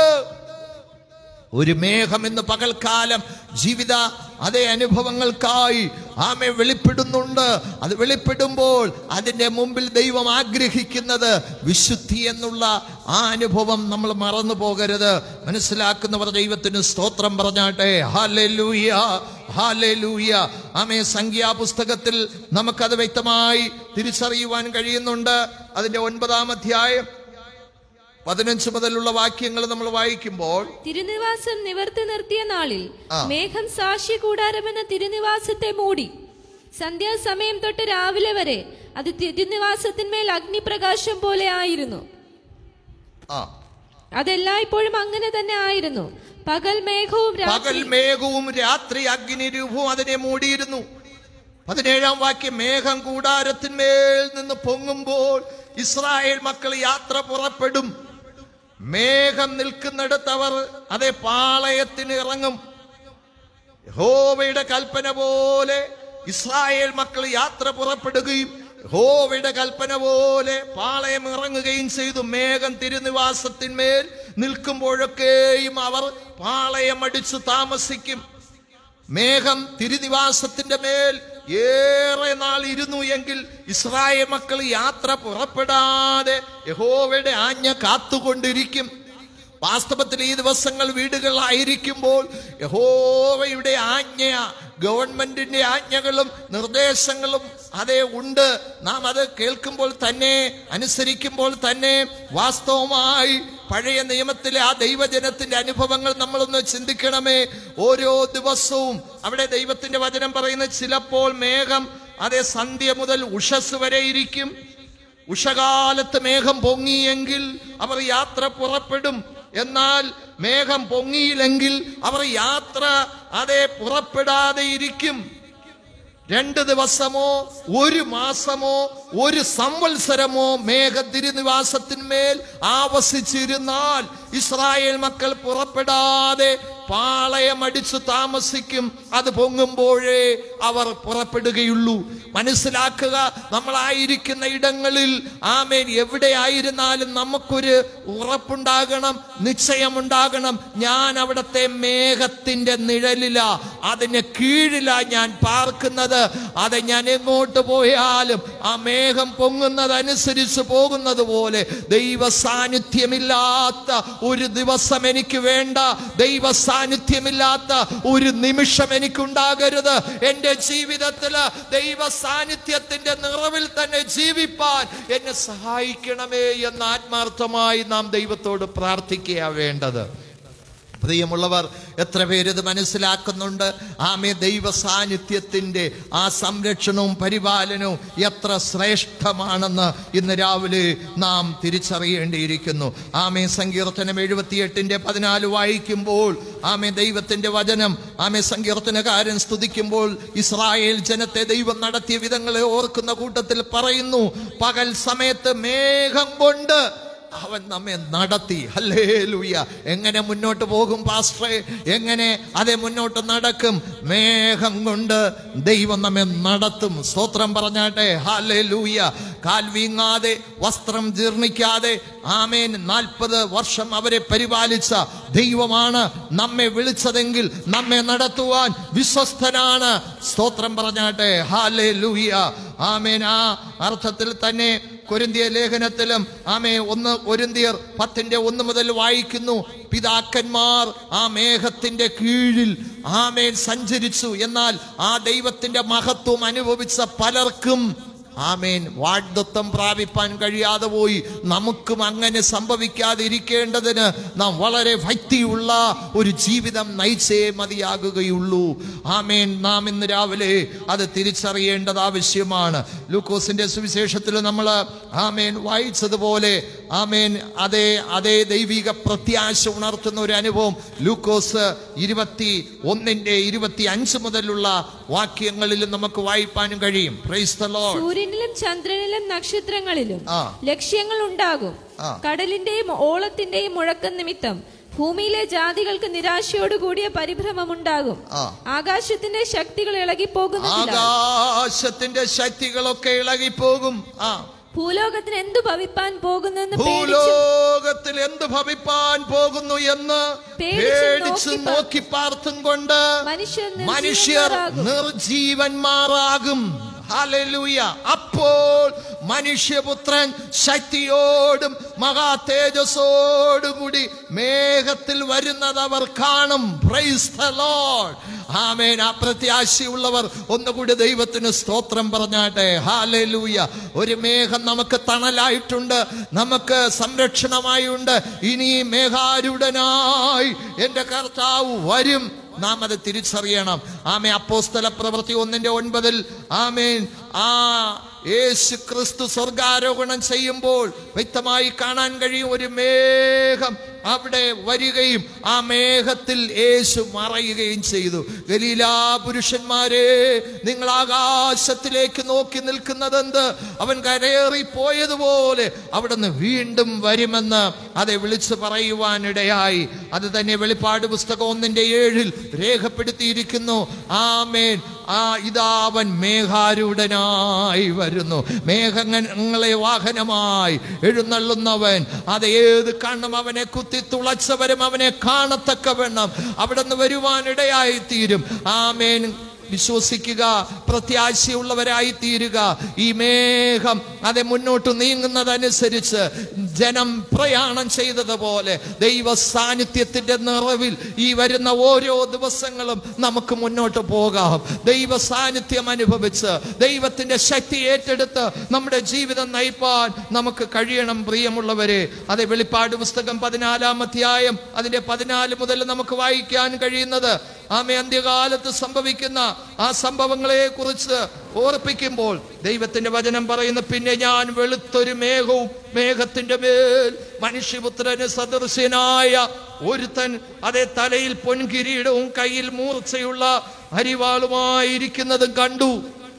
ഒരു മേഘം ഇന്ന് പകൽക്കാലം ജീവിത അതേ അനുഭവങ്ങൾക്കായി ആമെ വെളിപ്പെടുന്നുണ്ട് അത് വെളിപ്പെടുമ്പോൾ അതിൻ്റെ മുമ്പിൽ ദൈവം ആഗ്രഹിക്കുന്നത് വിശുദ്ധി എന്നുള്ള ആ അനുഭവം നമ്മൾ മറന്നു പോകരുത് മനസ്സിലാക്കുന്നവർ ദൈവത്തിന് സ്തോത്രം പറഞ്ഞാട്ടെ ഹാലൂയ ഹാലൂയ ആമേ സംഖ്യാപുസ്തകത്തിൽ നമുക്കത് വ്യക്തമായി തിരിച്ചറിയുവാൻ കഴിയുന്നുണ്ട് അതിൻ്റെ ഒൻപതാം അധ്യായം പതിനഞ്ച് മുതലുള്ള വാക്യങ്ങൾ നമ്മൾ വായിക്കുമ്പോൾ തിരുനിവാസം നിവർത്തി നിർത്തിയ നാളിൽ ആ. മേഘം സാക്ഷി കൂടാരമെന്ന തിരുനിവാസത്തെ മൂടി സന്ധ്യാസമയം തൊട്ട് രാവിലെ വരെ അത് തിരുനിവാസത്തിന്മേൽ അഗ്നിപ്രകാശം പോലെ ആയിരുന്നു ആ അതെല്ലായ്പ്പോഴും അങ്ങനെ തന്നെ ആയിരുന്നു പകൽ മേഘവും പകൽ രാത്രി മേഘവും രാത്രി അഗ്നിരൂപവും അതിനെ മൂടിയിരുന്നു പതിനേഴാം വാക്യം മേഘം കൂടാരത്തിന്മേൽ നിന്ന് പൊങ്ങുമ്പോൾ ഇസ്രായേൽ മക്കൾ യാത്ര പുറപ്പെടും മേഘം നിൽക്കുന്നിടത്ത് അവർ അതേ പാളയത്തിന് ഇറങ്ങും യഹോവയുടെ കൽപ്പന പോലെ ഇസ്രായേൽ മക്കൾ യാത്ര പുറപ്പെടുകയും യഹോവയുടെ കൽപ്പന പോലെ പാളയം ഇറങ്ങുകയും ചെയ്തു മേഘം തിരുനിവാസത്തിന്മേൽ നിൽക്കുമ്പോഴൊക്കെയും അവർ പാളയം അടിച്ചു താമസിക്കും മേഘം തിരുനിവാസത്തിന്റെ മേൽ ഏറെ നാൾ ഇരുന്നു എങ്കിൽ ഇസ്രായേൽ മക്കൾ യാത്ര പുറപ്പെടാതെ യഹോവയുടെ ആജ്ഞ കാത്തുകൊണ്ടിരിക്കും വാസ്തവത്തിൽ ഈ ദിവസങ്ങൾ വീടുകളായിരിക്കുമ്പോൾ യഹോവയുടെ ആജ്ഞ ഗവൺമെന്റിന്റെ ആജ്ഞകളും നിർദ്ദേശങ്ങളും അതേ ഉണ്ട് നാം അത് കേൾക്കുമ്പോൾ തന്നെ അനുസരിക്കുമ്പോൾ തന്നെ വാസ്തവമായി പഴയ നിയമത്തിലെ ആ ദൈവജനത്തിന്റെ അനുഭവങ്ങൾ നമ്മളൊന്ന് ചിന്തിക്കണമേ ഓരോ ദിവസവും അവിടെ ദൈവത്തിന്റെ വചനം പറയുന്നത് ചിലപ്പോൾ മേഘം അതേ സന്ധ്യ മുതൽ ഉഷസ് വരെ ഇരിക്കും ഉഷകാലത്ത് മേഘം പൊങ്ങിയെങ്കിൽ അവർ യാത്ര പുറപ്പെടും എന്നാൽ മേഘം പൊങ്ങിയില്ലെങ്കിൽ അവർ യാത്ര അതേ പുറപ്പെടാതെ ഇരിക്കും രണ്ട് ദിവസമോ ഒരു മാസമോ ഒരു സംവത്സരമോ മേഘ തിരുനിവാസത്തിന്മേൽ ആവസിച്ചിരുന്നാൽ ഇസ്രായേൽ മക്കൾ പുറപ്പെടാതെ പാളയമടിച്ചു താമസിക്കും അത് പൊങ്ങുമ്പോഴേ അവർ പുറപ്പെടുകയുള്ളൂ മനസ്സിലാക്കുക നമ്മളായിരിക്കുന്ന ഇടങ്ങളിൽ ആമേൻ എവിടെയായിരുന്നാലും നമുക്കൊരു ഉറപ്പുണ്ടാകണം നിശ്ചയമുണ്ടാകണം ഞാൻ അവിടത്തെ മേഘത്തിന്റെ നിഴലില അതിന് കീഴില ഞാൻ പാർക്കുന്നത് അത് ഞാൻ എങ്ങോട്ട് പോയാലും ആ മേഘം പൊങ്ങുന്നതനുസരിച്ച് പോകുന്നത് പോലെ ദൈവ സാന്നിധ്യമില്ലാത്ത ഒരു ദിവസം എനിക്ക് വേണ്ട ദൈവ സാന്നിധ്യമില്ലാത്ത ഒരു നിമിഷം എനിക്കുണ്ടാകരുത് എൻ്റെ ജീവിതത്തില് ദൈവ സാന്നിധ്യത്തിന്റെ നിറവിൽ തന്നെ ജീവിപ്പാൻ എന്നെ സഹായിക്കണമേ എന്ന് ആത്മാർത്ഥമായി നാം ദൈവത്തോട് പ്രാർത്ഥിക്കുക വേണ്ടത് പ്രിയമുള്ളവർ എത്ര പേര് ഇത് മനസ്സിലാക്കുന്നുണ്ട് ആമേ ദൈവ സാന്നിധ്യത്തിൻ്റെ ആ സംരക്ഷണവും പരിപാലനവും എത്ര ശ്രേഷ്ഠമാണെന്ന് ഇന്ന് രാവിലെ നാം തിരിച്ചറിയേണ്ടിയിരിക്കുന്നു ആമേ സങ്കീർത്തനം എഴുപത്തിയെട്ടിൻ്റെ പതിനാല് വായിക്കുമ്പോൾ ആമേ ദൈവത്തിൻ്റെ വചനം ആമേ സങ്കീർത്തനകാരൻ സ്തുതിക്കുമ്പോൾ ഇസ്രായേൽ ജനത്തെ ദൈവം നടത്തിയ വിധങ്ങളെ ഓർക്കുന്ന കൂട്ടത്തിൽ പറയുന്നു പകൽ സമയത്ത് മേഘം കൊണ്ട് അവൻ നമ്മെ നടത്തി ഹല്ലേ ലൂയ എങ്ങനെ മുന്നോട്ട് പോകും പാസ്റ്ററെ എങ്ങനെ അതെ മുന്നോട്ട് നടക്കും മേഘം കൊണ്ട് ദൈവം നമ്മെ നടത്തും സ്തോത്രം പറഞ്ഞാട്ടെ ഹല്ലേ ലൂയ കാൽ വീങ്ങാതെ വസ്ത്രം ജീർണിക്കാതെ ആമേൻ നാൽപ്പത് വർഷം അവരെ പരിപാലിച്ച ദൈവമാണ് നമ്മെ വിളിച്ചതെങ്കിൽ നമ്മെ നടത്തുവാൻ വിശ്വസ്തനാണ് സ്തോത്രം പറഞ്ഞാട്ടെ ഹാലേ ലൂയ ആമേൻ ആ അർത്ഥത്തിൽ തന്നെ കൊരിന്തിയ ലേഖനത്തിലും ആമേ ഒന്ന് കൊരിന്തിയർ പത്തിന്റെ ഒന്ന് മുതൽ വായിക്കുന്നു പിതാക്കന്മാർ ആ മേഘത്തിന്റെ കീഴിൽ ആമേൻ സഞ്ചരിച്ചു എന്നാൽ ആ ദൈവത്തിന്റെ മഹത്വം അനുഭവിച്ച പലർക്കും ആമേൻ വാഗ്ദത്വം പ്രാപിപ്പാൻ കഴിയാതെ പോയി നമുക്കും അങ്ങനെ സംഭവിക്കാതിരിക്കേണ്ടതിന് നാം വളരെ ഭക്തിയുള്ള ഒരു ജീവിതം നയിച്ചേ മതിയാകുകയുള്ളൂ ആമേൻ നാം ഇന്ന് രാവിലെ അത് തിരിച്ചറിയേണ്ടത് ആവശ്യമാണ് ലൂക്കോസിന്റെ സുവിശേഷത്തിൽ നമ്മൾ ആമേൻ വായിച്ചതുപോലെ ആമേൻ അതേ അതേ ദൈവിക പ്രത്യാശ ഉണർത്തുന്ന ഒരു അനുഭവം ലൂക്കോസ് ഇരുപത്തി ഒന്നിന്റെ ഇരുപത്തി അഞ്ച് മുതലുള്ള വാക്യങ്ങളിൽ നമുക്ക് വായിപ്പാനും കഴിയും പ്രൈസ് ദ ലോർഡ് സൂര്യനിലും ചന്ദ്രനിലും നക്ഷത്രങ്ങളിലും ആ. ലക്ഷ്യങ്ങൾ ഉണ്ടാകും ആ. കടലിന്റെയും ഓളത്തിന്റെയും മുഴക്കം നിമിത്തം ഭൂമിയിലെ ജാതികൾക്ക് നിരാശയോടുകൂടിയ പരിഭ്രമമുണ്ടാകും ആ. ആകാശത്തിന്റെ ശക്തികൾ ഇളകിപ്പോകുന്നതിനാൽ ആകാശത്തിന്റെ ശക്തികളൊക്കെ ഇളകിപ്പോകും ആ ഭൂലോകത്തിന് എന്തു ഭവിപ്പാൻ പോകുന്നെന്ന് പേടിച്ചു ഭൂലോകത്തിൽ എന്ത് ഭവിപ്പാൻ പോകുന്നു എന്ന് പേടിച്ച് പേടിച്ച് നോക്കി നോക്കി പാർത്തും കൊണ്ട് മനുഷ്യർ മനുഷ്യർ നിർജീവന്മാരാകും. നിർജീവന്മാരാകും ഹല്ലേലൂയ അപ്പോൾ മനുഷ്യപുത്രൻ ശക്തിയോടും മഹാ തേജസ്സോടും കൂടി മേഘത്തിൽ വരുന്നത് അവർ കാണും പ്രൈസ് ദ ലോർഡ് ആമേൻ ആ പ്രത്യാശയുള്ളവർ ഒന്നുകൂടി ദൈവത്തിന് സ്തോത്രം പറഞ്ഞാട്ടെ ഹാലൂയ ഒരു മേഘം നമുക്ക് തണലായിട്ടുണ്ട് നമുക്ക് സംരക്ഷണമായുണ്ട് ഇനി മേഘാരുടനായി എൻ്റെ കർത്താവ് വരും നാം അത് തിരിച്ചറിയണം ആമേ അപ്പോസ്തല പ്രവൃത്തി ഒന്നിന്റെ ഒൻപതിൽ ആമേൻ ആ യേശു ക്രിസ്തു സ്വർഗാരോഹണം ചെയ്യുമ്പോൾ വ്യക്തമായി കാണാൻ കഴിയും ഒരു മേഘം അവിടെ വരികയും ആ മേഘത്തിൽ യേശു മറയുകയും ചെയ്തു ഗലീലാ പുരുഷന്മാരെ നിങ്ങൾ ആകാശത്തിലേക്ക് നോക്കി നിൽക്കുന്നതെന്ത് അവൻ കരയേറി പോയതുപോലെ അവിടുന്ന് വീണ്ടും വരുമെന്ന് അതെ വിളിച്ചു പറയുവാനിടയായി അത് തന്നെ വെളിപ്പാട് പുസ്തകം ഒന്നിന്റെ ഏഴിൽ രേഖപ്പെടുത്തിയിരിക്കുന്നു ആമേൻ ആ ഇതാ അവൻ മേഘാരൂഢനായി വരുന്നു മേഘങ്ങളെ വാഹനമായി എഴുന്നള്ളുന്നവൻ അത് ഏത് കണ്ണും അവനെ കുത്തി തുളച്ചവരും അവനെ കാണത്തക്കവണ്ണം അവിടെ നിന്ന് വരുവാനിടയായി തീരും ആമേൻ വിശ്വസിക്കുക പ്രത്യാശയുള്ളവരായി തീരുക ഈ മേഘം അതെ മുന്നോട്ട് നീങ്ങുന്നതനുസരിച്ച് ജനം പ്രയാണം ചെയ്തതുപോലെ ദൈവ സാന്നിധ്യത്തിന്റെ നിറവിൽ ഈ വരുന്ന ഓരോ ദിവസങ്ങളും നമുക്ക് മുന്നോട്ട് പോകാം ദൈവ സാന്നിധ്യം അനുഭവിച്ച് ദൈവത്തിന്റെ ശക്തി ഏറ്റെടുത്ത് നമ്മുടെ ജീവിതം നയിപ്പാൻ നമുക്ക് കഴിയണം പ്രിയമുള്ളവരെ അതെ വെളിപ്പാട് പുസ്തകം പതിനാലാം അധ്യായം അതിന്റെ പതിനാല് മുതൽ നമുക്ക് വായിക്കാൻ കഴിയുന്നത് ആമെ അന്ത്യകാലത്ത് സംഭവിക്കുന്ന ആ സംഭവങ്ങളെ കുറിച്ച് ഓർപ്പിക്കുമ്പോൾ ദൈവത്തിന്റെ വചനം പറയുന്നു പിന്നെ ഞാൻ വെളുത്തൊരു മേഘവും മേഘത്തിന്റെ മേൽ മനുഷ്യപുത്രന് സദൃശ്യനായ ഒരുത്തൻ അതേ തലയിൽ പൊൻകിരീടവും കയ്യിൽ മൂർച്ചയുള്ള അരിവാളുമായിരിക്കുന്നതും കണ്ടു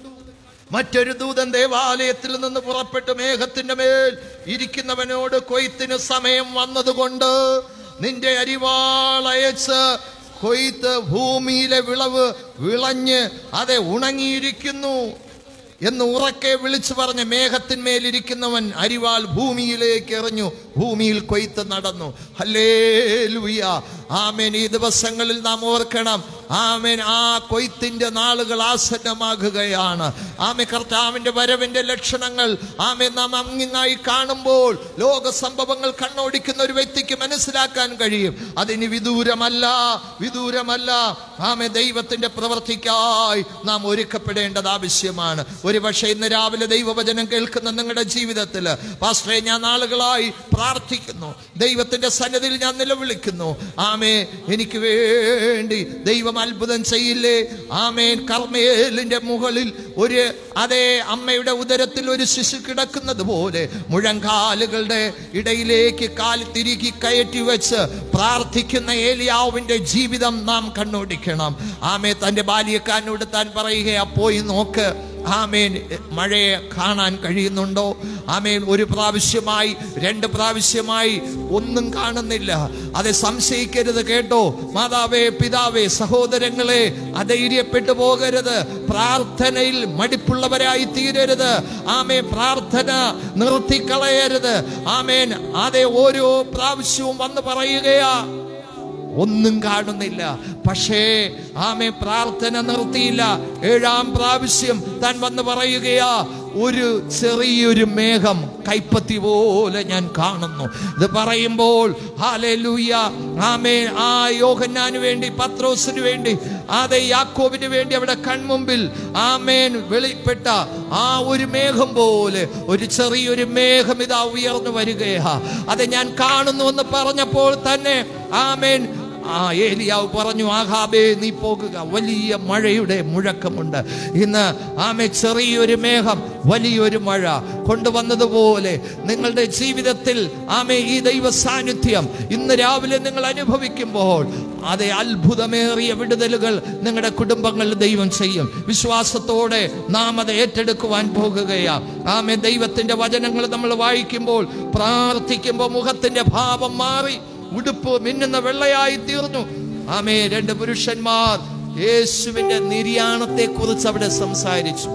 മറ്റൊരു ദൂതൻ ദേവാലയത്തിൽ നിന്ന് പുറപ്പെട്ട് മേഘത്തിന്റെ മേൽ ഇരിക്കുന്നവനോട് കൊയ്ത്തിന് സമയം വന്നതുകൊണ്ട് നിന്റെ അരിവാളയച്ച് കൊയ്ത്ത് ഭൂമിയിലെ വിളവ് വിളഞ്ഞ് അതെ ഉണങ്ങിയിരിക്കുന്നു എന്ന് ഉറക്കെ വിളിച്ചു പറഞ്ഞ് മേഘത്തിന്മേലിരിക്കുന്നവൻ അരിവാൾ ഭൂമിയിലേക്ക് എറിഞ്ഞു ഭൂമിയിൽ കൊയ്ത്ത് നടന്നു ഹല്ലേ ലൂയ ആമേൻ ഈ ദിവസങ്ങളിൽ നാം ഓർക്കണം ആമേൻ ആ കൊയ്ത്തിന്റെ നാളുകൾ ആസന്നമാകുകയാണ് ആമെ കർത്താവിന്റെ വരവിന്റെ ലക്ഷണങ്ങൾ ആമെ നാം അങ്ങിങ്ങായി കാണുമ്പോൾ ലോക സംഭവങ്ങൾ കണ്ണോടിക്കുന്ന ഒരു വ്യക്തിക്ക് മനസ്സിലാക്കാൻ കഴിയും അതിന് വിദൂരമല്ല വിദൂരമല്ല ആമെ ദൈവത്തിന്റെ പ്രവർത്തിക്കായി നാം ഒരുക്കപ്പെടേണ്ടത് ആവശ്യമാണ് ഒരു പക്ഷേ ഇന്ന് രാവിലെ ദൈവവചനം കേൾക്കുന്ന നിങ്ങളുടെ ജീവിതത്തിൽ പാസ്റ്ററെ ഞാൻ നാളുകളായി പ്രാർത്ഥിക്കുന്നു ദൈവത്തിന്റെ സന്നിധിയിൽ ഞാൻ നിലവിളിക്കുന്നു ആമേ എനിക്ക് വേണ്ടി ദൈവം അത്ഭുതം ചെയ്യില്ലേ ആമേൻ കർമ്മേലിന്റെ മുകളിൽ ഒരു അതേ അമ്മയുടെ ഉദരത്തിൽ ഒരു ശിശു കിടക്കുന്നത് പോലെ മുഴങ്കാലുകളുടെ ഇടയിലേക്ക് കാൽ തിരുകി കയറ്റി വെച്ച് പ്രാർത്ഥിക്കുന്ന ഏലിയാവിന്റെ ജീവിതം നാം കണ്ണോടിക്കണം ആമേ തന്റെ ബാല്യക്കാരനോട് താൻ പറയുകയാ പോയി നോക്ക് ആമേൻ മഴയെ കാണാൻ കഴിയുന്നുണ്ടോ ആമേൻ ഒരു പ്രാവശ്യമായി രണ്ട് പ്രാവശ്യമായി ഒന്നും കാണുന്നില്ല അത് സംശയിക്കരുത് കേട്ടോ മാതാവേ പിതാവേ സഹോദരങ്ങളെ അധൈര്യപ്പെട്ടു പോകരുത് പ്രാർത്ഥനയിൽ മടിപ്പുള്ളവരായി തീരരുത് ആമേ പ്രാർത്ഥന നിർത്തിക്കളയരുത് ആമേൻ അതെ ഓരോ പ്രാവശ്യവും വന്ന് പറയുകയാ ഒന്നും കാണുന്നില്ല പക്ഷേ ആമെ പ്രാർത്ഥന നിർത്തിയില്ല ഏഴാം പ്രാവശ്യം താൻ വന്ന് പറയുകയാ ഒരു ചെറിയൊരു മേഘം കൈപ്പത്തി പോലെ ഞാൻ കാണുന്നു ഇത് പറയുമ്പോൾ ഹാലൂയ ആമേ ആ യോഹന്നാന് വേണ്ടി പത്രോസിന് വേണ്ടി അതെ യാക്കോബിന് വേണ്ടി അവിടെ കൺമുമ്പിൽ ആമേൻ വെളിപ്പെട്ട ആ ഒരു മേഘം പോലെ ഒരു ചെറിയൊരു മേഘം ഇതാ ഉയർന്നു വരികയാ അത് ഞാൻ കാണുന്നു എന്ന് പറഞ്ഞപ്പോൾ തന്നെ ആമേൻ ആ ഏലിയാവ് പറഞ്ഞു ആഹാബേ നീ പോകുക വലിയ മഴയുടെ മുഴക്കമുണ്ട് ഇന്ന് ആമെ ചെറിയൊരു മേഘം വലിയൊരു മഴ കൊണ്ടുവന്നതുപോലെ നിങ്ങളുടെ ജീവിതത്തിൽ ആമെ ഈ ദൈവ സാന്നിധ്യം ഇന്ന് രാവിലെ നിങ്ങൾ അനുഭവിക്കുമ്പോൾ അതെ അത്ഭുതമേറിയ വിടുതലുകൾ നിങ്ങളുടെ കുടുംബങ്ങളിൽ ദൈവം ചെയ്യും വിശ്വാസത്തോടെ നാം അത് ഏറ്റെടുക്കുവാൻ പോകുകയാ ആമെ ദൈവത്തിന്റെ വചനങ്ങൾ നമ്മൾ വായിക്കുമ്പോൾ പ്രാർത്ഥിക്കുമ്പോൾ മുഖത്തിന്റെ ഭാവം മാറി ഉടുപ്പ് മിന്നുന്ന വെള്ളയായി തീർന്നു ആമേ രണ്ട് പുരുഷന്മാർ യേശുവിന്റെ നിര്യാണത്തെ കുറിച്ച് അവിടെ സംസാരിച്ചു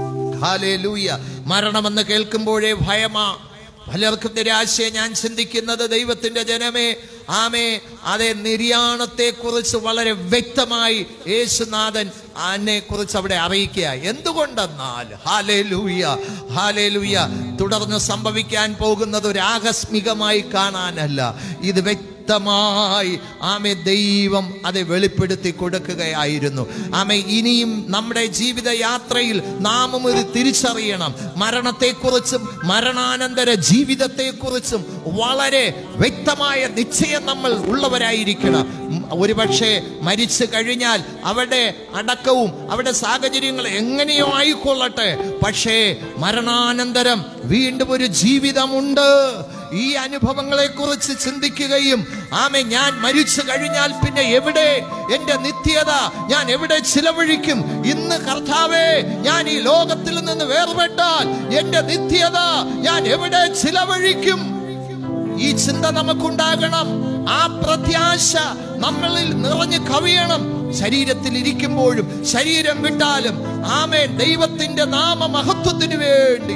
ഹാലേലൂയ മരണമെന്ന് കേൾക്കുമ്പോഴേ ഭയമാ പലർക്കും നിരാശയെ ഞാൻ ചിന്തിക്കുന്നത് ദൈവത്തിന്റെ ജനമേ ആമേ അതെ നിര്യാണത്തെ കുറിച്ച് വളരെ വ്യക്തമായി യേശുനാഥൻ അതിനെ കുറിച്ച് അവിടെ അറിയിക്കുക എന്തുകൊണ്ടെന്നാൽ ഹാലേ ലൂയ ഹാലേ ലൂയ തുടർന്ന് സംഭവിക്കാൻ പോകുന്നത് ഒരു ആകസ്മികമായി കാണാനല്ല ഇത് വ്യക്തമായി ആമെ ദൈവം അത് വെളിപ്പെടുത്തി കൊടുക്കുകയായിരുന്നു ആമെ ഇനിയും നമ്മുടെ ജീവിത യാത്രയിൽ നാമും ഇത് തിരിച്ചറിയണം മരണത്തെക്കുറിച്ചും മരണാനന്തര ജീവിതത്തെക്കുറിച്ചും വളരെ വ്യക്തമായ നിശ്ചയം നമ്മൾ ഉള്ളവരായിരിക്കണം ഉം, ഒരുപക്ഷെ മരിച്ചു കഴിഞ്ഞാൽ അവിടെ അടക്കവും അവിടെ സാഹചര്യങ്ങൾ എങ്ങനെയോ ആയിക്കൊള്ളട്ടെ പക്ഷേ മരണാനന്തരം വീണ്ടും ഒരു ജീവിതമുണ്ട് ഈ അനുഭവങ്ങളെ കുറിച്ച് ചിന്തിക്കുകയും ആമെ ഞാൻ മരിച്ചു കഴിഞ്ഞാൽ പിന്നെ എവിടെ എന്റെ നിത്യത ഞാൻ എവിടെ ചിലവഴിക്കും ഇന്ന് കർത്താവേ ഞാൻ ഈ ലോകത്തിൽ നിന്ന് വേർപെട്ടാൽ എന്റെ നിത്യത ഞാൻ എവിടെ ചിലവഴിക്കും ഈ ചിന്ത നമുക്കുണ്ടാകണം ആ പ്രത്യാശ നമ്മളിൽ നിറഞ്ഞു കവിയണം ശരീരത്തിൽ ഇരിക്കുമ്പോഴും ശരീരം വിട്ടാലും ആമേൻ ദൈവത്തിന്റെ നാമമഹത്വത്തിന് വേണ്ടി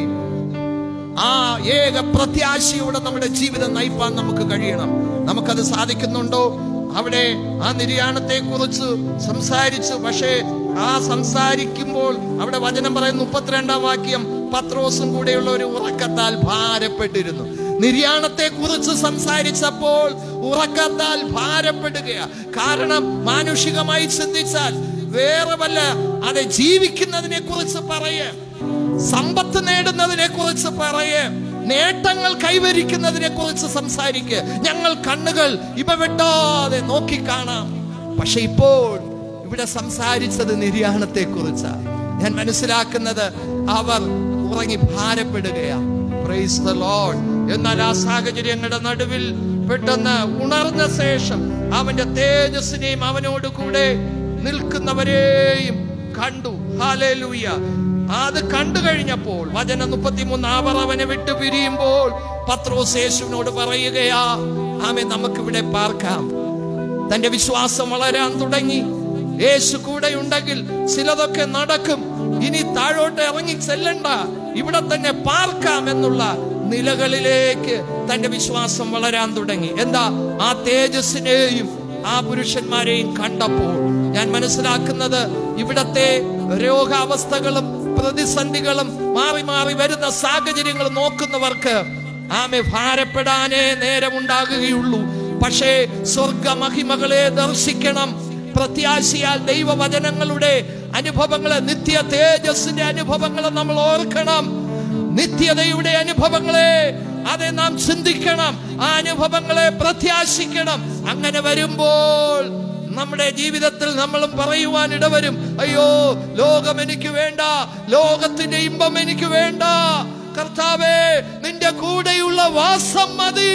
ആ ഏക പ്രത്യാശയോടെ നമ്മുടെ ജീവിതം നയിപ്പാൻ നമുക്ക് കഴിയണം നമുക്കത് സാധിക്കുന്നുണ്ടോ അവിടെ ആ നിര്യാണത്തെ കുറിച്ച് സംസാരിച്ചു പക്ഷേ ആ സംസാരിക്കുമ്പോൾ അവിടെ വചനം പറയുന്ന മുപ്പത്തിരണ്ടാം വാക്യം പത്രോസും കൂടെയുള്ള ഒരു ഉറക്കത്താൽ ഭാരപ്പെട്ടിരുന്നു നിര്യാണത്തെ കുറിച്ച് സംസാരിച്ചപ്പോൾ ഉറക്കത്താൽ ഭാരപ്പെടുകയാ കാരണം മാനുഷികമായി ചിന്തിച്ചാൽ വേറെ വല്ല അത് ജീവിക്കുന്നതിനെ കുറിച്ച് പറയേ സമ്പത്ത് നേടുന്നതിനെ കുറിച്ച് പറയേ നേട്ടങ്ങൾ കൈവരിക്കുന്നതിനെ കുറിച്ച് സംസാരിക്കുക ഞങ്ങൾ കണ്ണുകൾ ഇവ വെട്ടാതെ നോക്കിക്കാണാം പക്ഷെ ഇപ്പോൾ ഇവിടെ സംസാരിച്ചത് നിര്യാണത്തെ കുറിച്ചാണ് ഞാൻ മനസ്സിലാക്കുന്നത് അവർ ഉറങ്ങി ഭാരപ്പെടുകയാ Praise the Lord. എന്നാൽ ആ സാഹചര്യങ്ങളുടെ നടുവിൽ പെട്ടെന്ന് ഉണർന്ന ശേഷം അവന്റെ തേജസ്സിനെയും അവനോട് കൂടെ നിൽക്കുന്നവരെയും കണ്ടു ഹാലേലൂയ അത് കണ്ടു കഴിഞ്ഞപ്പോൾ വചന മുപ്പത്തിമൂന്ന് അവർ അവനെ വിട്ടു പിരിയുമ്പോൾ പത്രോസ് യേശുവിനോട് പറയുകയാ ആമെ നമുക്കിവിടെ പാർക്കാം തന്റെ വിശ്വാസം വളരാൻ തുടങ്ങി യേശു കൂടെ ഉണ്ടെങ്കിൽ ചിലതൊക്കെ നടക്കും ഇനി താഴോട്ട് ഇറങ്ങി ചെല്ലണ്ട ഇവിടെ തന്നെ പാർക്കാം എന്നുള്ള നിലകളിലേക്ക് തന്റെ വിശ്വാസം വളരാൻ തുടങ്ങി എന്താ ആ തേജസ്സിനെയും ആ പുരുഷന്മാരെയും കണ്ടപ്പോൾ ഞാൻ മനസ്സിലാക്കുന്നത് ഇവിടത്തെ രോഗാവസ്ഥകളും പ്രതിസന്ധികളും മാറി മാറി വരുന്ന സാഹചര്യങ്ങൾ നോക്കുന്നവർക്ക് ആമെ ഭാരപ്പെടാനേ നേരമുണ്ടാകുകയുള്ളൂ പക്ഷേ സ്വർഗ മഹിമകളെ ദർശിക്കണം പ്രത്യാശയാൽ ദൈവവചനങ്ങളുടെ അനുഭവങ്ങളെ നിത്യ തേജസ്സിന്റെ അനുഭവങ്ങളെ നമ്മൾ ഓർക്കണം നിത്യതയുടെ അനുഭവങ്ങളെ അതെ നാം ചിന്തിക്കണം ആ അനുഭവങ്ങളെ പ്രത്യാശിക്കണം അങ്ങനെ വരുമ്പോൾ നമ്മുടെ ജീവിതത്തിൽ നമ്മളും പറയുവാൻ ഇടവരും അയ്യോ ലോകം എനിക്ക് വേണ്ട ലോകത്തിന്റെ ഇമ്പം എനിക്ക് വേണ്ട കർത്താവേ നിന്റെ കൂടെയുള്ള വാസം മതി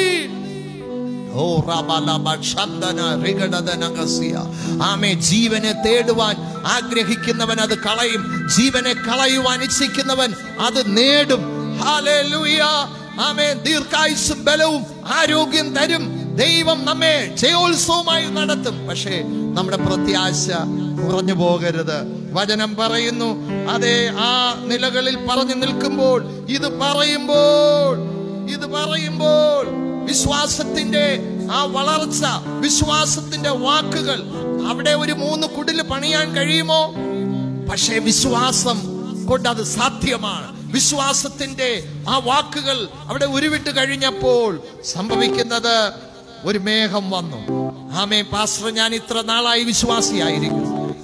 ഓ റബലബ ശബ്ദന റിഗടദനഗസ്യ. ആമേ ജീവനെ തേടുവാൻ ആഗ്രഹിക്കുന്നവൻ അത് കളയും ജീവനെ കളയുവാൻ ഇച്ഛിക്കുന്നവൻ അത് നേടും ഹാലേലൂയ ആമേ ദീർഘായുസും ബലവും ആരോഗ്യം തരും ദൈവം നമ്മെ ജയോത്സവമായി നടത്തും പക്ഷേ നമ്മുടെ പ്രത്യാശ കുറഞ്ഞു പോകരുത് വചനം പറയുന്നു അതെ ആ നിലകളിൽ പറഞ്ഞു നിൽക്കുമ്പോൾ ഇത് പറയുമ്പോൾ ഇത് പറയുമ്പോൾ വിശ്വാസത്തിന്റെ ആ വളർച്ച വിശ്വാസത്തിന്റെ വാക്കുകൾ അവിടെ ഒരു മൂന്ന് കുടില് പണിയാൻ കഴിയുമോ പക്ഷേ വിശ്വാസം കൊണ്ട് അത് സാധ്യമാണ് വിശ്വാസത്തിന്റെ ആ വാക്കുകൾ അവിടെ ഉരുവിട്ട് കഴിഞ്ഞപ്പോൾ സംഭവിക്കുന്നത് ഒരു മേഘം വന്നു ആമേ പാസ്റ്റർ ഞാൻ ഇത്ര നാളായി വിശ്വാസിയായിരിക്കുന്നു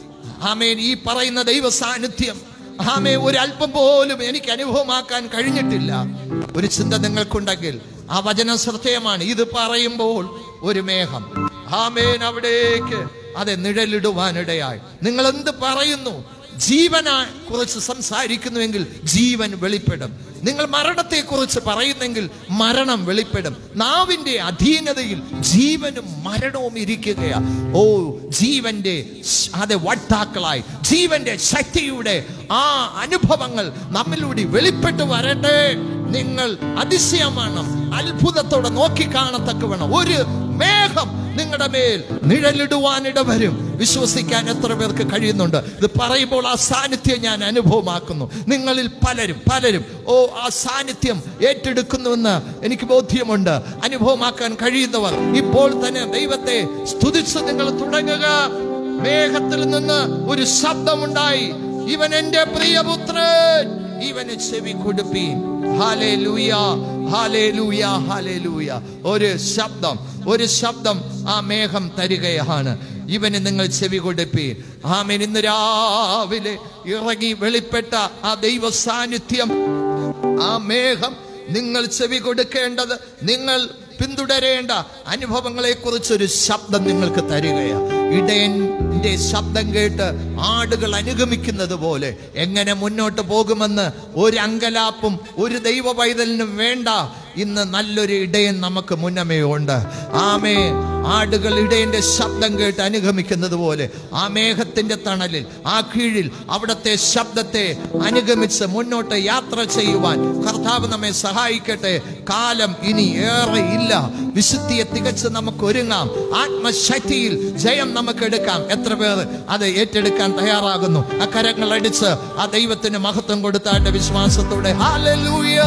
ആമേൻ ഈ പറയുന്ന ദൈവ സാന്നിധ്യം ആമേ ഒരു അല്പം പോലും എനിക്ക് അനുഭവമാക്കാൻ കഴിഞ്ഞിട്ടില്ല ഒരു ചിന്ത നിങ്ങൾക്കുണ്ടെങ്കിൽ ആ വചനം ശ്രദ്ധേയമാണ് ഇത് പറയുമ്പോൾ ഒരു മേഘം ആമേൻ അവിടേക്ക് അതെ നിഴലിടുവാനിടയായി നിങ്ങൾ എന്ത് പറയുന്നു ജീവനെ കുറിച്ച് സംസാരിക്കുന്നുവെങ്കിൽ ജീവൻ വെളിപ്പെടും നിങ്ങൾ മരണത്തെ കുറിച്ച് പറയുന്നെങ്കിൽ മരണം വെളിപ്പെടും നാവിന്റെ അധീനതയിൽ ജീവനും മരണവും ഇരിക്കുകയാ ഓ ജീവന്റെ ശ്- അതെ വട്ടാക്കളായി ജീവന്റെ ശക്തിയുടെ ആ അനുഭവങ്ങൾ നമ്മിലൂടെ വെളിപ്പെട്ട് വരട്ടെ നിങ്ങൾ അതിശയമാണ് അത്ഭുതത്തോടെ നോക്കിക്കാണത്തക്ക വേണം ഒരു മേഘം നിങ്ങളുടെ മേൽ നിഴലിടുവാനിട വരും വിശ്വസിക്കാൻ എത്ര പേർക്ക് കഴിയുന്നുണ്ട് ഇത് പറയുമ്പോൾ ആ സാന്നിധ്യം ഞാൻ അനുഭവമാക്കുന്നു നിങ്ങളിൽ പലരും പലരും ഓ ആ സാന്നിധ്യം ഏറ്റെടുക്കുന്നുവെന്ന് എനിക്ക് ബോധ്യമുണ്ട് അനുഭവമാക്കാൻ കഴിയുന്നവർ ഇപ്പോൾ തന്നെ ദൈവത്തെ സ്തുതിച്ച് നിങ്ങൾ തുടങ്ങുക മേഘത്തിൽ നിന്ന് ഒരു ശബ്ദമുണ്ടായി ഇവൻ എന്റെ പ്രിയപുത്രൻ ഇവന് ചെവി കൊടുപ്പീൻ ഹാലേലൂയ ഹാലേലൂയ ഹാലേലൂയ ഒരു ശബ്ദം ഒരു ശബ്ദം ആ മേഘം തരികയാണ് ഇവന് നിങ്ങൾ ചെവി കൊടുപ്പീൻ ആമേൻ ഇന്ന് രാവിലെ ഇറങ്ങി വെളിപ്പെട്ട ആ ദൈവ സാന്നിധ്യം ആ മേഘം നിങ്ങൾ ചെവി കൊടുക്കേണ്ടത് നിങ്ങൾ പിന്തുടരേണ്ട അനുഭവങ്ങളെ കുറിച്ചൊരു ശബ്ദം നിങ്ങൾക്ക് തരികയാണ് ഇടയന്റെ ശബ്ദം കേട്ട് ആടുകൾ അനുഗമിക്കുന്നത് പോലെ എങ്ങനെ മുന്നോട്ട് പോകുമെന്ന് ഒരു അങ്കലാപ്പും ഒരു ദൈവ പൈതലിനും വേണ്ട ഇന്ന് നല്ലൊരു ഇടയൻ നമുക്ക് മുന്നമേ ഉണ്ട് ആമേ ആടുകൾ ഇടയന്റെ ശബ്ദം കേട്ട് അനുഗമിക്കുന്നത് പോലെ ആ മേഘത്തിന്റെ തണലിൽ ആ കീഴിൽ അവിടത്തെ ശബ്ദത്തെ അനുഗമിച്ച് മുന്നോട്ട് യാത്ര ചെയ്യുവാൻ കർത്താവ് നമ്മെ സഹായിക്കട്ടെ കാലം ഇനി ഏറെ ഇല്ല വിശുദ്ധിയെ തികച്ച് നമുക്ക് ഒരുങ്ങാം ആത്മശക്തിയിൽ ജയം നമുക്ക് എടുക്കാം എത്ര പേർ അത് ഏറ്റെടുക്കാൻ തയ്യാറാകുന്നു ആ കരങ്ങൾ അടിച്ച് ആ ദൈവത്തിന് മഹത്വം കൊടുത്താന്റെ വിശ്വാസത്തോടെ ഹാലലൂയ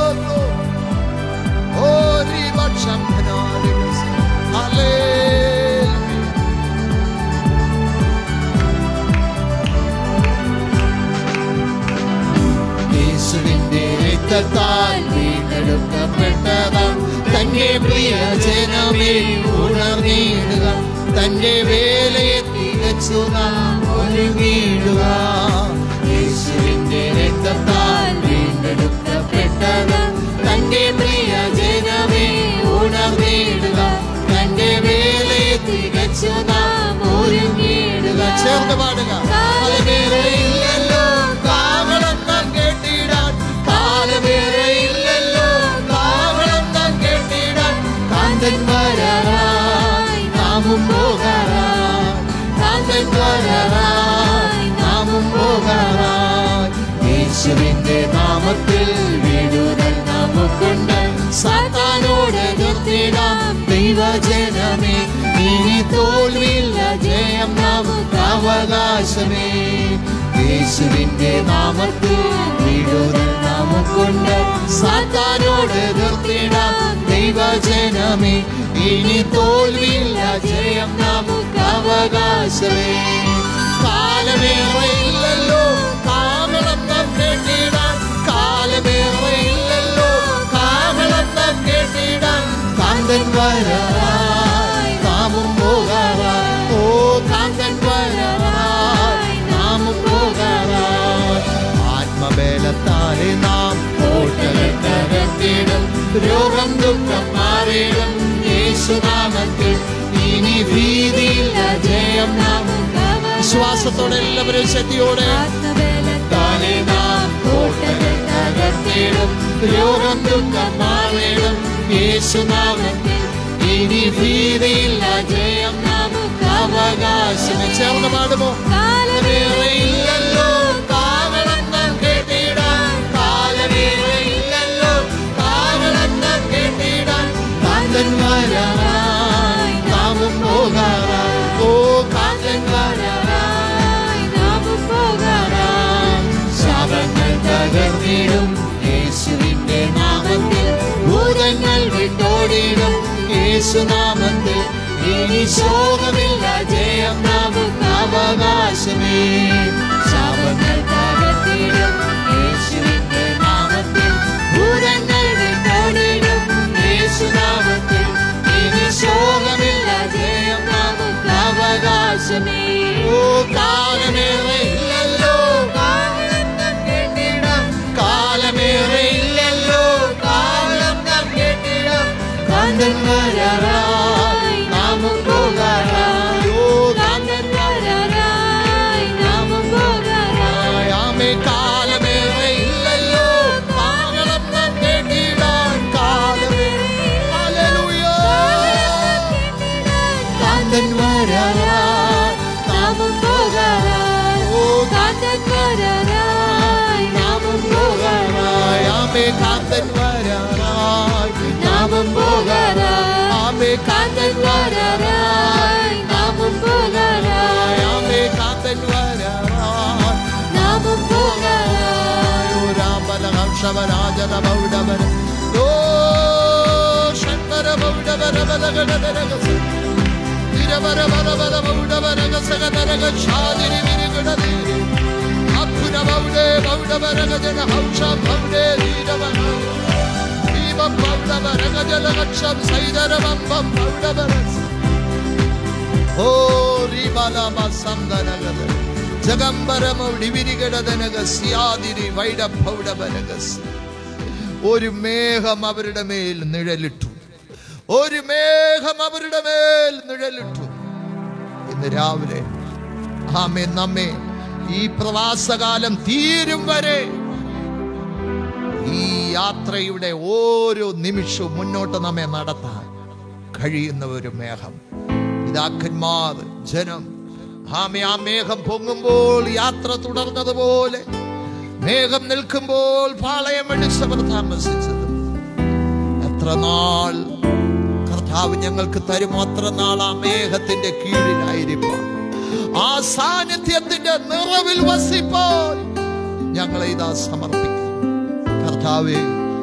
യേശുവിന്റെ രക്തത്താൽ വീണ്ടെടുക്കപ്പെട്ടതാം തന്റെ പ്രിയ ജനമേ ഉണർന്നിടുക തന്റെ വേലയെ തികച്ചു നാം ഒരുങ്ങിയിടുക യേശുവിന്റെ രക്തത്താൽ വീണ്ടെടുക്കപ്പെട്ടതാം തന്റെ പ്രിയ ജനമേ ഉണർന്നിടുക തന്റെ വേലയെ തികച്ചു നാം ഒരുങ്ങിയിടുക ചേർന്ന് പാടുക കാലമേറെയില്ലല്ലോ കാവളം നാം കേട്ടിടാൻ കാലമേറെയില്ലല്ലോ കാവളം നാം കേട്ടിടാൻ കാന്തൻ വരാറായി നാമും പോകാറായി കാന്തൻ വരാറായി നാമും പോകാറായി യേശുവിന്റെ നാമത്തിൽ വീടുകൾ നമുക്കുണ്ട് സാത്താനോട് നിർത്തിടാം ദൈവജനമേ ഇനി തോൽവില്ല ജയം നമുക്ക് അവകാശമേ യേശുവിന്റെ നാമത്തിൽ വീടുകൾ നമുക്കുണ്ട് സാത്താനോട് നിർത്തിടാം ദൈവജനമേ ഇനി തോൽവില്ല ജയം നമുക്ക് അവകാശമേ കാലമേറെയില്ലല്ലോ കാവളം നാം കേട്ടിടാൻ കാലമേറെയില്ലല്ലോ കാവളം നാം കേട്ടിടാൻ കാന്തൻ വരാറായി നാമും പോകാറായി ഓ കാന്തൻ വരാറായി നാമും പോകാറായി ആത്മബലത്താലെ നാം കോട്ടകൾ തകർത്തിടും രോഗം ദുഃഖം മാറിയിടും യേശുനാമത്തിൽ ഇനി ഭീതിയില്ല ജയം നമുക്ക് വിശ്വാസത്തോടെ എല്ലാവരും ശക്തിയോടെ താനെ നാം കോട്ടകൾ തകർത്തിടും രോഗം ദുഃഖം മാറിയിടും യേശുനാമത്തിൽ ഇനി ഭീതിയില്ല ജയം നമുക്ക് അവകാശം ചേർന്ന് പാടുമോ കാലമേറെയില്ലല്ലോ കാവളം നാം കേട്ടിടാൻ കാലമേറെയില്ലല്ലോ കാവളം നാം കേട്ടിടാൻ കാന്തൻ വരാറായി നാമും പോകാറായി ഓ കാന്തൻ വരാറായി നാമും പോകാറായി ശാപങ്ങൾ തകർന്നിടും യേശുവിന്റെ നാമത്തിൽ ഭൂതങ്ങൾ വിട്ടോടിടും യേശുനാമത്തിൽ ഇനി ശോകമില്ല ജയം നമുക്ക് അവകാശമേ ശാപങ്ങൾ തകർത്തിടും യേശുവിന്റെ നാമത്തിൽ ഭൂതങ്ങൾ വിട്ടോടിടും യേശുനാമത്തിൽ ഇനി ശോകമില്ല ജയം നമുക്ക് അവകാശമേ ഓ കാലമേറെ ഇല്ലല്ലോ കാലം നാം കേട്ടിടാം കാലമേറെ ഇല്ലല്ലോ കാലം നാം കേട്ടിടാം കാന്തൻ വരാറായി നാമും പോകാറായി ഓ കാന്തൻ വരാറായി നാമും പോകാറായി ആമേ കാലമേറെ ഇല്ലല്ലോ കാലം നാം കേട്ടിടാൻ കാലമേറെ ഹല്ലേലൂയ കാന്തൻ വരാറായി നാമും പോകാറായി ഓ കാന്തൻ വരാറായി നാമും പോകാറായി ആമേ കാന്തൻ വരാറായി നാമും പോകാറായി ആമേ കാന്തൻ വരാറായി നാമും പോകാറായി ആമേ കാന്തൻ വരാറായി നാമും പോകാറായി ഓ രാമലഹം ശവരാജന ബൗഡവര ഓ ശങ്കര ബൗഡവര ബലഗടരഗസ തിരവര വര വര ബൗഡവരഗ സഗതരഗ ഛാദിരി വിരിഗടദീരി അപ്പുര ബൗഡേ ബൗഡവരഗ ജന ഹംസ ബൗഡേ ധീരവന ദീപം ബൗഡവരഗ ജലഗക്ഷം സൈതരമംബം ബൗഡവരസ ഓ ರೀಬಾಲಾಮ ಸಂದನಗದ ജഗംബരമൗടി വിരികടതനക സിയാതിരി വൈഡഭൗഡബനകസ് ഒരു മേഘം അവരുടെ മേൽ നിഴലിട്ടു ഒരു മേഘം അവരുടെ മേൽ നിഴലിട്ടു ഇന്ന് രാവിലെ ആമേ നമ്മെ ഈ പ്രവാസകാലം തീരും വരെ ഈ യാത്രയുടെ ഓരോ നിമിഷവും മുന്നോട്ട് നമ്മെ നടത്താൻ കഴിയുന്ന ഒരു മേഘം പിതാക്കന്മാർ ജനം ആമേ ആ മേഘം പൊങ്ങുമ്പോൾ യാത്ര തുടർന്നതുപോലെ മേഘം നിൽക്കുമ്പോൾ പാളയം അടിച്ചവർ താമസിച്ചത് എത്ര നാൾ കർത്താവ് ഞങ്ങൾക്ക് തരുമോ അത്ര നാൾ ആ മേഘത്തിന്റെ കീഴിലായിരിക്കാം ആ സാന്നിധ്യത്തിന്റെ നിറവിൽ വസിപ്പോൾ ഞങ്ങളെ ഇതാ സമർപ്പിക്കും കർത്താവേ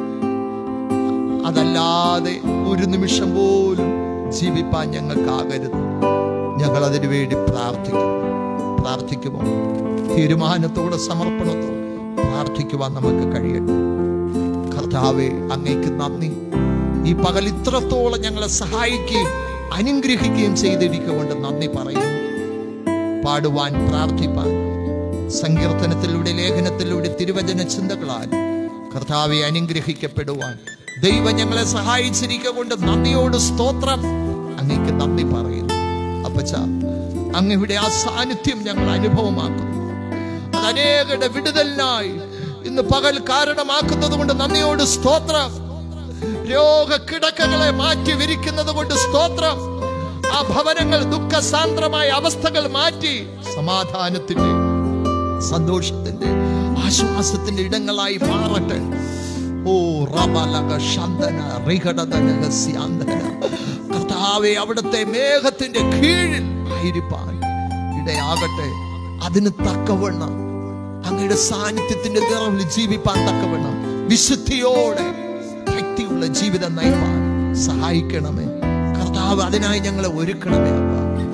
അതല്ലാതെ ഒരു നിമിഷം പോലും ജീവിപ്പാൻ ഞങ്ങൾക്കാകരുത് ഞങ്ങൾ അതിനു വേണ്ടി പ്രാർത്ഥിക്കും പ്രാർത്ഥിക്കുമോ തീരുമാനത്തോടെ സമർപ്പണത്തോടെ പ്രാർത്ഥിക്കുവാൻ നമുക്ക് കഴിയട്ടെ കർത്താവെ അങ്ങേക്ക് നന്ദി ഈ പകൽ ഇത്രത്തോളം ഞങ്ങളെ സഹായിക്കുകയും അനുഗ്രഹിക്കുകയും ചെയ്തിരിക്കൊണ്ട് നന്ദി പറയുന്നു പാടുവാൻ പ്രാർത്ഥിപ്പാൻ സങ്കീർത്തനത്തിലൂടെ ലേഖനത്തിലൂടെ തിരുവചന ചിന്തകളാൽ കർത്താവെ അനുഗ്രഹിക്കപ്പെടുവാൻ ദൈവം ഞങ്ങളെ സഹായിച്ചിരിക്കൊണ്ട് നന്ദിയോട് സ്തോത്രം അങ്ങേക്ക് നന്ദി പറയുന്നു അപ്പച്ച അങ്ങയുടെ ആ സാന്നിധ്യം ഞങ്ങൾ അനുഭവമാക്കുന്നു അത് അനേകരുടെ വിടുതലിനായി ഇന്ന് പകൽ കാരണമാക്കുന്നത് കൊണ്ട് നന്ദിയോട് സ്തോത്രം രോഗക്കിടക്കകളെ മാറ്റി വിരിക്കുന്നത് കൊണ്ട് സ്തോത്രം ആ ഭവനങ്ങൾ ദുഃഖസാന്ദ്രമായ അവസ്ഥകൾ മാറ്റി സമാധാനത്തിന്റെ സന്തോഷത്തിന്റെ ആശ്വാസത്തിന്റെ ഇടങ്ങളായി മാറട്ടെ ഓ റബലക ശന്തന റിഘടതന സ്യാന്തന കർത്താവെ അവിടുത്തെ മേഘത്തിന്റെ കീഴിൽ ആയിരിക്കാൻ ഇടയാകട്ടെ അതിന് തക്കവണ്ണം അങ്ങയുടെ സാന്നിധ്യത്തിന്റെ നിറവിൽ ജീവിപ്പാൻ തക്കവണ്ണം വിശുദ്ധിയോടെ ഭക്തിയുള്ള ജീവിതം നയിപ്പാൻ സഹായിക്കണമേ കർത്താവ് അതിനായി ഞങ്ങളെ ഒരുക്കണമേ അപ്പ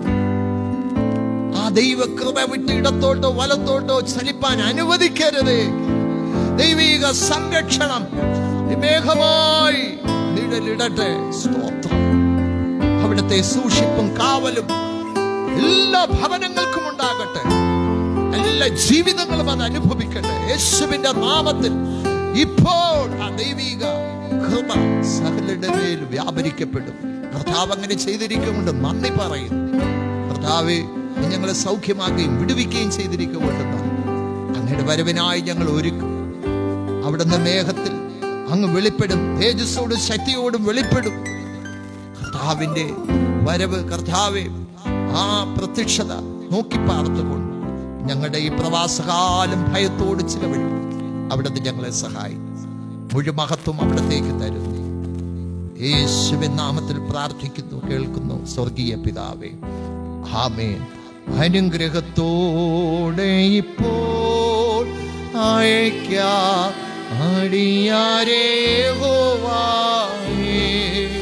ആ ദൈവകൃപ വിട്ട് ഇടത്തോട്ടോ വലത്തോട്ടോ ചലിപ്പാൻ അനുവദിക്കരുതേ ദൈവിക സംരക്ഷണം മേഘമായി നിഴലിടട്ടെ സ്തോത്രം അവിടുത്തെ സൂക്ഷിപ്പും കാവലും എല്ലാ ഭവനങ്ങൾക്കും ഉണ്ടാകട്ടെ എല്ലാ ജീവിതങ്ങളും അത് അനുഭവിക്കട്ടെ യേശുവിന്റെ നാമത്തിൽ ഇപ്പോൾ ആ ദൈവിക കൃപ സകലരുടെ മേൽ വ്യാപരിക്കപ്പെടും കർത്താവ് അങ്ങനെ ചെയ്തിരിക്കുകൊണ്ട് നന്ദി പറയും കർത്താവെ നീ ഞങ്ങളെ സൗഖ്യമാക്കുകയും വിടുവിക്കുകയും ചെയ്തിരിക്കുകൊണ്ട് നന്ദി. അങ്ങയുടെ വരവിനായി ഞങ്ങൾ ഒരുക്കും അവിടുന്ന് മേഘത്തിൽ അങ്ങ് വെളിപ്പെടും തേജസ്സോടും ശക്തിയോടും വെളിപ്പെടും കർത്താവിന്റെ വരവ് കർത്താവെ ആ പ്രത്യക്ഷത നോക്കി പാർത്തുകൊണ്ട് ഞങ്ങളുടെ ഈ പ്രവാസകാലം ഭയത്തോട് ചിലവഴിക്കും അവിടുന്ന് ഞങ്ങളെ സഹായിക്കും മുഴുമഹത്വം അവിടത്തേക്ക് തരുന്നു യേശുവിൻ നാമത്തിൽ പ്രാർത്ഥിക്കുന്നു കേൾക്കുന്നു സ്വർഗീയ പിതാവേ ആമേൻ അനുഗ്രഹത്തോടെ ഇപ്പോൾ അയക്കാ അടിയാരേ ഹോവായേ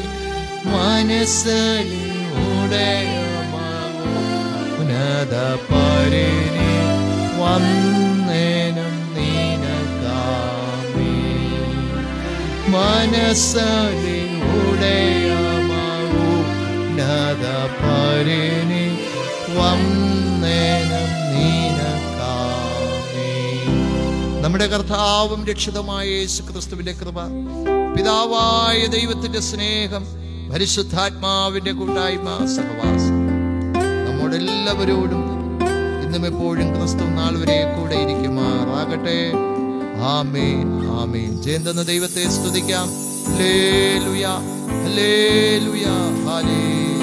മനസ്സിലൂടെ ഉന്നത പരിനെ വന്നേനം നീനകാമേ മനസ്സിലൂടെ ഉന്നത പരിനെ വന്നേനം നീനകാമേ നമ്മുടെ കർത്താവും രക്ഷിതമായ യേശു ക്രിസ്തുവിന്റെ കൃപ പിതാവായ ദൈവത്തിന്റെ സ്നേഹം പരിശുദ്ധാത്മാവിന്റെ കൂട്ടായ്മ സഹവാസം നമ്മുടെ എല്ലാവരോടും ഇന്നും എപ്പോഴും ക്രിസ്തു നാൾ വരെ കൂടെ ഇരിക്കുമാറാകട്ടെ ആമേൻ ആമേൻ ജയന്തെന്ന ദൈവത്തെ സ്തുതിക്കാം ഹല്ലേലൂയ ഹല്ലേലൂയ ഹല്ലേലൂയ